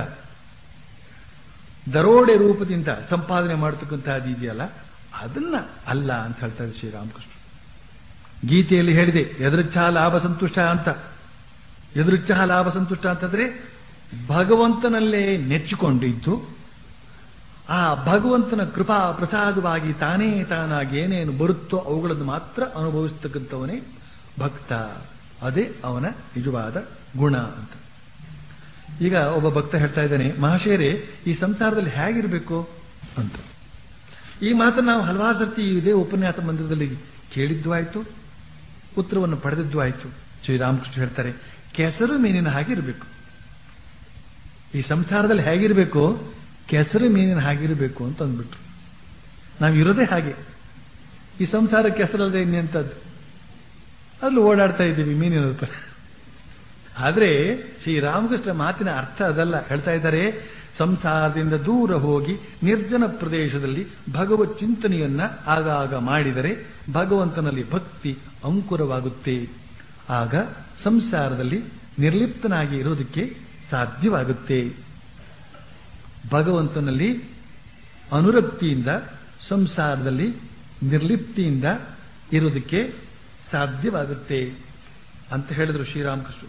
ದರೋಡೆ ರೂಪದಿಂದ ಸಂಪಾದನೆ ಮಾಡತಕ್ಕಂತಹದ್ದು ಇದೆಯಲ್ಲ ಅದನ್ನ ಅಲ್ಲ ಅಂತ ಹೇಳ್ತಾರೆ ಶ್ರೀರಾಮಕೃಷ್ಣ ಗೀತೆಯಲ್ಲಿ ಹೇಳಿದೆ ಎದುರುಚ್ಛ ಲಾಭ ಸಂತುಷ್ಟ ಅಂತ ಎದುರುಚ್ಛ ಲಾಭ ಸಂತುಷ್ಟ ಅಂತಂದ್ರೆ ಭಗವಂತನಲ್ಲೇ ನೆಚ್ಚಿಕೊಂಡಿದ್ದು ಆ ಭಗವಂತನ ಕೃಪಾ ಪ್ರಸಾದವಾಗಿ ತಾನೇ ತಾನಾಗಿ ಏನೇನು ಬರುತ್ತೋ ಅವುಗಳನ್ನು ಮಾತ್ರ ಅನುಭವಿಸ್ತಕ್ಕಂಥವನೇ ಭಕ್ತ ಅದೇ ಅವನ ನಿಜವಾದ ಗುಣ ಅಂತ ಈಗ ಒಬ್ಬ ಭಕ್ತ ಹೇಳ್ತಾ ಇದ್ದಾನೆ ಮಹಾಶಯರೇ ಈ ಸಂಸಾರದಲ್ಲಿ ಹೇಗಿರಬೇಕು ಅಂತ ಈ ಮಾತನ್ನು ನಾವು ಹಲವಾರು ಸರ್ತಿ ಇದೇ ಉಪನ್ಯಾಸ ಮಂದಿರದಲ್ಲಿ ಕೇಳಿದ್ದು ಆಯ್ತು ಉತ್ತರವನ್ನು ಪಡೆದದ್ದು ಆಯ್ತು ಶ್ರೀರಾಮಕೃಷ್ಣ ಹೇಳ್ತಾರೆ ಕೆಸರು ಮೀನಿನ ಹಾಗೆ ಇರಬೇಕು ಈ ಸಂಸಾರದಲ್ಲಿ ಹೇಗಿರಬೇಕು ಕೆಸರು ಮೀನಿನ ಹಾಗಿರಬೇಕು ಅಂತ ಅಂದ್ಬಿಟ್ರು ನಾವು ಇರೋದೇ ಹಾಗೆ ಈ ಸಂಸಾರ ಕೆಸರಲ್ಲದೆ ಇನ್ನೆಂಥದ್ದು ಅಲ್ಲಿ ಓಡಾಡ್ತಾ ಇದ್ದೀವಿ ಮೀನಿನ ತರ ಆದ್ರೆ ಶ್ರೀರಾಮಕೃಷ್ಣ ಮಾತಿನ ಅರ್ಥ ಅದಲ್ಲ ಹೇಳ್ತಾ ಇದ್ದಾರೆ ಸಂಸಾರದಿಂದ ದೂರ ಹೋಗಿ ನಿರ್ಜನ ಪ್ರದೇಶದಲ್ಲಿ ಭಗವತ್ ಚಿಂತನೆಯನ್ನ ಆಗಾಗ ಮಾಡಿದರೆ ಭಗವಂತನಲ್ಲಿ ಭಕ್ತಿ ಅಂಕುರವಾಗುತ್ತೆ ಆಗ ಸಂಸಾರದಲ್ಲಿ ನಿರ್ಲಿಪ್ತನಾಗಿ ಇರೋದಕ್ಕೆ ಸಾಧ್ಯವಾಗುತ್ತೆ ಭಗವಂತನಲ್ಲಿ ಅನುರಕ್ತಿಯಿಂದ ಸಂಸಾರದಲ್ಲಿ ನಿರ್ಲಿಪ್ತಿಯಿಂದ ಇರೋದಕ್ಕೆ ಸಾಧ್ಯವಾಗುತ್ತೆ ಅಂತ ಹೇಳಿದ್ರು ಶ್ರೀರಾಮಕೃಷ್ಣ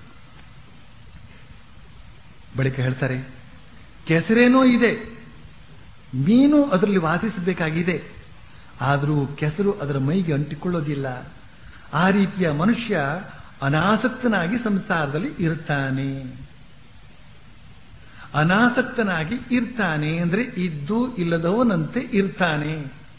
ಬಳಿಕ ಹೇಳ್ತಾರೆ ಕೆಸರೇನೋ ಇದೆ ಮೀನು ಅದರಲ್ಲಿ ವಾಸಿಸಬೇಕಾಗಿದೆ ಆದರೂ ಕೆಸರು ಅದರ ಮೈಗೆ ಅಂಟಿಕೊಳ್ಳೋದಿಲ್ಲ ಆ ರೀತಿಯ ಮನುಷ್ಯ ಅನಾಸಕ್ತನಾಗಿ ಸಂಸಾರದಲ್ಲಿ ಇರ್ತಾನೆ ಅನಾಸಕ್ತನಾಗಿ ಇರ್ತಾನೆ ಅಂದ್ರೆ ಇದ್ದು ಇಲ್ಲದವನಂತೆ ಇರ್ತಾನೆ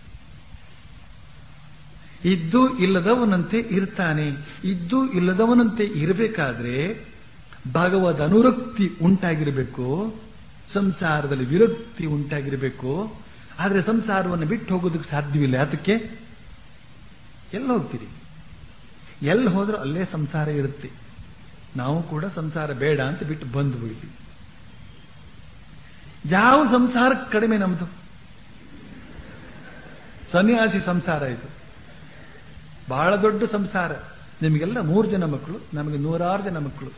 ಇದ್ದು ಇಲ್ಲದವನಂತೆ ಇರ್ತಾನೆ ಇದ್ದು ಇಲ್ಲದವನಂತೆ ಇರಬೇಕಾದ್ರೆ ಭಗವದ್ ಅನುರಕ್ತಿ ಉಂಟಾಗಿರಬೇಕು ಸಂಸಾರದಲ್ಲಿ ವಿರಕ್ತಿ ಉಂಟಾಗಿರಬೇಕು ಆದರೆ ಸಂಸಾರವನ್ನು ಬಿಟ್ಟು ಹೋಗೋದಕ್ಕೆ ಸಾಧ್ಯವಿಲ್ಲ ಅದಕ್ಕೆ ಎಲ್ಲ ಹೋಗ್ತೀರಿ ಎಲ್ಲಿ ಹೋದ್ರೂ ಅಲ್ಲೇ ಸಂಸಾರ ಇರುತ್ತೆ ನಾವು ಕೂಡ ಸಂಸಾರ ಬೇಡ ಅಂತ ಬಿಟ್ಟು ಬಂದು ಬಿಡ್ತೀವಿ ಯಾವ ಸಂಸಾರ ಕಡಿಮೆ ನಮ್ದು ಸನ್ಯಾಸಿ ಸಂಸಾರ ಇದು ಬಹಳ ದೊಡ್ಡ ಸಂಸಾರ ನಿಮಗೆಲ್ಲ ಮೂರು ಜನ ಮಕ್ಕಳು ನಮಗೆ ನೂರಾರು ಜನ ಮಕ್ಕಳು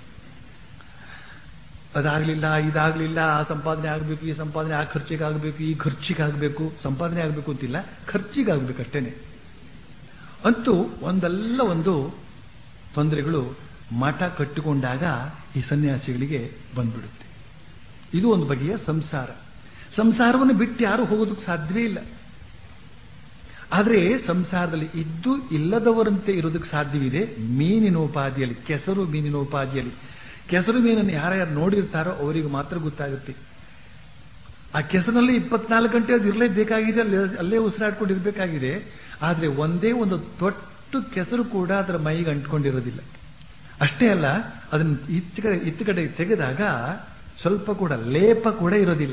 ಅದಾಗ್ಲಿಲ್ಲ ಇದಾಗ್ಲಿಲ್ಲ ಆ ಸಂಪಾದನೆ ಆಗಬೇಕು ಈ ಸಂಪಾದನೆ ಆ ಖರ್ಚಿಗೆ ಆಗಬೇಕು ಈ ಖರ್ಚಿಗೆ ಆಗಬೇಕು ಸಂಪಾದನೆ ಆಗಬೇಕು ಅಂತಿಲ್ಲ ಖರ್ಚಿಗೆ ಆಗ್ಬೇಕು ಅಷ್ಟೇನೆ ಅಂತೂ ಒಂದಲ್ಲ ಒಂದು ತೊಂದರೆಗಳು ಮಠ ಕಟ್ಟಿಕೊಂಡಾಗ ಈ ಸನ್ಯಾಸಿಗಳಿಗೆ ಬಂದ್ಬಿಡುತ್ತೆ ಇದು ಒಂದು ಬಗೆಯ ಸಂಸಾರ ಸಂಸಾರವನ್ನು ಬಿಟ್ಟು ಯಾರು ಹೋಗೋದಕ್ಕೆ ಸಾಧ್ಯವೇ ಇಲ್ಲ ಆದರೆ ಸಂಸಾರದಲ್ಲಿ ಇದ್ದು ಇಲ್ಲದವರಂತೆ ಇರೋದಕ್ಕೆ ಸಾಧ್ಯವಿದೆ ಮೀನಿನೋಪಾದಿಯಲ್ಲಿ ಕೆಸರು ಮೀನಿನೋಪಾದಿಯಲ್ಲಿ ಕೆಸರು ಮೀನನ್ನು ಯಾರ್ಯಾರು ನೋಡಿರ್ತಾರೋ ಅವರಿಗೆ ಮಾತ್ರ ಗೊತ್ತಾಗುತ್ತೆ ಆ ಕೆಸರಿನಲ್ಲಿ ಇಪ್ಪತ್ನಾಲ್ಕು ಗಂಟೆ ಅದು ಇರಲೇಬೇಕಾಗಿದೆ ಅಲ್ಲೇ ಅಲ್ಲೇ ಉಸಿರಾಡ್ಕೊಂಡು ಇರಬೇಕಾಗಿದೆ ಆದರೆ ಒಂದೇ ಒಂದು ತೊಟ್ಟು ಕೆಸರು ಕೂಡ ಅದರ ಮೈಗೆ ಅಂಟ್ಕೊಂಡಿರೋದಿಲ್ಲ ಅಷ್ಟೇ ಅಲ್ಲ ಅದನ್ನು ಇತ್ತ ಕಡೆ ಇತ್ತ ಕಡೆ ತೆಗೆದಾಗ ಸ್ವಲ್ಪ ಕೂಡ ಲೇಪ ಕೂಡ ಇರೋದಿಲ್ಲ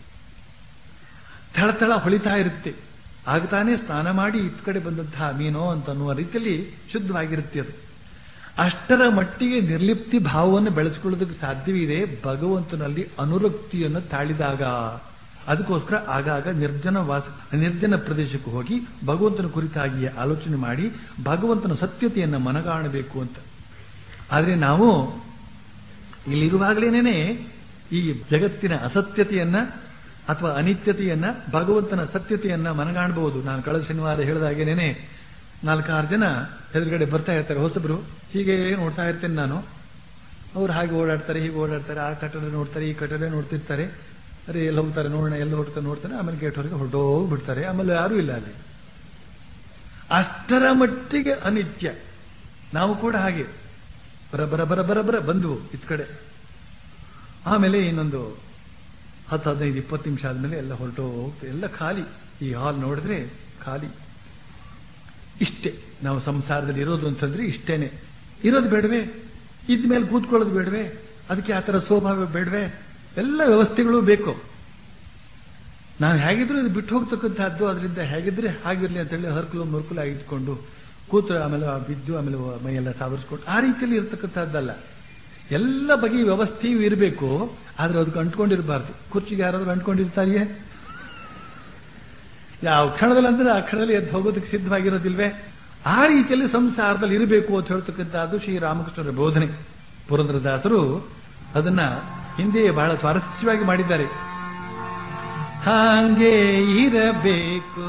ಥಳಥಳ ಹೊಳಿತಾ ಇರುತ್ತೆ ಆಗ್ತಾನೆ ಸ್ನಾನ ಮಾಡಿ ಇತ್ತ ಕಡೆ ಬಂದಂತಹ ಮೀನೋ ಅಂತ ಅನ್ನುವ ರೀತಿಯಲ್ಲಿ ಶುದ್ಧವಾಗಿರುತ್ತೆ ಅದು ಅಷ್ಟರ ಮಟ್ಟಿಗೆ ನಿರ್ಲಿಪ್ತಿ ಭಾವವನ್ನು ಬೆಳೆಸ್ಕೊಳ್ಳೋದಕ್ಕೆ ಸಾಧ್ಯವಿದೆ ಭಗವಂತನಲ್ಲಿ ಅನುರಕ್ತಿಯನ್ನು ತಾಳಿದಾಗ ಅದಕ್ಕೋಸ್ಕರ ಆಗಾಗ ನಿರ್ಜನ ವಾಸ ನಿರ್ಜನ ಪ್ರದೇಶಕ್ಕೆ ಹೋಗಿ ಭಗವಂತನ ಕುರಿತಾಗಿ ಆಲೋಚನೆ ಮಾಡಿ ಭಗವಂತನ ಸತ್ಯತೆಯನ್ನು ಮನಗಾಣಬೇಕು ಅಂತ ಆದರೆ ನಾವು ಇಲ್ಲಿರುವಾಗಲೇನೆ ಈ ಜಗತ್ತಿನ ಅಸತ್ಯತೆಯನ್ನ ಅಥವಾ ಅನಿತ್ಯತೆಯನ್ನ ಭಗವಂತನ ಸತ್ಯತೆಯನ್ನ ಮನಗಾಣಬಹುದು ನಾನು ಕಳೆದ ಶನಿವಾರ ಹೇಳಿದಾಗೇನೆ ನಾಲ್ಕಾರು ಜನ ಎದುರುಗಡೆ ಬರ್ತಾ ಇರ್ತಾರೆ ಹೊಸಬ್ರು ಹೀಗೆ ನೋಡ್ತಾ ಇರ್ತೇನೆ ನಾನು ಅವ್ರು ಹಾಗೆ ಓಡಾಡ್ತಾರೆ ಹೀಗೆ ಓಡಾಡ್ತಾರೆ ಆ ಕಟ್ಟಡ ನೋಡ್ತಾರೆ ಈ ಕಟ್ಟಡ ನೋಡ್ತಿರ್ತಾರೆ ಅರೆ ಎಲ್ಲಿ ಹೋಗ್ತಾರೆ ನೋಡೋಣ ಎಲ್ಲ ಹೋಗ್ತಾರೆ ನೋಡ್ತಾರೆ ಆಮೇಲೆ ಗೇಟ್ ಹೊರಗೆ ಹೊರಟೋಗ್ಬಿಡ್ತಾರೆ ಆಮೇಲೆ ಯಾರೂ ಇಲ್ಲ ಅಲ್ಲಿ ಅಷ್ಟರ ಮಟ್ಟಿಗೆ ಅನಿತ್ಯ ನಾವು ಕೂಡ ಹಾಗೆ ಬರ ಬರ ಬರ ಬರ ಬರ ಬಂದ್ವು ಇತ್ ಕಡೆ ಆಮೇಲೆ ಇನ್ನೊಂದು ಹತ್ತು ಹದಿನೈದು ಇಪ್ಪತ್ತು ನಿಮಿಷ ಆದ್ಮೇಲೆ ಎಲ್ಲ ಹೊರಟು ಹೋಗ್ತದೆ ಎಲ್ಲ ಖಾಲಿ ಈ ಹಾಲ್ ನೋಡಿದ್ರೆ ಖಾಲಿ ಇಷ್ಟೇ ನಾವು ಸಂಸಾರದಲ್ಲಿ ಇರೋದು ಅಂತಂದ್ರೆ ಇಷ್ಟೇನೆ ಇರೋದು ಬೇಡವೇ ಇದ್ದ ಮೇಲೆ ಕೂತ್ಕೊಳ್ಳೋದು ಬೇಡವೇ ಅದಕ್ಕೆ ಆ ಥರ ಸ್ವಭಾವ ಬೇಡವೇ ಎಲ್ಲ ವ್ಯವಸ್ಥೆಗಳು ಬೇಕು ನಾವು ಹೇಗಿದ್ರು ಇದು ಬಿಟ್ಟು ಹೋಗ್ತಕ್ಕಂಥದ್ದು ಅದರಿಂದ ಹೇಗಿದ್ರೆ ಹಾಗಿರ್ಲಿ ಅಂತೇಳಿ ಹರ್ಕಲು ಮುರ್ಕಲು ಆಗಿಟ್ಕೊಂಡು ಕೂತು ಆಮೇಲೆ ಆ ಬಿದ್ದು ಆಮೇಲೆ ಮೈಯೆಲ್ಲ ಸಾವರಿಸ್ಕೊಂಡು ಆ ರೀತಿಯಲ್ಲಿ ಇರತಕ್ಕಂಥದ್ದಲ್ಲ ಎಲ್ಲ ಬಗೆಯ ವ್ಯವಸ್ಥೆಯೂ ಇರಬೇಕು ಆದ್ರೆ ಅದಕ್ಕೆ ಅಂಟ್ಕೊಂಡಿರಬಾರ್ದು ಕುರ್ಚಿಗೆ ಯಾರಾದ್ರೂ ಅಂಟ್ಕೊಂಡಿರ್ತಾರಿಯೇ ಯಾವ ಕ್ಷಣದಲ್ಲಿ ಅಂದ್ರೆ ಆ ಕ್ಷಣದಲ್ಲಿ ಎದ್ದು ಹೋಗೋದಕ್ಕೆ ಸಿದ್ಧವಾಗಿರೋದಿಲ್ವೇ ಆ ರೀತಿಯಲ್ಲಿ ಸಂಸಾರದಲ್ಲಿ ಇರಬೇಕು ಅಂತ ಹೇಳ್ತಕ್ಕಂಥದ್ದು ಶ್ರೀರಾಮಕೃಷ್ಣರ ಬೋಧನೆ ಪುರಂದ್ರದಾಸರು ಅದನ್ನ ಹಿಂದೆ ಬಹಳ ಸ್ವಾರಸ್ಯವಾಗಿ ಮಾಡಿದ್ದಾರೆ ಹಾಗೆ ಇರಬೇಕು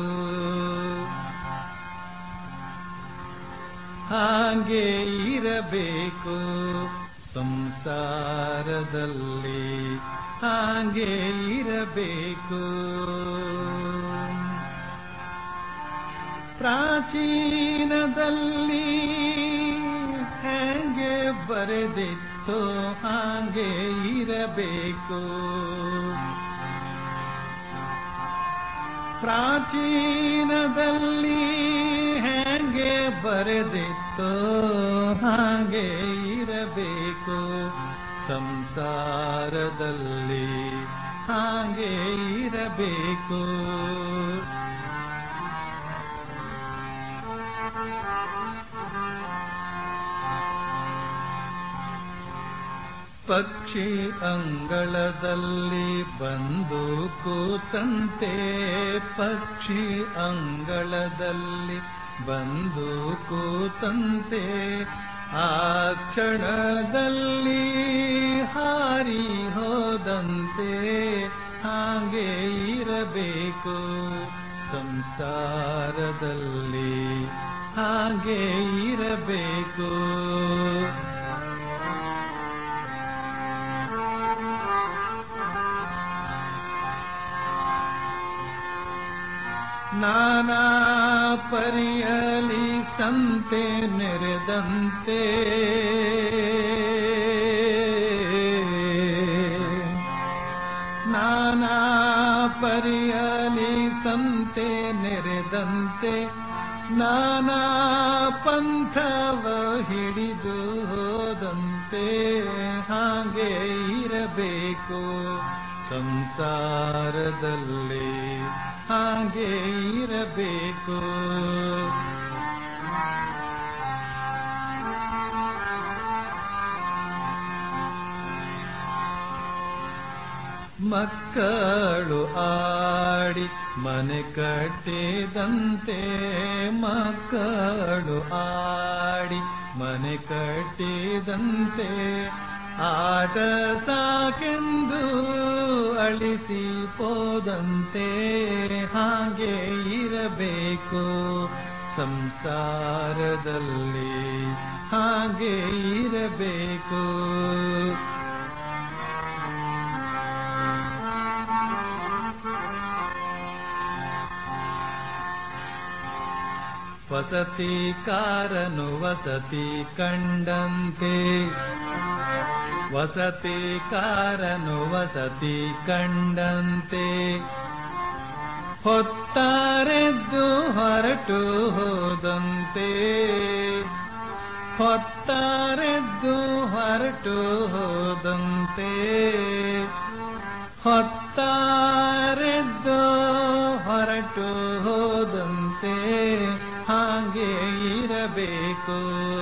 ಹಾಗೆ ಇರಬೇಕು ಸಂಸಾರದಲ್ಲಿ ಹಾಗೆ ಇರಬೇಕು ಪ್ರಾಚೀನದಲ್ಲಿ ಹೇಗೆ ಬರೆದಿತ್ತು ಹಾಗೆ ಇರಬೇಕು ಪ್ರಾಚೀನದಲ್ಲಿ ಹೇಗೆ ಬರೆದಿತ್ತು ಹಾಗೆ ಇರಬೇಕು ಸಂಸಾರದಲ್ಲಿ ಹಾಗೆ ಇರಬೇಕು ಪಕ್ಷಿ ಅಂಗಳದಲ್ಲಿ ಬಂದು ಕೂತಂತೆ ಪಕ್ಷಿ ಅಂಗಳದಲ್ಲಿ ಬಂದು ಕೂತಂತೆ ಆ ಕ್ಷಣದಲ್ಲಿ ಹಾರಿ ಹೋದಂತೆ ಹಾಗೆ ಇರಬೇಕು ಸಂಸಾರದಲ್ಲಿ ಹಾಗೆ ಇರಬೇಕು ನಾನಾ ಪರಿಯಲಿ ಸಂತೆ ನೆರೆದಂತೆ ನಾನಾ ಪರಿಯಲಿ ಸಂತೆ ನೆರೆದಂತೆ ನಾನಾ ಪಂಥವ ಹಿಡಿದು ಹೋದಂತೆ ಹಾಗೆ ಇರಬೇಕು ಸಂಸಾರದಲ್ಲಿ ಹಾಗೆ ಇರಬೇಕು ಮಕ್ಕಳು ಆಡಿ ಮನೆ ಕಟ್ಟಿದಂತೆ ಮಕ್ಕಳು ಆಡಿ ಮನೆ ಕಟ್ಟಿದಂತೆ ಆಟ ಸಾಕೆಂದು ಅಳಿಸಿ ಹೋದಂತೆ ಹಾಗೆ ಇರಬೇಕು ಸಂಸಾರದಲ್ಲಿ ಹಾಗೆ ಇರಬೇಕು ವಸತಿ ಕಾರನು ವಸತಿ ಕಂಡಂತೆ ವಸತಿ ಕಾರನು ವಸತಿ ಕಂಡಂತೆ ಹೊತ್ತಾರೆದ್ದು ಹೊರಟು ಹೋದಂತೆ ಹೊತ್ತಾರೆದ್ದು ಹೊರಟು ಹೋದಂತೆ ಹೊತ್ತಾರೆದ್ದು ಹೊರಟು ಹೋದಂತೆ ಹಾಗೆ ಇರಬೇಕು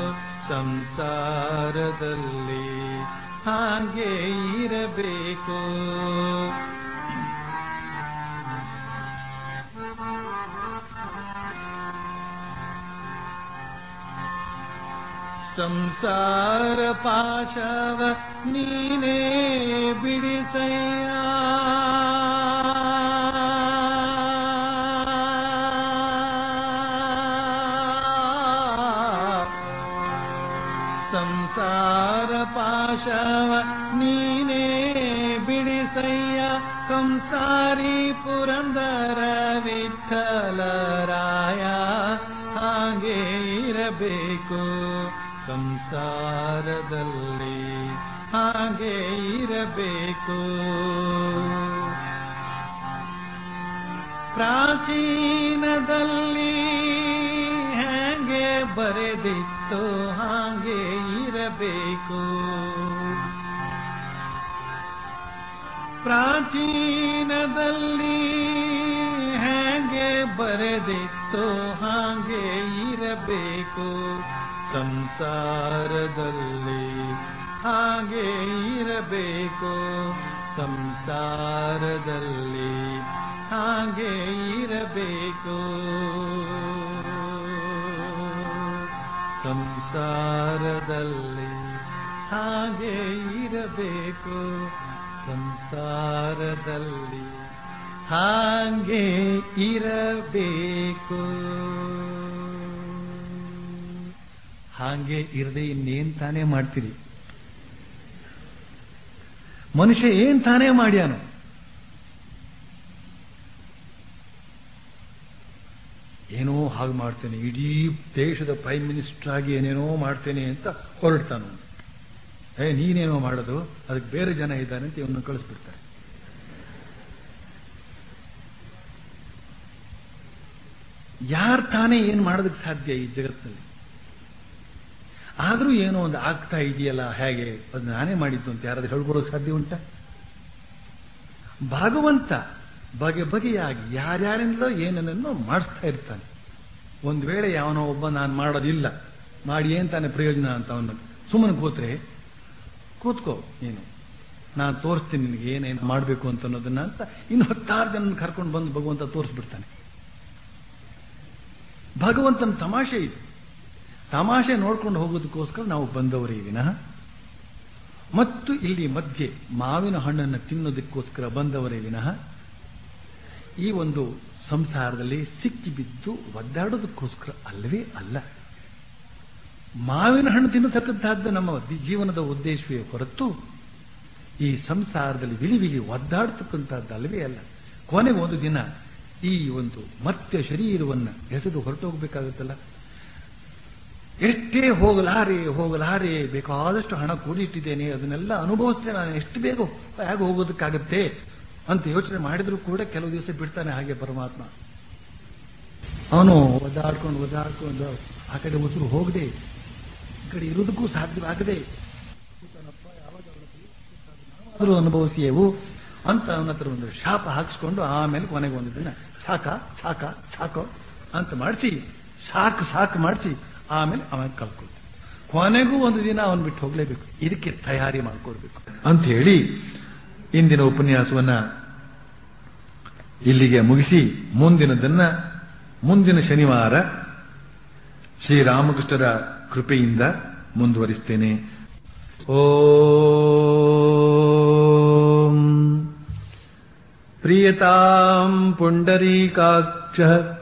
ಸಂಸಾರದಲ್ಲಿ ಹಾಗೆ ಇರಬೇಕು ಸಂಸಾರ ಪಾಶವ ನೀನೇ ಬಿಡಿಸಯ್ಯ ಸಂಸಾರ ಪಾಶವ ನೀನೇ ಬಿಡಿಸಯ್ಯ ಕಂಸಾರಿ ಪುರಂದರ ವಿಠಲರಾಯ ಹಾಗೆ ಇರಬೇಕು ಸಂಸಾರದಲ್ಲಿ ಹಾಗೆ ಇರಬೇಕು ಪ್ರಾಚೀನದಲ್ಲಿ ಹೇಗೆ ಬರೆದಿತ್ತು ಹಾಗೆ ಇರಬೇಕು ಪ್ರಾಚೀನದಲ್ಲಿ ಹೇಗೆ ಬರೆದಿತ್ತೋ ಹಾಗೆ ಇರಬೇಕು ಸಂಸಾರದಲ್ಲಿ ಹಾಗೆ ಇರಬೇಕು ಸಂಸಾರದಲ್ಲಿ ಹಾಗೆ ಇರಬೇಕು ಸಂಸಾರದಲ್ಲಿ ಹಾಗೆ ಇರಬೇಕು ಸಂಸಾರದಲ್ಲಿ ಹಾಗೆ ಇರಬೇಕು ಹಾಗೆ ಇರದೆ ಇನ್ನೇನ್ ತಾನೇ ಮಾಡ್ತೀರಿ ಮನುಷ್ಯ ಏನ್ ತಾನೇ ಮಾಡ್ಯಾನು ಏನೋ ಹಾಗೆ ಮಾಡ್ತೇನೆ ಇಡೀ ದೇಶದ ಪ್ರೈಮ್ ಮಿನಿಸ್ಟರ್ ಆಗಿ ಏನೇನೋ ಮಾಡ್ತೇನೆ ಅಂತ ಹೊರಡ್ತಾನು ಏ ನೀನೇನೋ ಮಾಡೋದು ಅದಕ್ಕೆ ಬೇರೆ ಜನ ಇದ್ದಾನೆ ಅಂತ ಇವನ್ನ ಕಳಿಸ್ಬಿಡ್ತಾರೆ ಯಾರು ತಾನೇ ಏನು ಮಾಡೋದಕ್ಕೆ ಸಾಧ್ಯ ಈ ಜಗತ್ತಿನಲ್ಲಿ ಆದರೂ ಏನೋ ಒಂದು ಆಗ್ತಾ ಇದೆಯಲ್ಲ ಹೇಗೆ ಅದು ನಾನೇ ಮಾಡಿದ್ದು ಅಂತ ಯಾರಾದ್ರೂ ಹೇಳ್ಕೊಡೋಕೆ ಸಾಧ್ಯ ಉಂಟ ಭಗವಂತ ಬಗೆ ಬಗೆಯಾಗಿ ಯಾರ್ಯಾರಿಂದಲೋ ಏನನ್ನೋ ಮಾಡಿಸ್ತಾ ಇರ್ತಾನೆ ಒಂದು ವೇಳೆ ಯಾವನೋ ಒಬ್ಬ ನಾನು ಮಾಡೋದಿಲ್ಲ ಮಾಡಿ ಏನ್ ತಾನೇ ಪ್ರಯೋಜನ ಅಂತ ಅವನು ಸುಮ್ಮನೆ ಕೂತ್ರೆ ಕೂತ್ಕೋ ನೀನು ನಾನು ತೋರಿಸ್ತೀನಿ ನಿನಗೆ ಏನೇನು ಮಾಡಬೇಕು ಅಂತ ಅನ್ನೋದನ್ನ ಅಂತ ಇನ್ನು ಹತ್ತಾರು ಜನ ಕರ್ಕೊಂಡು ಬಂದು ಭಗವಂತ ತೋರಿಸ್ಬಿಡ್ತಾನೆ ಭಗವಂತನ ತಮಾಷೆ ಇದು ತಮಾಷೆ ನೋಡ್ಕೊಂಡು ಹೋಗೋದಕ್ಕೋಸ್ಕರ ನಾವು ಬಂದವರೇ ವಿನಃ ಮತ್ತು ಇಲ್ಲಿ ಮಧ್ಯೆ ಮಾವಿನ ಹಣ್ಣನ್ನು ತಿನ್ನೋದಕ್ಕೋಸ್ಕರ ಬಂದವರೇ ವಿನಃ ಈ ಒಂದು ಸಂಸಾರದಲ್ಲಿ ಸಿಕ್ಕಿ ಬಿದ್ದು ಒದ್ದಾಡೋದಕ್ಕೋಸ್ಕರ ಅಲ್ಲವೇ ಅಲ್ಲ ಮಾವಿನ ಹಣ್ಣು ತಿನ್ನತಕ್ಕಂತಹದ್ದು ನಮ್ಮ ಜೀವನದ ಉದ್ದೇಶವೇ ಹೊರತು ಈ ಸಂಸಾರದಲ್ಲಿ ವಿಲಿ ವಿಲಿ ಒದ್ದಾಡ್ತಕ್ಕಂಥದ್ದು ಅಲ್ಲವೇ ಅಲ್ಲ ಕೊನೆಗೆ ಒಂದು ದಿನ ಈ ಒಂದು ಮತ್ತೆ ಶರೀರವನ್ನ ಎಸೆದು ಹೊರಟೋಗ್ಬೇಕಾಗುತ್ತಲ್ಲ ಎಷ್ಟೇ ಹೋಗಲಾರೆ ಹೋಗಲಾರೆ ಬೇಕಾದಷ್ಟು ಹಣ ಕೂಡಿಟ್ಟಿದ್ದೇನೆ ಅದನ್ನೆಲ್ಲ ಅನುಭವಿಸ್ತೇನೆ ನಾನು ಎಷ್ಟು ಬೇಗ ಹೇಗೆ ಹೋಗೋದಕ್ಕಾಗತ್ತೆ ಅಂತ ಯೋಚನೆ ಮಾಡಿದ್ರು ಕೂಡ ಕೆಲವು ದಿವಸ ಬಿಡ್ತಾನೆ ಹಾಗೆ ಪರಮಾತ್ಮ ಅವನು ಒದ್ದಾಡ್ಕೊಂಡು ಒದ್ದಾಡ್ಕೊಂಡು ಆ ಕಡೆ ಉಸಿರು ಹೋಗದೆ ಈ ಕಡೆ ಇರೋದಕ್ಕೂ ಸಾಧ್ಯವಾಗದೆ ಆದರೂ ಅನುಭವಿಸಿಯೇವು ಅಂತ ಅವನ ಹತ್ರ ಒಂದು ಶಾಪ ಹಾಕಿಸ್ಕೊಂಡು ಆಮೇಲೆ ಕೊನೆಗೆ ಒಂದು ದಿನ ಸಾಕ ಸಾಕ ಸಾಕು ಅಂತ ಮಾಡಿಸಿ ಸಾಕು ಸಾಕು ಮಾಡಿಸಿ ಆಮೇಲೆ ಅವನ ಕಳ್ಕೊಳ್ತಾನೆ ಕೊನೆಗೂ ಒಂದು ದಿನ ಅವನು ಬಿಟ್ಟು ಹೋಗ್ಲೇಬೇಕು ಇದಕ್ಕೆ ತಯಾರಿ ಮಾಡ್ಕೊಳ್ಬೇಕು ಅಂತ ಹೇಳಿ ಇಂದಿನ ಉಪನ್ಯಾಸವನ್ನ ಇಲ್ಲಿಗೆ ಮುಗಿಸಿ ಮುಂದಿನದನ್ನ ಮುಂದಿನ ಶನಿವಾರ ಶ್ರೀರಾಮಕೃಷ್ಣರ ಕೃಪೆಯಿಂದ ಮುಂದುವರಿಸ್ತೇನೆ ಓಂ ಪ್ರಿಯತಾಂ ಪುಂಡರೀಕಾಕ್ಷ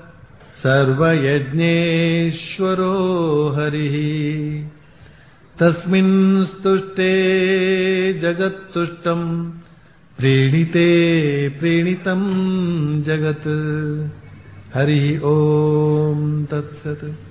ಸರ್ವಯಜ್ಞೇಶ್ವರೋ ಹರಿಃ ತಸ್ಮಿನ್ ಸ್ತುಷ್ಟೇ ಜಗತ್ತುಷ್ಟಂ ಪ್ರೇಣಿತೆ ಪ್ರೇಣಿತಂ ಜಗತ್ ಹರಿ ಓಂ ತತ್ಸತ್